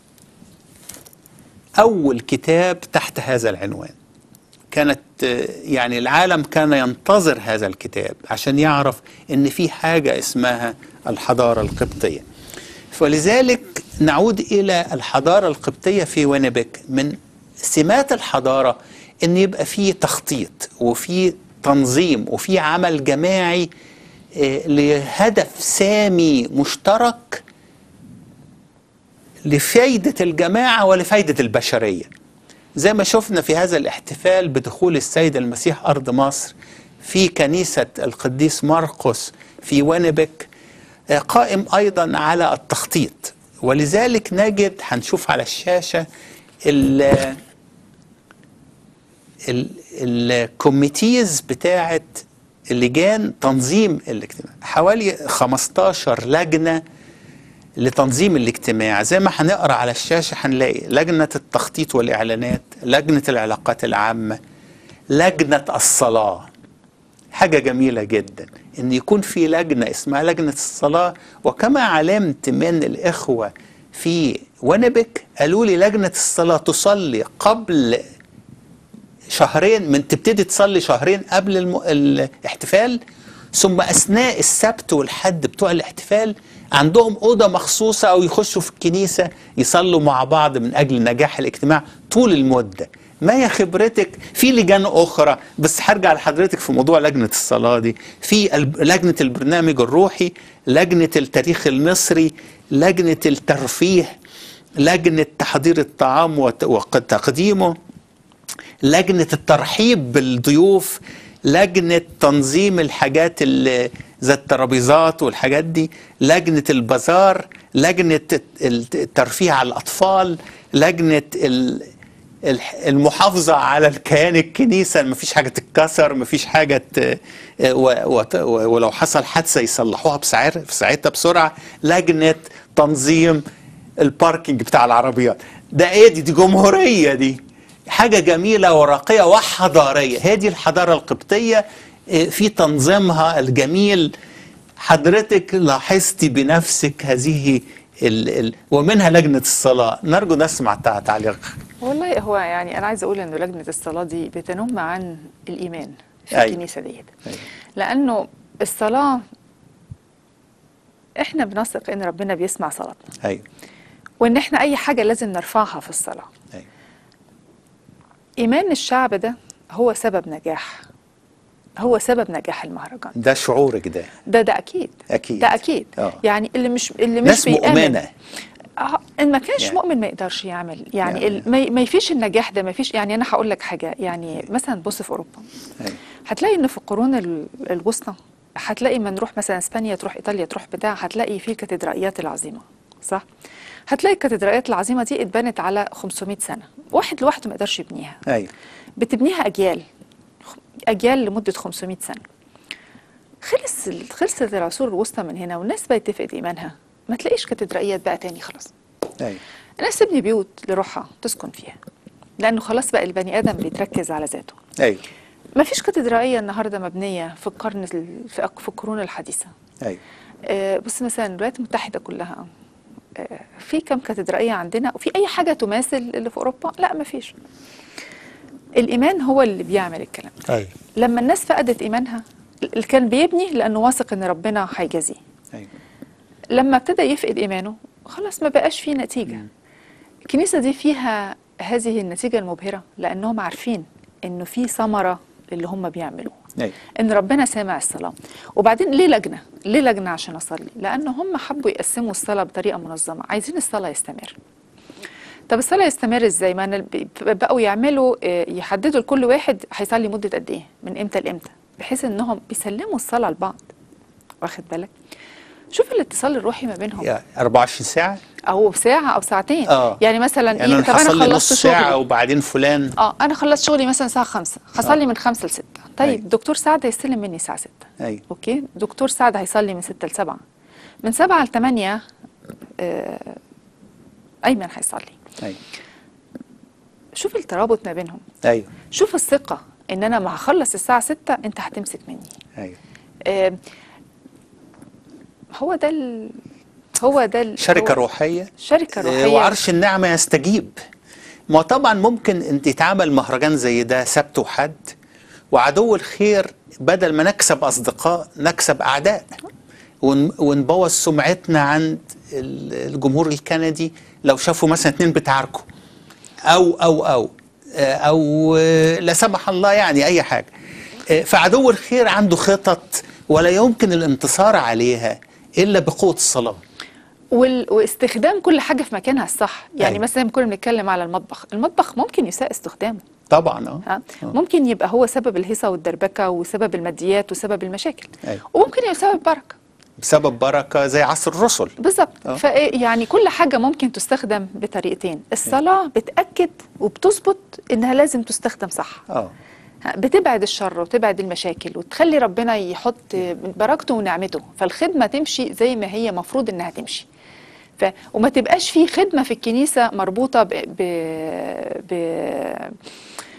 كتاب تحت هذا العنوان كانت آه، يعني العالم كان ينتظر هذا الكتاب عشان يعرف ان في حاجه اسمها الحضاره القبطيه ولذلك نعود الى الحضاره القبطيه في وينيبيك من سمات الحضاره ان يبقى في تخطيط وفي تنظيم وفي عمل جماعي آه، لهدف سامي مشترك لفايده الجماعه ولفايده البشريه زي ما شفنا في هذا الاحتفال بدخول السيد المسيح أرض مصر في كنيسة القديس مرقس في وينيبيك آه، قائم أيضا على التخطيط ولذلك نجد هنشوف على الشاشة ال ال- الكوميتيز بتاعت اللجان تنظيم الاجتماع حوالي 15 لجنه لتنظيم الاجتماع زي ما هنقرا على الشاشه هنلاقي لجنه التخطيط والاعلانات لجنه العلاقات العامه لجنه الصلاه حاجة جميلة جدا ان يكون في لجنة اسمها لجنة الصلاة وكما علمت من الاخوة في ونبك قالوا لي لجنة الصلاة تصلي قبل شهرين من تبتدي تصلي شهرين قبل الم... الاحتفال ثم اثناء السبت والحد بتوع الاحتفال عندهم اوضه مخصوصه او يخشوا في الكنيسه يصلوا مع بعض من اجل نجاح الاجتماع طول المده ما هي خبرتك في لجان اخرى بس هرجع لحضرتك في موضوع لجنه الصلاه دي في الب- لجنه البرنامج الروحي لجنه التاريخ المصري لجنه الترفيه لجنه تحضير الطعام وت- وتقديمه لجنة الترحيب بالضيوف لجنة تنظيم الحاجات ال- زي الترابيزات والحاجات دي لجنة البازار لجنة الت- الترفيه على الأطفال لجنة ال- الح- المحافظة على الكيان الكنيسة ما فيش حاجة تتكسر ما فيش حاجة ت- و- وت- و- ولو حصل حادثة يصلحوها بسعر في ساعتها بسرعة لجنة تنظيم الباركينج بتاع العربيات ده ايه دي دي جمهورية دي حاجة جميلة وراقية وحضارية هي دي الحضارة القبطية إيه، في تنظيمها الجميل حضرتك لاحظتي بنفسك هذه ال ال ومنها لجنة الصلاة نرجو نسمع تع- تعليق والله هو يعني انا عايزه اقول انه لجنه الصلاه دي بتنم عن الايمان في أيوة. الكنيسه ديت لانه الصلاه احنا بنثق ان ربنا بيسمع صلاتنا أيوة وان احنا اي حاجه لازم نرفعها في الصلاه أيوة. ايمان الشعب ده هو سبب نجاح هو سبب نجاح المهرجان ده شعورك ده ده ده اكيد أكيد ده اكيد آه. يعني اللي مش اللي مش ناس بيآمن مؤمنة اه ان ما كانش يعني. مؤمن ما يقدرش يعمل يعني, يعني. يعني ما ما فيش النجاح ده ما فيش يعني انا هقول لك حاجه يعني مثلا بص في اوروبا أيوة. هتلاقي ان في القرون ال- الوسطى هتلاقي ما نروح مثلا اسبانيا تروح ايطاليا تروح بتاع هتلاقي في الكاتدرائيات العظيمه صح هتلاقي الكاتدرائيات العظيمه دي اتبنت على 500 سنه واحد لوحده ما يقدرش يبنيها أيوة بتبنيها اجيال اجيال لمده 500 سنه خلص ال- خلصت العصور الوسطى من هنا والناس بقت تفقد ايمانها ما تلاقيش كاتدرائيات بقى تاني خلاص أيوة الناس تبني بيوت لروحها تسكن فيها لانه خلاص بقى البني ادم بيتركز على ذاته أيوة ما فيش كاتدرائيه النهارده مبنيه في القرن ال- في أق- في القرون الحديثه أيوة آه، بص مثلا الولايات المتحده كلها آه، في كم كاتدرائيه عندنا وفي اي حاجه تماثل اللي في اوروبا لا ما فيش الايمان هو اللي بيعمل الكلام أيوة لما الناس فقدت ايمانها اللي كان بيبني لانه واثق ان ربنا هيجازيه أيوة لما ابتدى يفقد ايمانه خلاص ما بقاش فيه نتيجه الكنيسه دي فيها هذه النتيجه المبهره لانهم عارفين انه في ثمره للي هم بيعملوه أيوة ان ربنا سامع الصلاه وبعدين ليه لجنه ليه لجنه عشان اصلي لان هم حبوا يقسموا الصلاه بطريقه منظمه عايزين الصلاه يستمر طب الصلاه يستمر ازاي ما أنا ب- بقوا يعملوا آه، يحددوا لكل واحد هيصلي مده قد ايه من امتى لامتى بحيث انهم بيسلموا الصلاه لبعض واخد بالك شوف الاتصال الروحي ما بينهم يعني 24 ساعة او ساعه او ساعتين آه. يعني مثلا يعني ايه أنا طب انا هصلي خلصت نص ساعة شغلي وبعدين فلان اه انا خلصت شغلي مثلا الساعه 5 هصلي آه. من 5 ل 6 طيب أيوة. دكتور سعد هيستلم مني الساعه 6 أيوة اوكي دكتور سعد هيصلي من 6 ل 7 من 7 ل 8 آه ايمن هيصلي أيوة شوف الترابط ما بينهم أيوة شوف الثقه ان انا ما هخلص الساعه 6 انت هتمسك مني أيوة آه هو ده ال... هو ده ال... شركة هو روحية شركه آه، روحيه وعرش النعمة يستجيب ما طبعا ممكن انت يتعمل مهرجان زي ده سبت وحد وعدو الخير بدل ما نكسب أصدقاء نكسب أعداء ون- ونبوظ سمعتنا عند ال- الجمهور الكندي لو شافوا مثلا اتنين بتعاركوا أو أو أو آه، أو آه، لا سمح الله يعني أي حاجة آه، فعدو الخير عنده خطط ولا يمكن الانتصار عليها إلا بقوة الصلاة وال... واستخدام كل حاجه في مكانها الصح يعني أيوة. مثلا كنا بنتكلم على المطبخ المطبخ ممكن يساء استخدامه طبعا اه ها ممكن يبقى هو سبب الهيصه والدربكه وسبب الماديات وسبب المشاكل أيوة. وممكن يبقى سبب بركه بسبب بركة زي عصر الرسل بالظبط آه. فيعني كل حاجه ممكن تستخدم بطريقتين الصلاه بتاكد وبتثبت انها لازم تستخدم صح اه ها، بتبعد الشر وتبعد المشاكل وتخلي ربنا يحط بركته ونعمته فالخدمه تمشي زي ما هي مفروض انها تمشي ف... وما تبقاش في خدمه في الكنيسه مربوطه ب... ب... ب...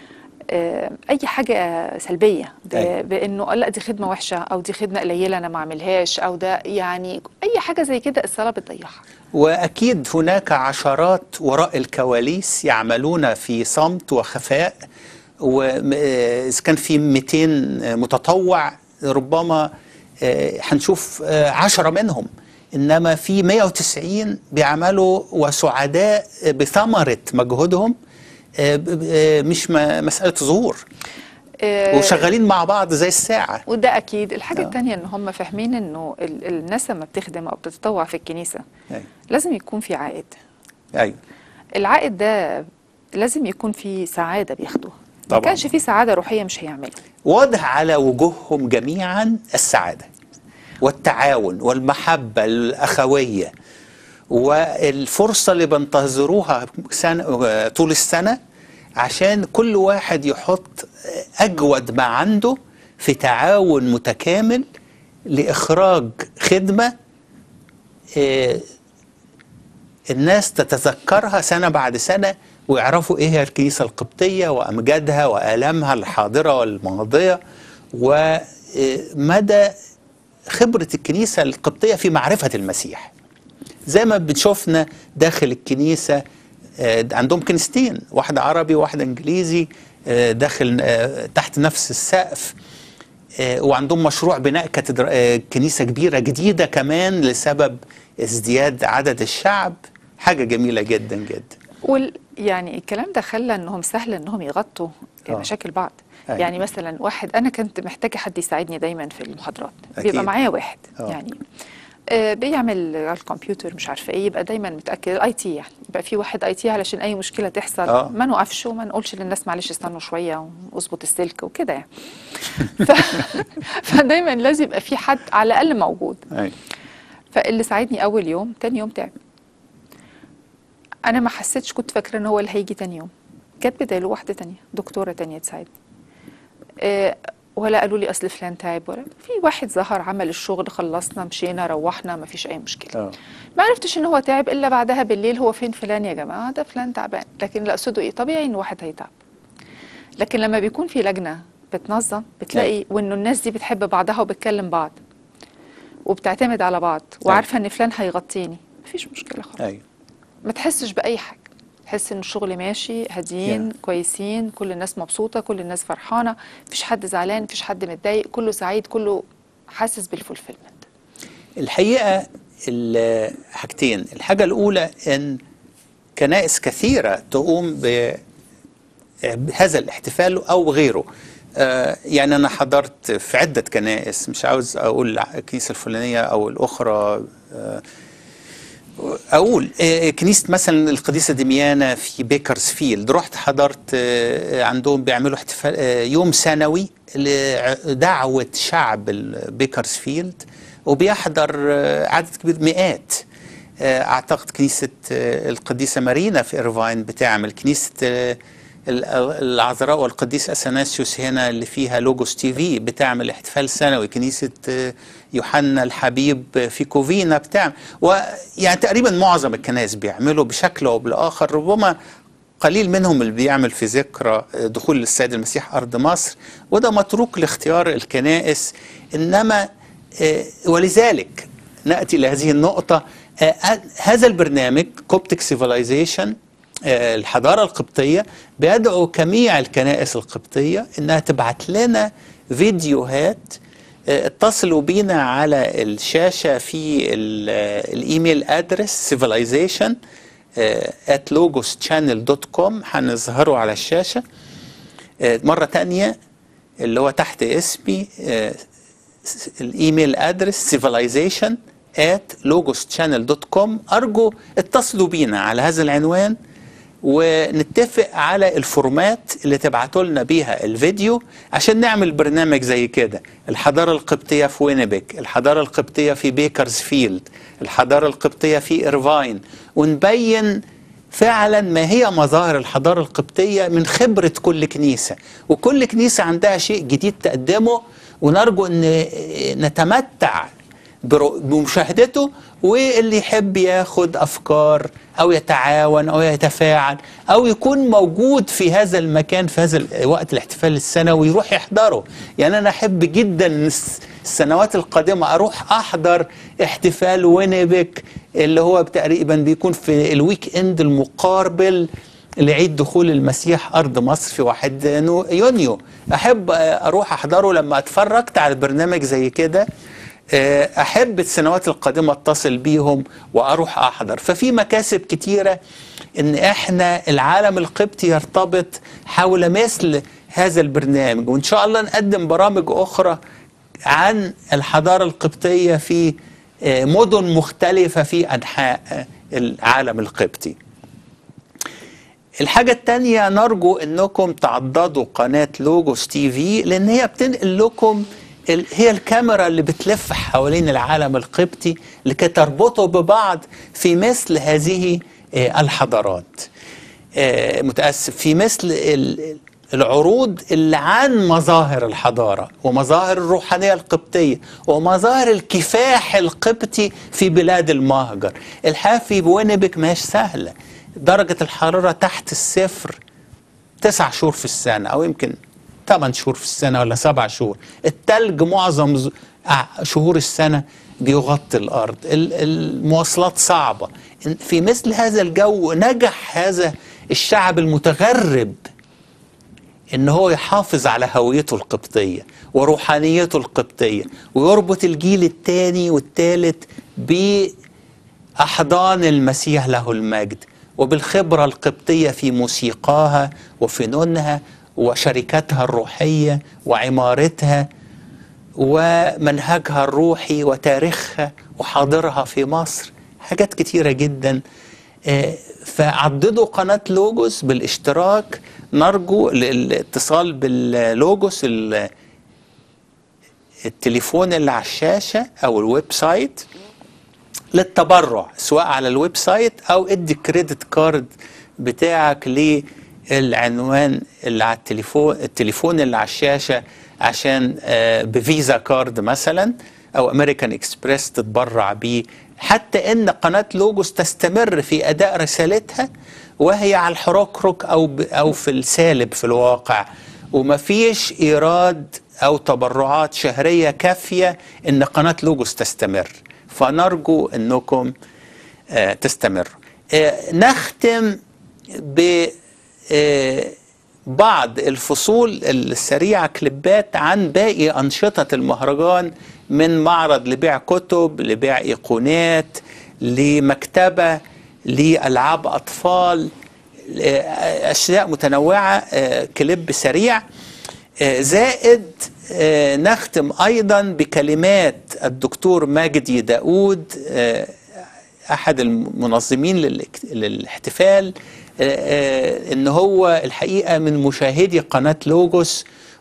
آه، اي حاجه سلبيه ب- أيوة. بانه لا دي خدمه وحشه او دي خدمه قليله انا ما اعملهاش او ده يعني اي حاجه زي كده الصلاه بتضيعها واكيد هناك عشرات وراء الكواليس يعملون في صمت وخفاء واذا كان في 200 متطوع ربما آه، هنشوف آه، عشرة منهم انما في 190 بيعملوا وسعداء بثمره مجهودهم آه، ب- ب- آه، مش م- مساله ظهور آه، وشغالين مع بعض زي الساعه وده اكيد الحاجه آه. الثانيه ان هم فاهمين انه ال- الناس لما بتخدم او بتتطوع في الكنيسه أيوة. لازم يكون في عائد ايوه العائد ده لازم يكون في سعاده بياخدوها ما طبعاً. كانش في سعاده روحيه مش هيعملوا واضح على وجوههم جميعا السعادة والتعاون والمحبة الأخوية والفرصة اللي بنتظروها سنة طول السنة عشان كل واحد يحط أجود ما عنده في تعاون متكامل لإخراج خدمة آه، الناس تتذكرها سنة بعد سنة ويعرفوا ايه هي الكنيسة القبطية وأمجادها وآلامها الحاضرة والماضية ومدى خبرة الكنيسة القبطية في معرفة المسيح زي ما بنشوفنا داخل الكنيسة آه، عندهم كنيستين واحدة عربي وواحدة إنجليزي آه، داخل آه، تحت نفس السقف آه، وعندهم مشروع بناء كاتدرا... آه، كنيسة كبيرة جديدة كمان لسبب ازدياد عدد الشعب حاجة جميلة جدا جدا وال يعني الكلام ده خلى انهم سهل انهم يغطوا آه. مشاكل بعض أيوة. يعني مثلا واحد انا كنت محتاجه حد يساعدني دايما في المحاضرات أكيد. بيبقى معايا واحد آه. يعني آه بيعمل على الكمبيوتر مش عارفه ايه يبقى دايما متاكد الاي تي يعني يبقى في واحد اي تي علشان اي مشكله تحصل آه. ما نوقفش وما نقولش للناس معلش استنوا شويه واظبط السلك وكده يعني ف... فدايما لازم يبقى في حد على الاقل موجود أيوة. فاللي ساعدني اول يوم تاني يوم تعب انا ما حسيتش كنت فاكره ان هو اللي هيجي تاني يوم جت بداله واحده تانية دكتوره تانية تساعدني آه ولا قالوا لي اصل فلان تعب ولا في واحد ظهر عمل الشغل خلصنا مشينا روحنا ما فيش اي مشكله آه. ما عرفتش ان هو تعب الا بعدها بالليل هو فين فلان يا جماعه ده فلان تعبان لكن اللي اقصده ايه طبيعي ان واحد هيتعب لكن لما بيكون في لجنه بتنظم بتلاقي وانه الناس دي بتحب بعضها وبتكلم بعض وبتعتمد على بعض وعارفه ان فلان هيغطيني مفيش مشكله خالص أيوة. ما تحسش باي حاجه تحس ان الشغل ماشي هاديين كويسين كل الناس مبسوطه كل الناس فرحانه مفيش حد زعلان مفيش حد متضايق كله سعيد كله حاسس بالفولفيلمنت الحقيقة ال- حاجتين الحاجة الأولى أن كنائس كثيرة تقوم ب- بهذا الاحتفال أو غيره آه، يعني أنا حضرت في عدة كنائس مش عاوز أقول الكنيسة الفلانية أو الأخرى آه، اقول آه، كنيسه مثلا القديسه دميانه في بيكرسفيلد رحت حضرت آه، عندهم بيعملوا احتفال آه، يوم سنوي لدعوه شعب ال- بيكرسفيلد وبيحضر آه، عدد كبير مئات آه، اعتقد كنيسه آه، القديسه مارينا في ايرفاين بتعمل كنيسه آه، ال- العذراء والقديس اثناسيوس هنا اللي فيها لوجوس تي في بتعمل احتفال سنوي كنيسه آه، يوحنا الحبيب في كوفينا بتعمل ويعني تقريبا معظم الكنائس بيعملوا بشكل او بالاخر ربما قليل منهم اللي بيعمل في ذكرى دخول السيد المسيح ارض مصر وده متروك لاختيار الكنائس انما آه، ولذلك ناتي لهذه النقطه آه، هذا البرنامج كوبتك سيفيلايزيشن الحضاره القبطيه بيدعو جميع الكنائس القبطيه انها تبعت لنا فيديوهات آه، اتصلوا بينا على الشاشه في ال- آه، الايميل ادرس civilization at logoschannel.com هنظهره على الشاشه آه، مره تانية اللي هو تحت اسمي آه، س- الايميل ادرس civilization at logoschannel.com ارجو اتصلوا بينا على هذا العنوان ونتفق على الفورمات اللي تبعتوا لنا بيها الفيديو عشان نعمل برنامج زي كده الحضارة القبطية في وينيبيك الحضارة القبطية في بيكرزفيلد الحضارة القبطية في إيرفاين ونبين فعلا ما هي مظاهر الحضارة القبطية من خبرة كل كنيسة وكل كنيسة عندها شيء جديد تقدمه ونرجو أن نتمتع برو- بمشاهدته واللي يحب ياخد افكار او يتعاون او يتفاعل او يكون موجود في هذا المكان في هذا ال- وقت الاحتفال السنوي يروح يحضره يعني انا احب جدا الس- السنوات القادمه اروح احضر احتفال وينيبك اللي هو تقريبا بيكون في الويك اند المقابل لعيد دخول المسيح ارض مصر في 1 ينو- يونيو احب اروح احضره لما اتفرجت على برنامج زي كده آه، احب السنوات القادمه اتصل بيهم واروح احضر ففي مكاسب كتيره ان احنا العالم القبطي يرتبط حول مثل هذا البرنامج وان شاء الله نقدم برامج اخرى عن الحضاره القبطيه في آه، مدن مختلفه في انحاء آه، العالم القبطي الحاجة التانية نرجو انكم تعضدوا قناة لوجوس تي في لان هي بتنقل لكم ال- هي الكاميرا اللي بتلف حوالين العالم القبطي لكي تربطوا ببعض في مثل هذه آه، الحضارات آه، متأسف في مثل ال- العروض اللي عن مظاهر الحضارة ومظاهر الروحانية القبطية ومظاهر الكفاح القبطي في بلاد المهجر الحياة في وينيبك ماهيش سهلة درجة الحرارة تحت الصفر تسع شهور في السنة أو يمكن ثمان شهور في السنة ولا سبع شهور التلج معظم ز- ع- شهور السنة بيغطي الأرض ال- المواصلات صعبة إن- في مثل هذا الجو نجح هذا الشعب المتغرب ان هو يحافظ على هويته القبطيه وروحانيته القبطيه ويربط الجيل الثاني والثالث باحضان المسيح له المجد وبالخبره القبطيه في موسيقاها وفنونها وشركاتها الروحيه وعمارتها ومنهجها الروحي وتاريخها وحاضرها في مصر حاجات كتيره جدا آه، فعضدوا قناة لوجوس بالاشتراك نرجو ال- الاتصال باللوجوس ال- التليفون اللي على الشاشة أو الويب سايت للتبرع سواء على الويب سايت أو ادي كريدت كارد بتاعك للعنوان اللي على التليفون التليفون اللي على الشاشة عشان آه، بفيزا كارد مثلا أو أمريكان إكسبريس تتبرع بيه حتى ان قناه لوجوس تستمر في اداء رسالتها وهي على الحركرك او ب- او في السالب في الواقع ومفيش ايراد او تبرعات شهريه كافيه ان قناه لوجوس تستمر فنرجو انكم آه، تستمروا آه، نختم ب آه، بعض الفصول السريعة كليبات عن باقي أنشطة المهرجان من معرض لبيع كتب لبيع إيقونات لمكتبة لألعاب أطفال آه، أشياء متنوعة آه، كليب سريع آه، زائد آه، نختم أيضا بكلمات الدكتور ماجدي داود آه، احد المنظمين للاك- للاحتفال آه، آه، ان هو الحقيقه من مشاهدي قناه لوجوس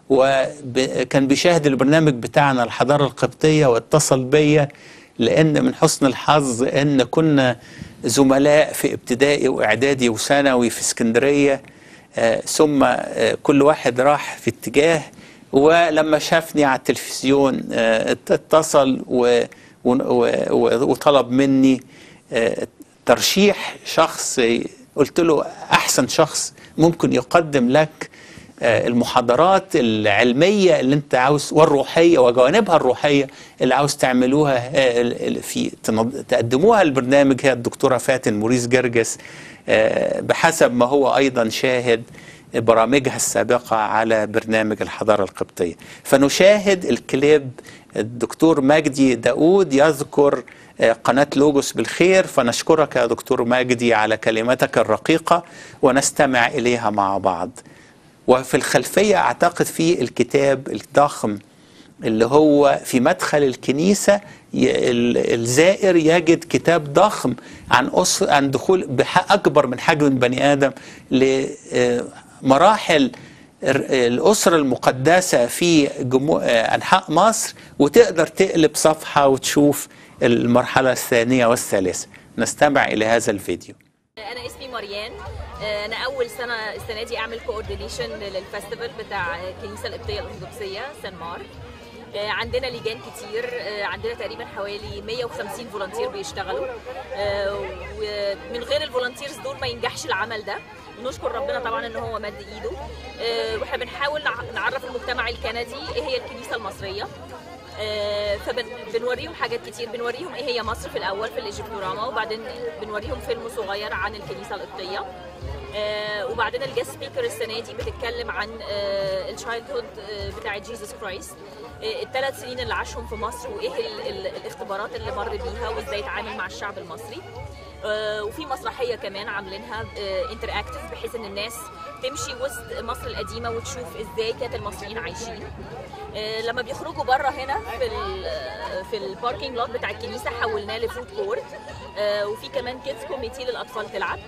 وكان بيشاهد البرنامج بتاعنا الحضاره القبطيه واتصل بيا لان من حسن الحظ ان كنا زملاء في ابتدائي واعدادي وثانوي في اسكندريه آه، ثم آه، كل واحد راح في اتجاه ولما شافني على التلفزيون آه، ات- اتصل و و- و- وطلب مني آه، ترشيح شخص قلت له احسن شخص ممكن يقدم لك آه، المحاضرات العلميه اللي انت عاوز والروحيه وجوانبها الروحيه اللي عاوز تعملوها آه، ال- ال- في تنض- تقدموها البرنامج هي الدكتوره فاتن موريس جرجس آه، بحسب ما هو ايضا شاهد برامجها السابقة على برنامج الحضارة القبطية فنشاهد الكليب الدكتور مجدي داود يذكر آه، قناة لوجوس بالخير فنشكرك يا دكتور مجدي على كلماتك الرقيقة ونستمع إليها مع بعض وفي الخلفية أعتقد في الكتاب الضخم اللي هو في مدخل الكنيسة ي- ال- الزائر يجد كتاب ضخم عن أسر عن دخول بح- أكبر من حجم البني آدم لمراحل الأسرة المقدسة في جمو... آه، أنحاء مصر وتقدر تقلب صفحة وتشوف المرحلة الثانية والثالثة نستمع إلى هذا الفيديو انا اسمي مريان آه، انا اول سنه السنه دي اعمل كوردينيشن للفestival بتاع الكنيسه القبطيه الارثوذكسيه سان مار آه، عندنا لجان كتير آه، عندنا تقريبا حوالي 150 فولنتير بيشتغلوا آه، ومن غير الفولنتيرز دول ما ينجحش العمل ده ونشكر ربنا طبعا ان هو مد ايده آه، واحنا بنحاول نع- نعرف المجتمع الكندي ايه هي الكنيسه المصريه فبنوريهم حاجات كتير بنوريهم ايه هي مصر في الاول في الايجيبتوراما وبعدين بنوريهم فيلم صغير عن الكنيسه القبطيه آه، وبعدين الجاست سبيكر السنه دي بتتكلم عن الشايلد هود بتاع جيسس كرايست الثلاث سنين اللي عاشهم في مصر وايه ال- ال- الاختبارات اللي مر بيها وازاي اتعامل مع الشعب المصري آه، وفي مسرحيه كمان عاملينها انتر اكتف بحيث ان الناس تمشي وسط مصر القديمه وتشوف ازاي كانت المصريين عايشين آه، لما بيخرجوا بره هنا في ال في الباركينج لوت بتاع الكنيسه حولناه لفود كورت آه، وفي كمان كيدز كوميتي للاطفال تلعب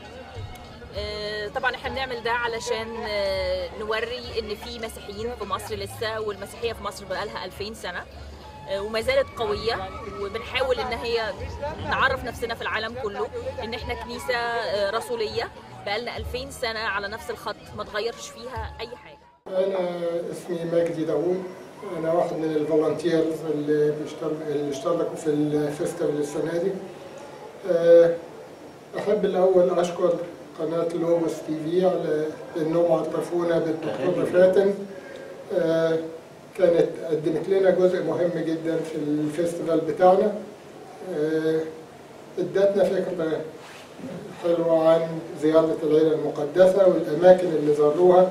آه، طبعا احنا بنعمل ده علشان آه، نوري ان في مسيحيين في مصر لسه والمسيحيه في مصر بقالها 2000 سنه آه، وما زالت قويه وبنحاول ان هي نعرف نفسنا في العالم كله ان احنا كنيسه آه، رسوليه بقالنا 2000 سنه على نفس الخط ما تغيرش فيها اي حاجه أنا اسمي مجدي داوود أنا واحد من الفولنتيرز اللي بيشتغل اللي اشتركوا في الفيستيفال السنة دي أه، أحب الأول أشكر قناة لوبوس تي في على إنهم عرفونا بالدكتور فاتن أه، كانت قدمت لنا جزء مهم جدا في الفيستيفال بتاعنا أه، ادتنا فكرة حلوة عن زيارة العيلة المقدسة والأماكن اللي زاروها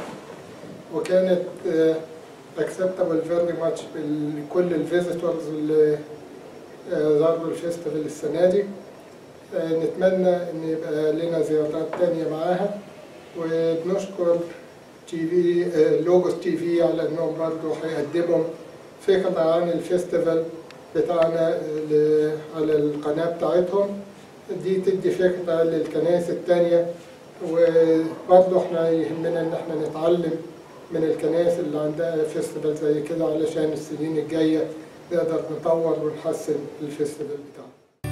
وكانت اكسبتابل فيري ماتش لكل الفيزيتورز اللي آه، زاروا الفيستيفال السنة دي آه، نتمنى ان يبقى لنا زيارات تانية معاها وبنشكر تي في آه، لوجوس تي في على انهم برضه هيقدموا فكرة عن الفيستيفال بتاعنا ل- على القناة بتاعتهم دي تدي فكرة للكنائس التانية وبرضه احنا يهمنا ان احنا نتعلم من الكنائس اللي عندها فيستيفال زي كده علشان السنين الجاية نقدر نطور ونحسن الفيستيفال بتاعنا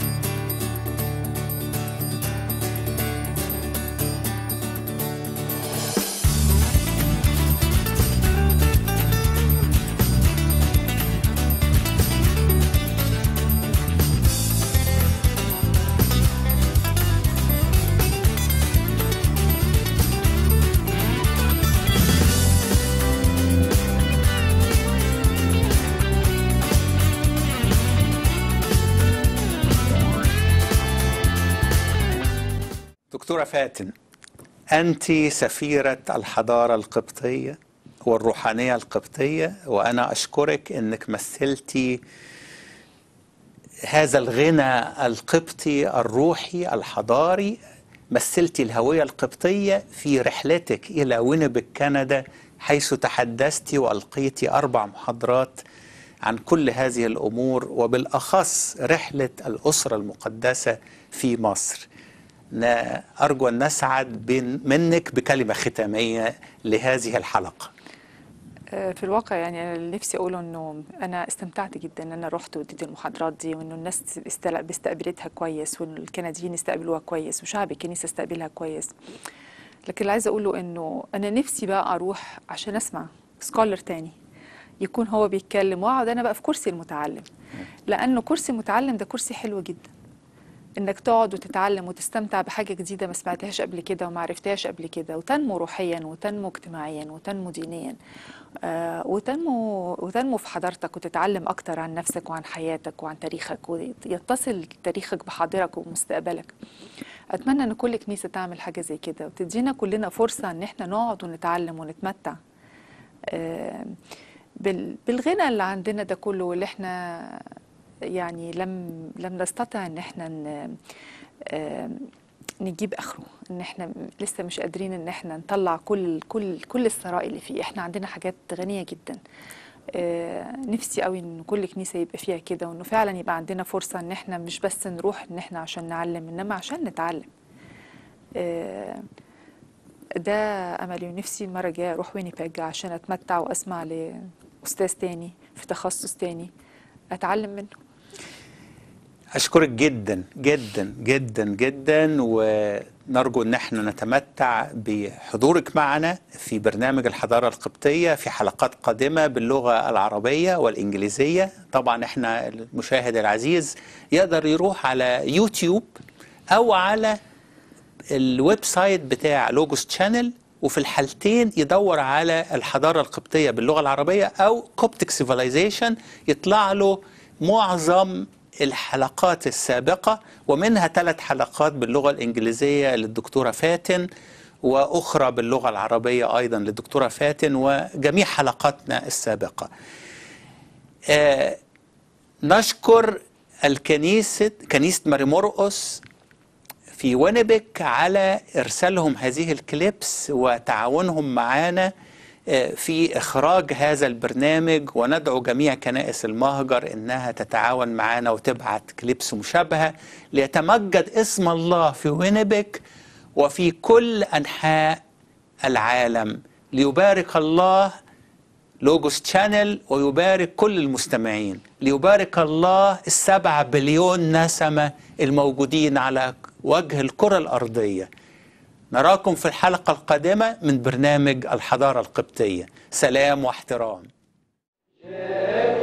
دكتورة فاتن أنت سفيرة الحضارة القبطية والروحانية القبطية وأنا أشكرك أنك مثلتي هذا الغنى القبطي الروحي الحضاري مثلتي الهوية القبطية في رحلتك إلى وينبك كندا حيث تحدثت وألقيت أربع محاضرات عن كل هذه الأمور وبالأخص رحلة الأسرة المقدسة في مصر ن- أرجو أن نسعد بين منك بكلمة ختامية لهذه الحلقة آه، في الواقع يعني أنا اللي نفسي اقوله انه انا استمتعت جدا ان انا رحت واديت المحاضرات دي وانه الناس استل- استقبلتها كويس وان الكنديين استقبلوها كويس وشعب الكنيسه استقبلها كويس لكن اللي عايزه اقوله انه انا نفسي بقى اروح عشان اسمع سكولر تاني يكون هو بيتكلم واقعد انا بقى في كرسي المتعلم لانه كرسي المتعلم ده كرسي حلو جدا انك تقعد وتتعلم وتستمتع بحاجه جديده ما سمعتهاش قبل كده وما عرفتهاش قبل كده وتنمو روحيا وتنمو اجتماعيا وتنمو دينيا آه وتنمو وتنمو في حضارتك وتتعلم اكتر عن نفسك وعن حياتك وعن تاريخك ويتصل تاريخك بحاضرك ومستقبلك اتمنى ان كل كنيسه تعمل حاجه زي كده وتدينا كلنا فرصه ان احنا نقعد ونتعلم ونتمتع آه بال- بالغنى اللي عندنا ده كله واللي احنا يعني لم لم نستطع ان احنا ن- آه، نجيب اخره ان احنا لسه مش قادرين ان احنا نطلع كل كل كل الثراء اللي فيه احنا عندنا حاجات غنيه جدا آه، نفسي قوي ان كل كنيسه يبقى فيها كده وانه فعلا يبقى عندنا فرصه ان احنا مش بس نروح ان احنا عشان نعلم انما عشان نتعلم آه، ده املي ونفسي المره الجايه اروح وينيبيج عشان اتمتع واسمع لاستاذ تاني في تخصص تاني اتعلم منه أشكرك جدا جدا جدا جدا و نرجو ان احنا نتمتع بحضورك معنا في برنامج الحضاره القبطيه في حلقات قادمه باللغه العربيه والانجليزيه طبعا احنا المشاهد العزيز يقدر يروح على يوتيوب او على الويب سايت بتاع لوجوس تشانل وفي الحالتين يدور على الحضاره القبطيه باللغه العربيه او كوبتك سيفيلايزيشن يطلع له معظم الحلقات السابقه ومنها ثلاث حلقات باللغه الانجليزيه للدكتوره فاتن واخرى باللغه العربيه ايضا للدكتوره فاتن وجميع حلقاتنا السابقه. آه نشكر الكنيسه كنيسه ماري مرقس في وينيبك على ارسالهم هذه الكليبس وتعاونهم معنا في اخراج هذا البرنامج وندعو جميع كنائس المهجر انها تتعاون معنا وتبعت كليبس مشابهه ليتمجد اسم الله في وينيبك وفي كل انحاء العالم ليبارك الله لوجوس تشانل ويبارك كل المستمعين ليبارك الله السبع بليون نسمه الموجودين على وجه الكرة الأرضية نراكم في الحلقة القادمة من برنامج الحضارة القبطية سلام واحترام